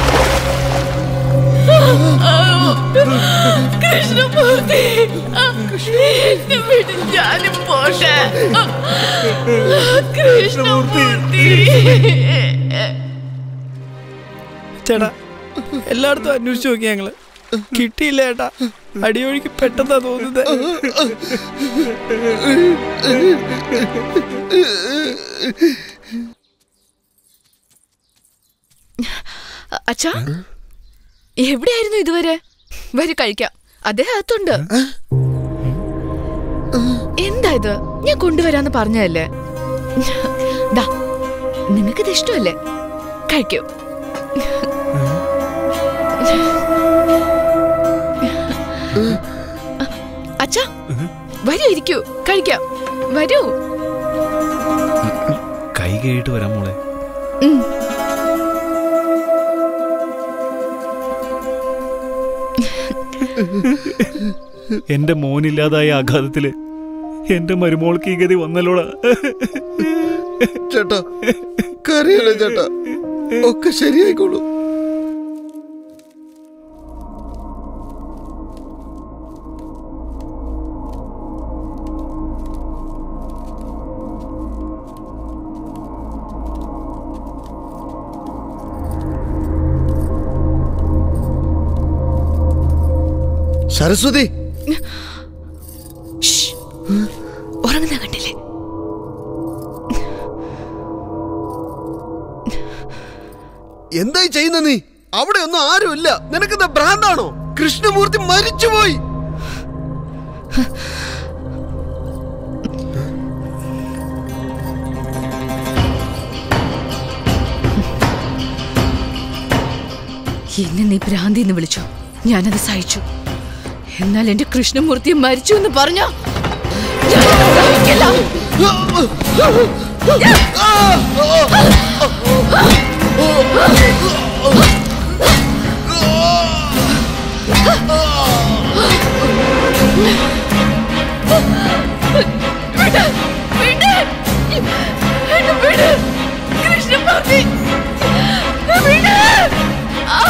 കൃഷ്ണമൂർത്തി എന്നെ വിട് ഞാനും പോട്ടെ കൃഷ്ണമൂർത്തി ചേട്ടാ എല്ലായിടത്തും അന്വേഷിച്ചു നോക്കി ഞങ്ങള് കിട്ടിയില്ല ചേട്ടാ അടിയൊഴുക്ക് പെട്ടെന്നാ തോന്നുന്നത് അച്ഛാ എവിടെയായിരുന്നു ഇതുവരെ വരൂ കഴിക്കാം അദ്ദേഹം അകത്തുണ്ട് എന്താ ഇത് ഞാൻ കൊണ്ടുവരാന്ന് പറഞ്ഞതല്ലേ ദാ നിങ്ങൾക്കിത് ഇഷ്ടമല്ലേ കഴിക്കൂ അച്ഛാ വരൂ ഇരിക്കൂ കഴിക്കാം വരൂ കൈ കഴുകിയിട്ട് വരാം മോളെ ഉം. എന്റെ മോനില്ലാതായ ആഘാതത്തില് എന്റെ മരുമോൾക്ക് ഈ ഗതി വന്നല്ലോടാ ചേട്ടാ കരയല്ലേ ചേട്ടാ ഒക്കെ ശരിയായിക്കോളൂ സരസ്വതി ഉറങ്ങുന്ന കണ്ടില്ലേ എന്തായി ചെയ്യുന്ന നീ അവിടെ ഒന്നും ആരുമില്ല നിനക്കെന്താ ഭ്രാന്താണോ കൃഷ്ണമൂർത്തി മരിച്ചുപോയി എന്നെ നീ ഭ്രാന്തി എന്ന് വിളിച്ചു ഞാനത് സഹിച്ചു എന്നാൽ എന്റെ കൃഷ്ണമൂർത്തി മരിച്ചു എന്ന് പറഞ്ഞ കൃഷ്ണമൂർത്തി വിട് ആ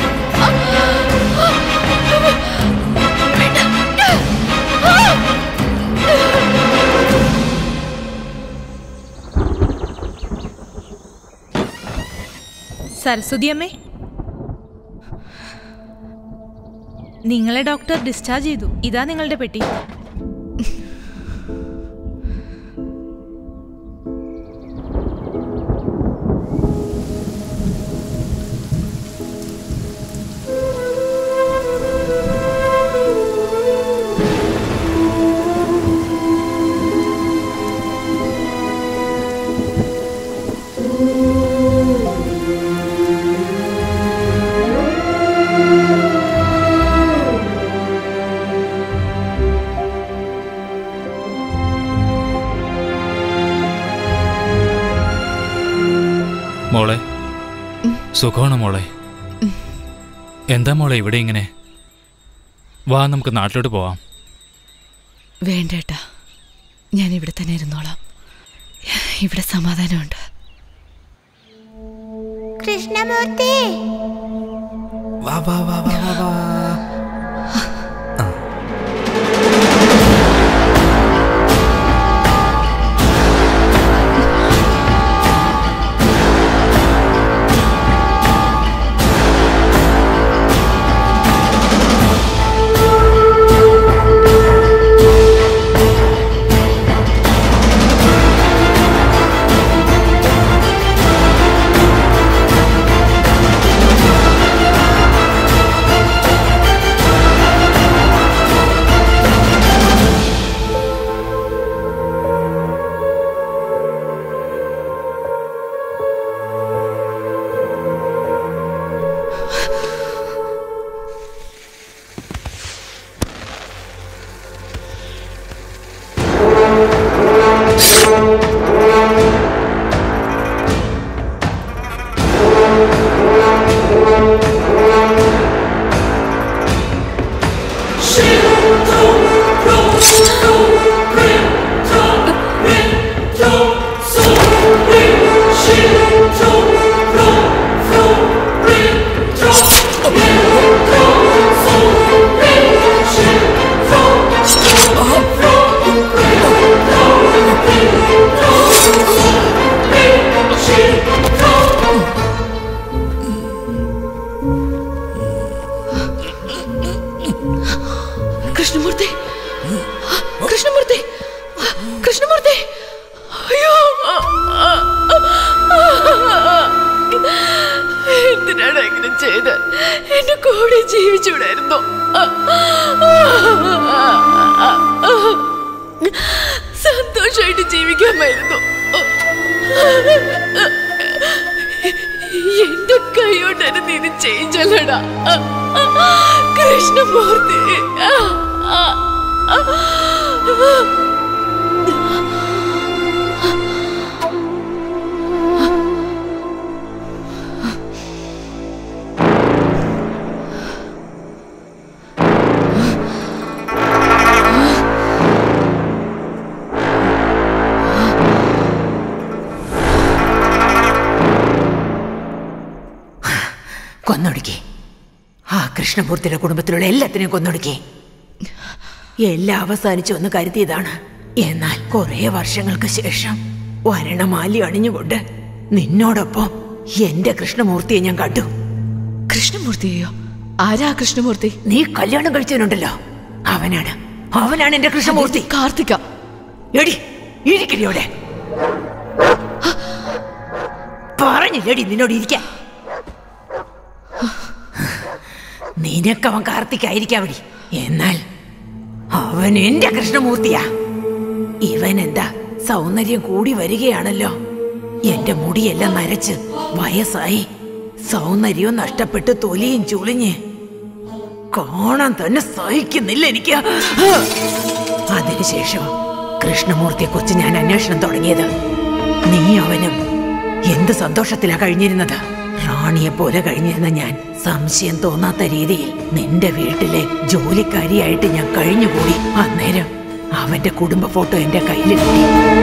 സരസ്വതി അമ്മേ നിങ്ങളെ ഡോക്ടർ ഡിസ്ചാർജ് ചെയ്തു ഇതാ നിങ്ങളുടെ പെട്ടി മോളെ സുഖമാണ് മോളെ എന്താ മോളെ ഇവിടെ ഇങ്ങനെ വാ നമുക്ക് നാട്ടിലോട്ട് പോവാം വേണ്ടേട്ടാ ഞാൻ ഇവിടെ തന്നെ ഇരുന്നോളാം ഇവിടെ സമാധാനമുണ്ട് കൃഷ്ണമൂർത്തി വാ വാ വാ വാ വാ വാ കൃഷ്ണമൂർത്തി കൃഷ്ണമൂർത്തി കൃഷ്ണമൂർത്തി അയ്യോ എന്തിനാണ് ഇങ്ങനെ ചെയ്ത് എന്റെ കൂടെ ജീവിച്ചൂടായിരുന്നോ സന്തോഷമായിട്ട് ജീവിക്കാമായിരുന്നു എന്റെ കൈയോട്ടാണ് നീ ഇത് ചെയ്യിച്ചല്ലടാ കൃഷ്ണമൂർത്തി കൊന്നൊടുക്കി ആ കൃഷ്ണമൂർത്തിയുടെ കുടുംബത്തിലുള്ള എല്ലാത്തിനെയും കൊന്നൊടുക്കി എല്ലാം അവസാനിച്ചു എന്ന് കരുതിയതാണ് എന്നാൽ കുറെ വർഷങ്ങൾക്ക് ശേഷം വരണമാലി അണിഞ്ഞുകൊണ്ട് നിന്നോടൊപ്പം എന്റെ കൃഷ്ണമൂർത്തിയെ ഞാൻ കണ്ടു കൃഷ്ണമൂർത്തിയോ ആരാ കൃഷ്ണമൂർത്തി നീ കല്യാണം കഴിച്ചവനുണ്ടല്ലോ അവനാണ് അവനാണ് എന്റെ കൃഷ്ണമൂർത്തി കാർത്തിക എടി ഇരിക്കടിയോടെ പറഞ്ഞില്ലടി നിന്നോട് ഇരിക്കാൻ നിനക്കവൻ കാർത്തിക്കായിരിക്കാവടി എന്നാൽ അവൻ എന്റെ കൃഷ്ണമൂർത്തിയാ ഇവൻ എന്താ സൗന്ദര്യം കൂടി വരികയാണല്ലോ എന്റെ മുടിയെല്ലാം നരച്ച് വയസ്സായി സൗന്ദര്യവും നഷ്ടപ്പെട്ട് തൊലിയും ചുളിഞ്ഞ് കാണാൻ തന്നെ സഹിക്കുന്നില്ല എനിക്ക് അതിനുശേഷം കൃഷ്ണമൂർത്തിയെ കുറിച്ച് ഞാൻ അന്വേഷണം തുടങ്ങിയത് നീ അവനും എന്ത് സന്തോഷത്തിലാ കഴിഞ്ഞിരുന്നത് റാണിയെ പോലെ കഴിഞ്ഞിരുന്ന ഞാൻ സംശയം തോന്നാത്ത രീതിയിൽ നിന്റെ വീട്ടിലെ ജോലിക്കാരിയായിട്ട് ഞാൻ കഴിഞ്ഞുകൂടി അന്നേരം അവന്റെ കുടുംബ ഫോട്ടോ എന്റെ കയ്യിൽ കിട്ടി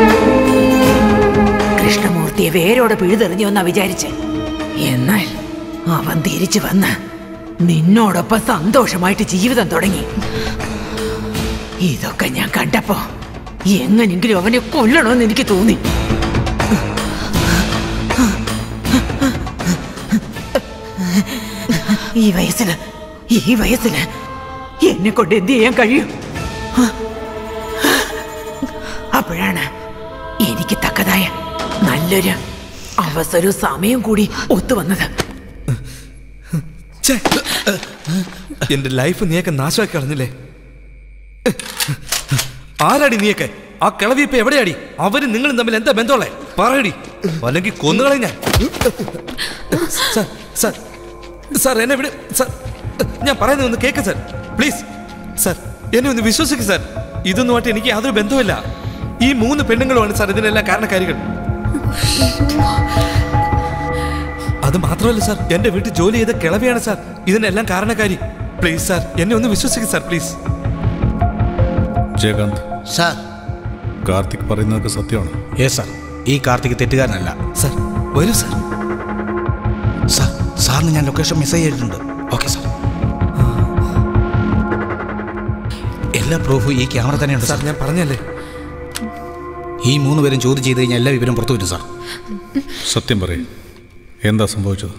കൃഷ്ണമൂർത്തിയെ വേരോടെ പിഴുതെറിഞ്ഞുവെന്നാ വിചാരിച്ച് എന്നാൽ അവൻ തിരിച്ചു വന്ന് നിന്നോടൊപ്പം സന്തോഷമായിട്ട് ജീവിതം തുടങ്ങി ഇതൊക്കെ ഞാൻ കണ്ടപ്പോ എങ്ങനെങ്കിലും അവനെ കൊല്ലണമെന്ന് എനിക്ക് തോന്നി ഈ വയസ്സില് ഈ വയസ്സില് എന്നെ കൊണ്ട് എന്ത് ചെയ്യാൻ കഴിയും അപ്പോഴാണ് എനിക്ക് തക്കതായ നല്ലൊരു അവസരവും സമയം കൂടി ഒത്തുവന്നത് ഛേ, എന്റെ ലൈഫ് നീയൊക്കെ നാശമാക്കി കളഞ്ഞില്ലേ ആരാടി നീയൊക്കെ ആ കിളവി ഇപ്പൊ എവിടെയാടി അവരും നിങ്ങളും തമ്മിൽ എന്താ ബന്ധമുള്ളേ പറയടി അല്ലെങ്കിൽ കൊന്നുകളെ ഞാൻ സാർ സാർ സാർ എന്നെ വിട് സാർ ഞാൻ പറയുന്നത് ഒന്ന് കേക്ക് സാർ പ്ലീസ് സാർ എന്നെ ഒന്ന് വിശ്വസിക്ക് സാർ ഇതൊന്നുമായിട്ട് എനിക്ക് യാതൊരു ബന്ധവുമില്ല ഈ മൂന്ന് പെണ്ണുങ്ങളുമാണ് സാർ ഇതിനെല്ലാം കാരണക്കാരികൾ അത് മാത്രമല്ല സാർ എന്റെ വീട്ടിൽ ജോലി ചെയ്ത കിളവിയാണ് സാർ ഇതിനെല്ലാം കാരണക്കാരി പ്ലീസ് സാർ എന്നെ ഒന്ന് വിശ്വസിക്കും sir please Jayakanth sir Karthik പറയുന്നതൊക്കെ സത്യമാണ് ഏ സാർ ഈ കാർത്തിക് തെറ്റുകാരനല്ല സാർ വരൂ സാർ സാർ സാറിന് ഞാൻ ലൊക്കേഷൻ മെസ്സേജ് ചെയ്തിട്ടുണ്ട് ഓക്കെ സാർ എല്ലാ പ്രൂഫും ഈ ക്യാമറ തന്നെയുണ്ട് സാർ ഞാൻ പറഞ്ഞല്ലേ ഈ മൂന്ന് പേരും ചോദ്യം ചെയ്ത് കഴിഞ്ഞാൽ എല്ലാ വിവരം പുറത്തു വരും സാർ സത്യം പറയും എന്താ സംഭവിച്ചത്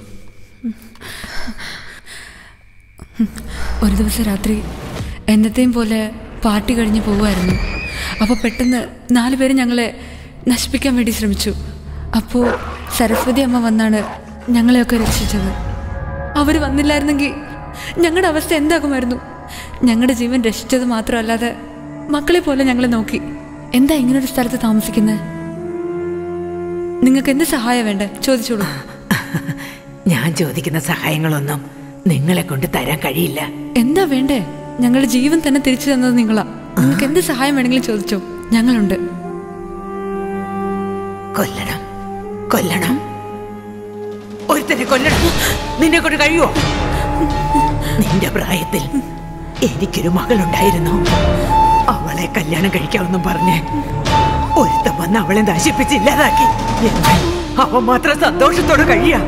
ഒരു ദിവസം രാത്രി എന്നത്തെയും പോലെ പാർട്ടി കഴിഞ്ഞ് പോവുമായിരുന്നു അപ്പോൾ പെട്ടെന്ന് നാല് പേര് ഞങ്ങളെ നശിപ്പിക്കാൻ വേണ്ടി ശ്രമിച്ചു അപ്പോൾ സരസ്വതി അമ്മ വന്നാണ് ഞങ്ങളെയൊക്കെ രക്ഷിച്ചത് അവർ വന്നില്ലായിരുന്നെങ്കിൽ ഞങ്ങളുടെ അവസ്ഥ എന്താകുമായിരുന്നു ഞങ്ങളുടെ ജീവൻ രക്ഷിച്ചത് മാത്രമല്ലാതെ മക്കളെ പോലെ ഞങ്ങളെ നോക്കി എന്താ ഇങ്ങനൊരു സ്ഥലത്ത് താമസിക്കുന്നത് നിങ്ങൾക്ക് എന്ത് സഹായം വേണ്ടേ ചോദിച്ചോളൂ ഞാൻ ചോദിക്കുന്ന സഹായങ്ങളൊന്നും നിങ്ങളെ കൊണ്ട് തരാൻ കഴിയില്ല എന്താ വേണ്ടേ ഞങ്ങളുടെ ജീവൻ തന്നെ തിരിച്ചു തന്നത് നിങ്ങളാ നിങ്ങൾക്ക് എന്ത് സഹായം വേണമെങ്കിലും ചോദിച്ചോ ഞങ്ങളുണ്ട് കൊല്ലണം കൊല്ലണം ഒരുത്തനെ കൊല്ലണം നിന്നെ കൊണ്ട് കഴിയുമോ നിന്റെ പ്രായത്തിൽ എനിക്കൊരു മകളുണ്ടായിരുന്നു അവളെ കല്യാണം കഴിക്കാമെന്നും പറഞ്ഞ് ഒരുത്തൻ വന്ന് അവളെ നശിപ്പിച്ച് ഇല്ലാതാക്കി എന്നാൽ അവൻ മാത്രം സന്തോഷത്തോടെ കഴിയാ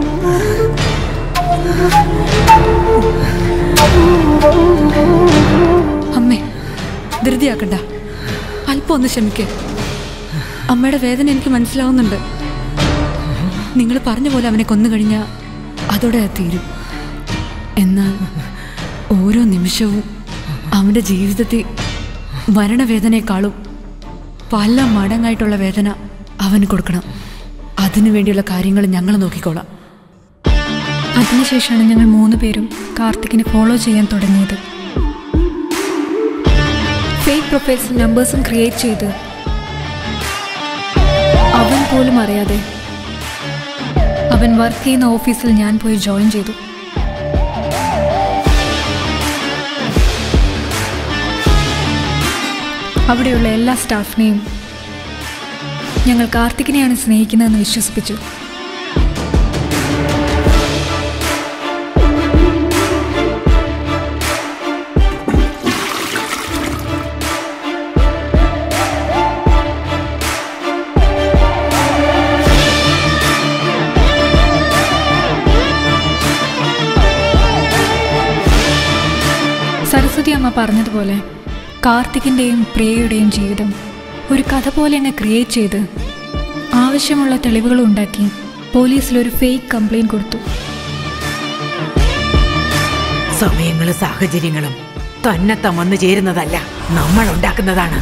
അമ്മേ ധൃതിയാക്കണ്ട അല്പം ഒന്ന് ക്ഷമിക്കേ അമ്മയുടെ വേദന എനിക്ക് മനസ്സിലാവുന്നുണ്ട് നിങ്ങൾ പറഞ്ഞ പോലെ അവനെ കൊന്നു കഴിഞ്ഞാൽ അതോടെ അത് തീരും എന്നാൽ ഓരോ നിമിഷവും അവൻ്റെ ജീവിതത്തിൽ മരണവേദനയെക്കാളും പല മടങ്ങായിട്ടുള്ള വേദന അവന് കൊടുക്കണം അതിനു വേണ്ടിയുള്ള കാര്യങ്ങൾ ഞങ്ങൾ നോക്കിക്കോളാം അത് അതിനുശേഷമാണ് ഞങ്ങൾ മൂന്ന് പേരും കാർത്തിക്കിനെ ഫോളോ ചെയ്യാൻ തുടങ്ങിയത് ഫേക്ക് പ്രൊഫൈൽസും നമ്പേഴ്സും ക്രിയേറ്റ് ചെയ്ത് അവൻ പോലും അറിയാതെ അവൻ വർക്ക് ചെയ്യുന്ന ഓഫീസിൽ ഞാൻ പോയി ജോയിൻ ചെയ്തു അവിടെയുള്ള എല്ലാ സ്റ്റാഫിനെയും ഞങ്ങൾ കാർത്തികിനെയാണ് സ്നേഹിക്കുന്നതെന്ന് വിശ്വസിപ്പിച്ചു സരസ്വതി അമ്മ പറഞ്ഞതുപോലെ കാർത്തികിൻ്റെയും പ്രിയയുടെയും ജീവിതം ഒരു കഥ പോലെ അങ്ങ് ക്രിയേറ്റ് ചെയ്ത് ആവശ്യമുള്ള തെളിവുകൾ ഉണ്ടാക്കി പോലീസിൽ ഒരു ഫേക്ക് കംപ്ലൈൻറ്റ് കൊടുത്തു സമയങ്ങളും സാഹചര്യങ്ങളും തന്നെത്താൻ വന്നു ചേരുന്നതല്ല നമ്മൾ ഉണ്ടാക്കുന്നതാണ്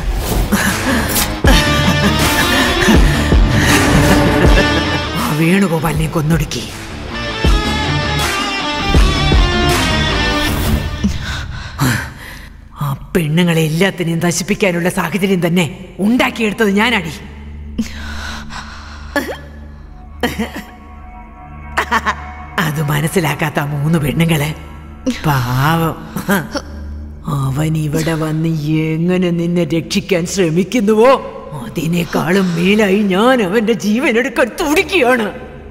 ആ വേണുഗോപാലിനെ കൊന്നൊടുക്കി ആ പെണ്ണുങ്ങളെ എല്ലാത്തിനെയും നശിപ്പിക്കാനുള്ള സാഹചര്യം തന്നെ ഉണ്ടാക്കിയെടുത്തത് ഞാനടി അത് മനസ്സിലാക്കാത്ത ആ മൂന്ന് പെണ്ണുങ്ങള് പാവം അവൻ ഇവിടെ വന്ന് എങ്ങനെ നിന്നെ രക്ഷിക്കാൻ ശ്രമിക്കുന്നുവോ അതിനേക്കാളും മേലായി ഞാൻ അവന്റെ ജീവൻ എടുക്കാൻ തുടിക്കുകയാണ്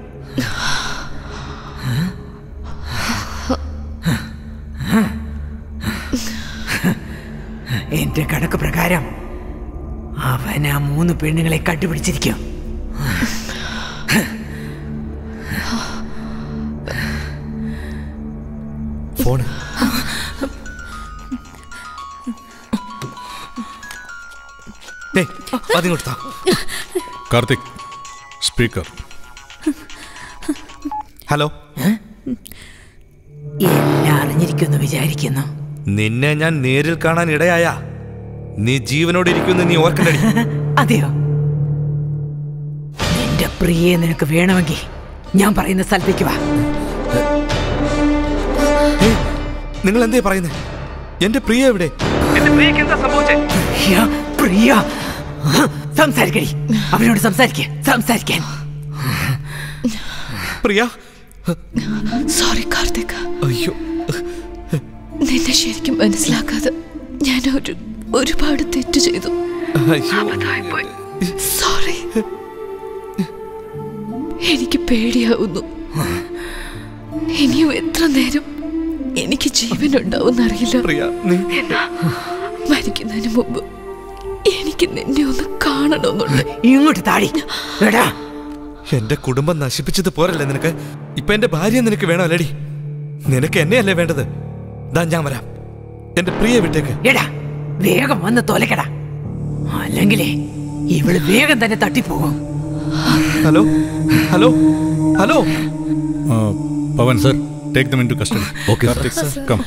എന്റെ കണക്ക് പ്രകാരം അവൻ ആ മൂന്ന് പെണ്ണുങ്ങളെ കണ്ടുപിടിച്ചിരിക്കും ഫോണ് ദേ, അതിങ്ങോട്ട് താ കാർത്തിക് സ്പീക്കർ ഹലോ എല്ലാം അറിഞ്ഞിരിക്കുന്നു വിചാരിക്കുന്നു നിന്നെ ഞാൻ നേരിൽ കാണാൻ ഇടയായ നീ ജീവനോട് ഇരിക്കുമെന്ന് നീ ഓർക്കണ്ടടി അതെയോ നിന്റെ പ്രിയെ നിനക്ക് വേണമെങ്കിൽ ഞാൻ പറയുന്ന സ്ഥലത്തേക്ക് വാ നിങ്ങൾ എന്തേ പറയുന്നേ എന്റെ പ്രിയ എവിടെ എന്റെ പ്രിയക്ക് എന്താ സംഭവിച്ചേ പ്രിയ പ്രിയ സംസാരിക്കടി അവനോട് സംസാരിക്ക സംസാരിക്കാൻ പ്രിയ സോറി കാർത്തിക് അയ്യോ നിന്നെ ശരിക്കും മനസ്സിലാക്കാതെ ഞാൻ ഒരു ഒരുപാട് തെറ്റ് ചെയ്തു സോറി എനിക്ക് പേടിയാവുന്നു ഇനിയും എത്ര നേരം എനിക്ക് ജീവൻ ഉണ്ടാവുന്നറിയില്ല എന്നാ മരിക്കുന്നതിന് മുമ്പ് എനിക്ക് നിന്നെ ഒന്ന് കാണണമെന്നുണ്ട് ഇങ്ങോട്ട് താടി എടാ എന്റെ കുടുംബം നശിപ്പിച്ചത് പോരല്ലേ നിനക്ക് ഇപ്പൊ എന്റെ ഭാര്യ നിനക്ക് വേണോ അല്ലടി നിനക്ക് എന്നെയല്ലേ വേണ്ടത് ദാ ഞാൻ വരാം എന്റെ പ്രിയ വിട്ടേക്ക് എടാ വേഗം വന്ന് തോലക്കടാ അല്ലെങ്കിലേ ഇവള് വേഗം തന്നെ തട്ടിപ്പോകും hello hello hello Pavan sir take them into custody Okay, sir. Karthik Sir. Sir come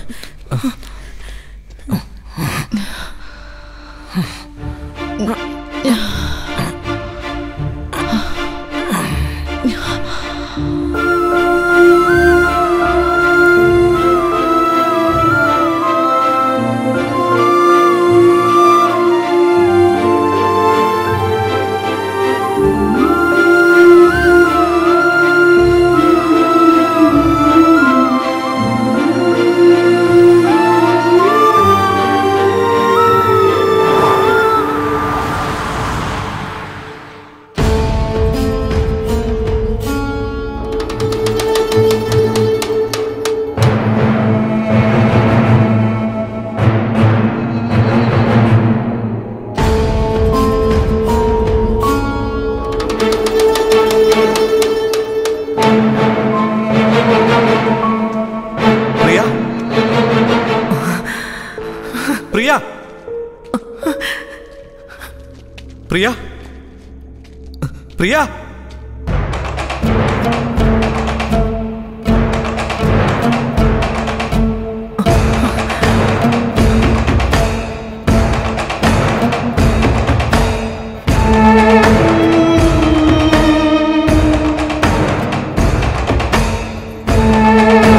Priya Priya Priya Priya ആ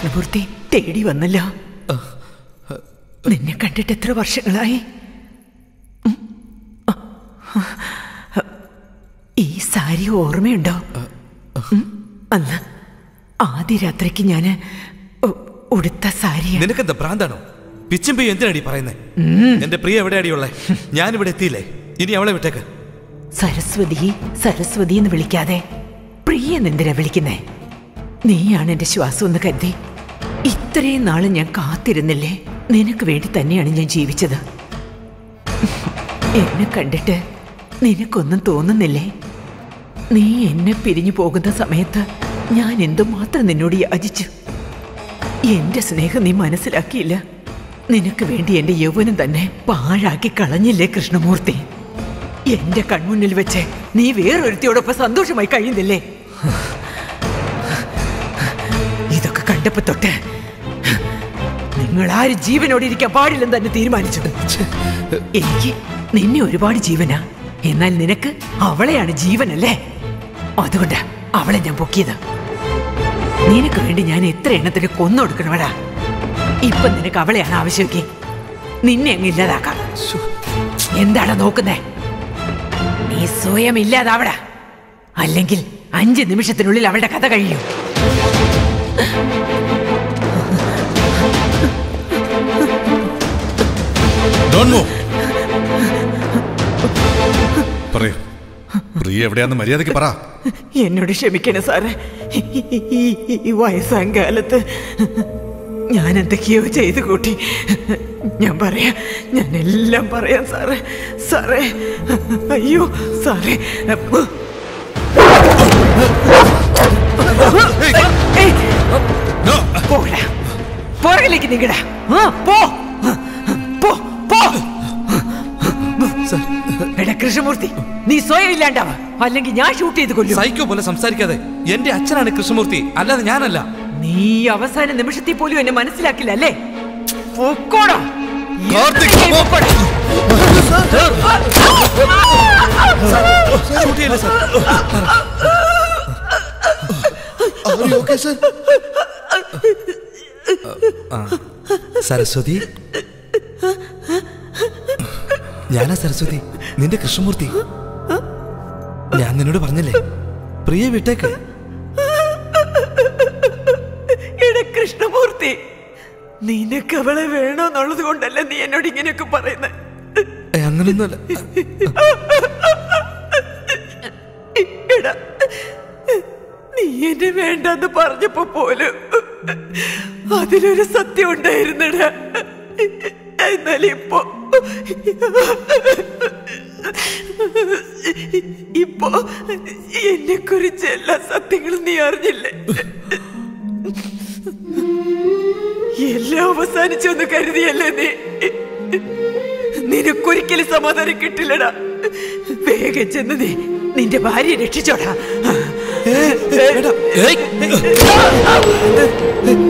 കൃഷ്ണമൂർത്തി തേടി വന്നല്ലോ നിന്നെ കണ്ടിട്ട് എത്ര വർഷങ്ങളായി ഉം. ഈ സാരി ഓർമ്മയുണ്ടോ ഉം. അന്ന് ആദ്യ രാത്രിക്ക് ഞാൻ ഉടുത്ത സാരിയാണ് നിനക്കെന്താ ഭ്രാന്താണോ പിച്ചും പെയ്യും എന്തിനാടി പറയുന്നേ ഉം. എന്റെ പ്രിയ എവിടെയാടിയുള്ളേ ഞാനിവിടെ എത്തിയില്ലേ ഇനി അവളെ വിട്ടേക്ക് സരസ്വതി സരസ്വതി എന്ന് വിളിക്കാതെ പ്രിയ എന്തിനാ വിളിക്കുന്നേ നീയാണ് എന്റെ ശ്വാസം എന്ന് കരുതി ഇത്രയും നാള് ഞാൻ കാത്തിരുന്നില്ലേ നിനക്ക് വേണ്ടി തന്നെയാണ് ഞാൻ ജീവിച്ചത് എന്നെ കണ്ടിട്ട് നിനക്കൊന്നും തോന്നുന്നില്ലേ നീ എന്നെ പിരിഞ്ഞു പോകുന്ന സമയത്ത് ഞാൻ എന്തുമാത്രം നിന്നോട് യാചിച്ചു എന്റെ സ്നേഹം നീ മനസ്സിലാക്കിയില്ല നിനക്ക് വേണ്ടി എന്റെ യൗവനം തന്നെ പാഴാക്കി കളഞ്ഞില്ലേ കൃഷ്ണമൂർത്തി എന്റെ കൺമുന്നിൽ വെച്ച് നീ വേറൊരുത്തിയോടൊപ്പം സന്തോഷമായി കഴിയുന്നില്ലേ ഇതൊക്കെ കണ്ടപ്പോ തൊട്ട് നിങ്ങൾ ആരും ജീവനോടെ ഇരിക്കാൻ പാടില്ലെന്ന് തന്നെ തീരുമാനിച്ചു എനിക്ക് നിന്നെ ഒരുപാട് ജീവനാ എന്നാൽ നിനക്ക് അവളെയാണ് ജീവനല്ലേ അതുകൊണ്ട് അവളെ ഞാൻ പൊക്കിയത് നിനക്ക് വേണ്ടി ഞാൻ എത്ര എണ്ണത്തിന് കൊന്നൊടുക്കണവടാ ഇപ്പൊ നിനക്ക് അവളെയാണ് ആവശ്യമൊക്കെ നിന്നെ അങ്ങ് ഇല്ലാതാക്കാം എന്താണ് നോക്കുന്നേ നീ സ്വയം ഇല്ലാതാവടാ അല്ലെങ്കിൽ അഞ്ച് നിമിഷത്തിനുള്ളിൽ അവളുടെ കഥ കഴിയും Don't move. പറയൂ പ്രിയ എവിടെയാന്ന് മര്യാദയ്ക്ക് പറ എന്നോട് ക്ഷമിക്കണേ സാറേ ഈ- ഈ- ഈ വയസ്സാം കാലത്ത് ഞാൻ എന്തൊക്കെയോ ചെയ്തു കൂട്ടി ഞാൻ പറയാം ഞാൻ എല്ലാം പറയാം സാറേ സാറേ അയ്യോ സാറേ ഏയ്, പോടാ പുറകിലേക്ക് നിങ്ങടാ ആ, പോ പോ പോ എടാ കൃഷ്ണമൂർത്തി നീ സ്വയം ഇല്ലാണ്ടാവ അല്ലെങ്കിൽ ഞാൻ ഷൂട്ട് ചെയ്ത് കൊല്ലും സൈക്കോ പോലെ സംസാരിക്കാതെ എന്റെ അച്ഛനാണ് കൃഷ്ണമൂർത്തി അല്ലാതെ ഞാനല്ല നീ അവസാന നിമിഷത്തിൽ പോലും എന്നെ മനസ്സിലാക്കില്ല അല്ലേ പൊക്കോടാ ഷൂട്ട് ചെയ്യില്ല സാർ ആ. സരസ്വതി ഞാനാ സരസ്വതി നിന്റെ കൃഷ്ണമൂർത്തി ഞാൻ നിന്നോട് പറഞ്ഞില്ലേ പ്രിയ വിട്ടേക്ക് എടാ കൃഷ്ണമൂർത്തി നിനക്ക് അവളെ വേണോന്നുള്ളത് കൊണ്ടല്ല നീ എന്നോട് ഇങ്ങനെയൊക്കെ പറയുന്നത് ഏ, അങ്ങനൊന്നുമല്ല എടാ നീ എന്നെ വേണ്ടെന്ന് പറഞ്ഞപ്പോ പോലും അതിലൊരു സത്യം ഉണ്ടായിരുന്നടാ എന്നാൽ ഇപ്പോ ഇപ്പോ എന്നെ കുറിച്ച് എല്ലാ സത്യങ്ങളും നീ അറിഞ്ഞില്ലേ എല്ലാം അവസാനിച്ചു എന്ന് കരുതിയല്ലേ നീ നിനക്കൊരിക്കലും സമാധാനം കിട്ടില്ലടാ വേഗം ചെന്ന് നീ നിന്റെ ഭാര്യയെ രക്ഷിച്ചോടാ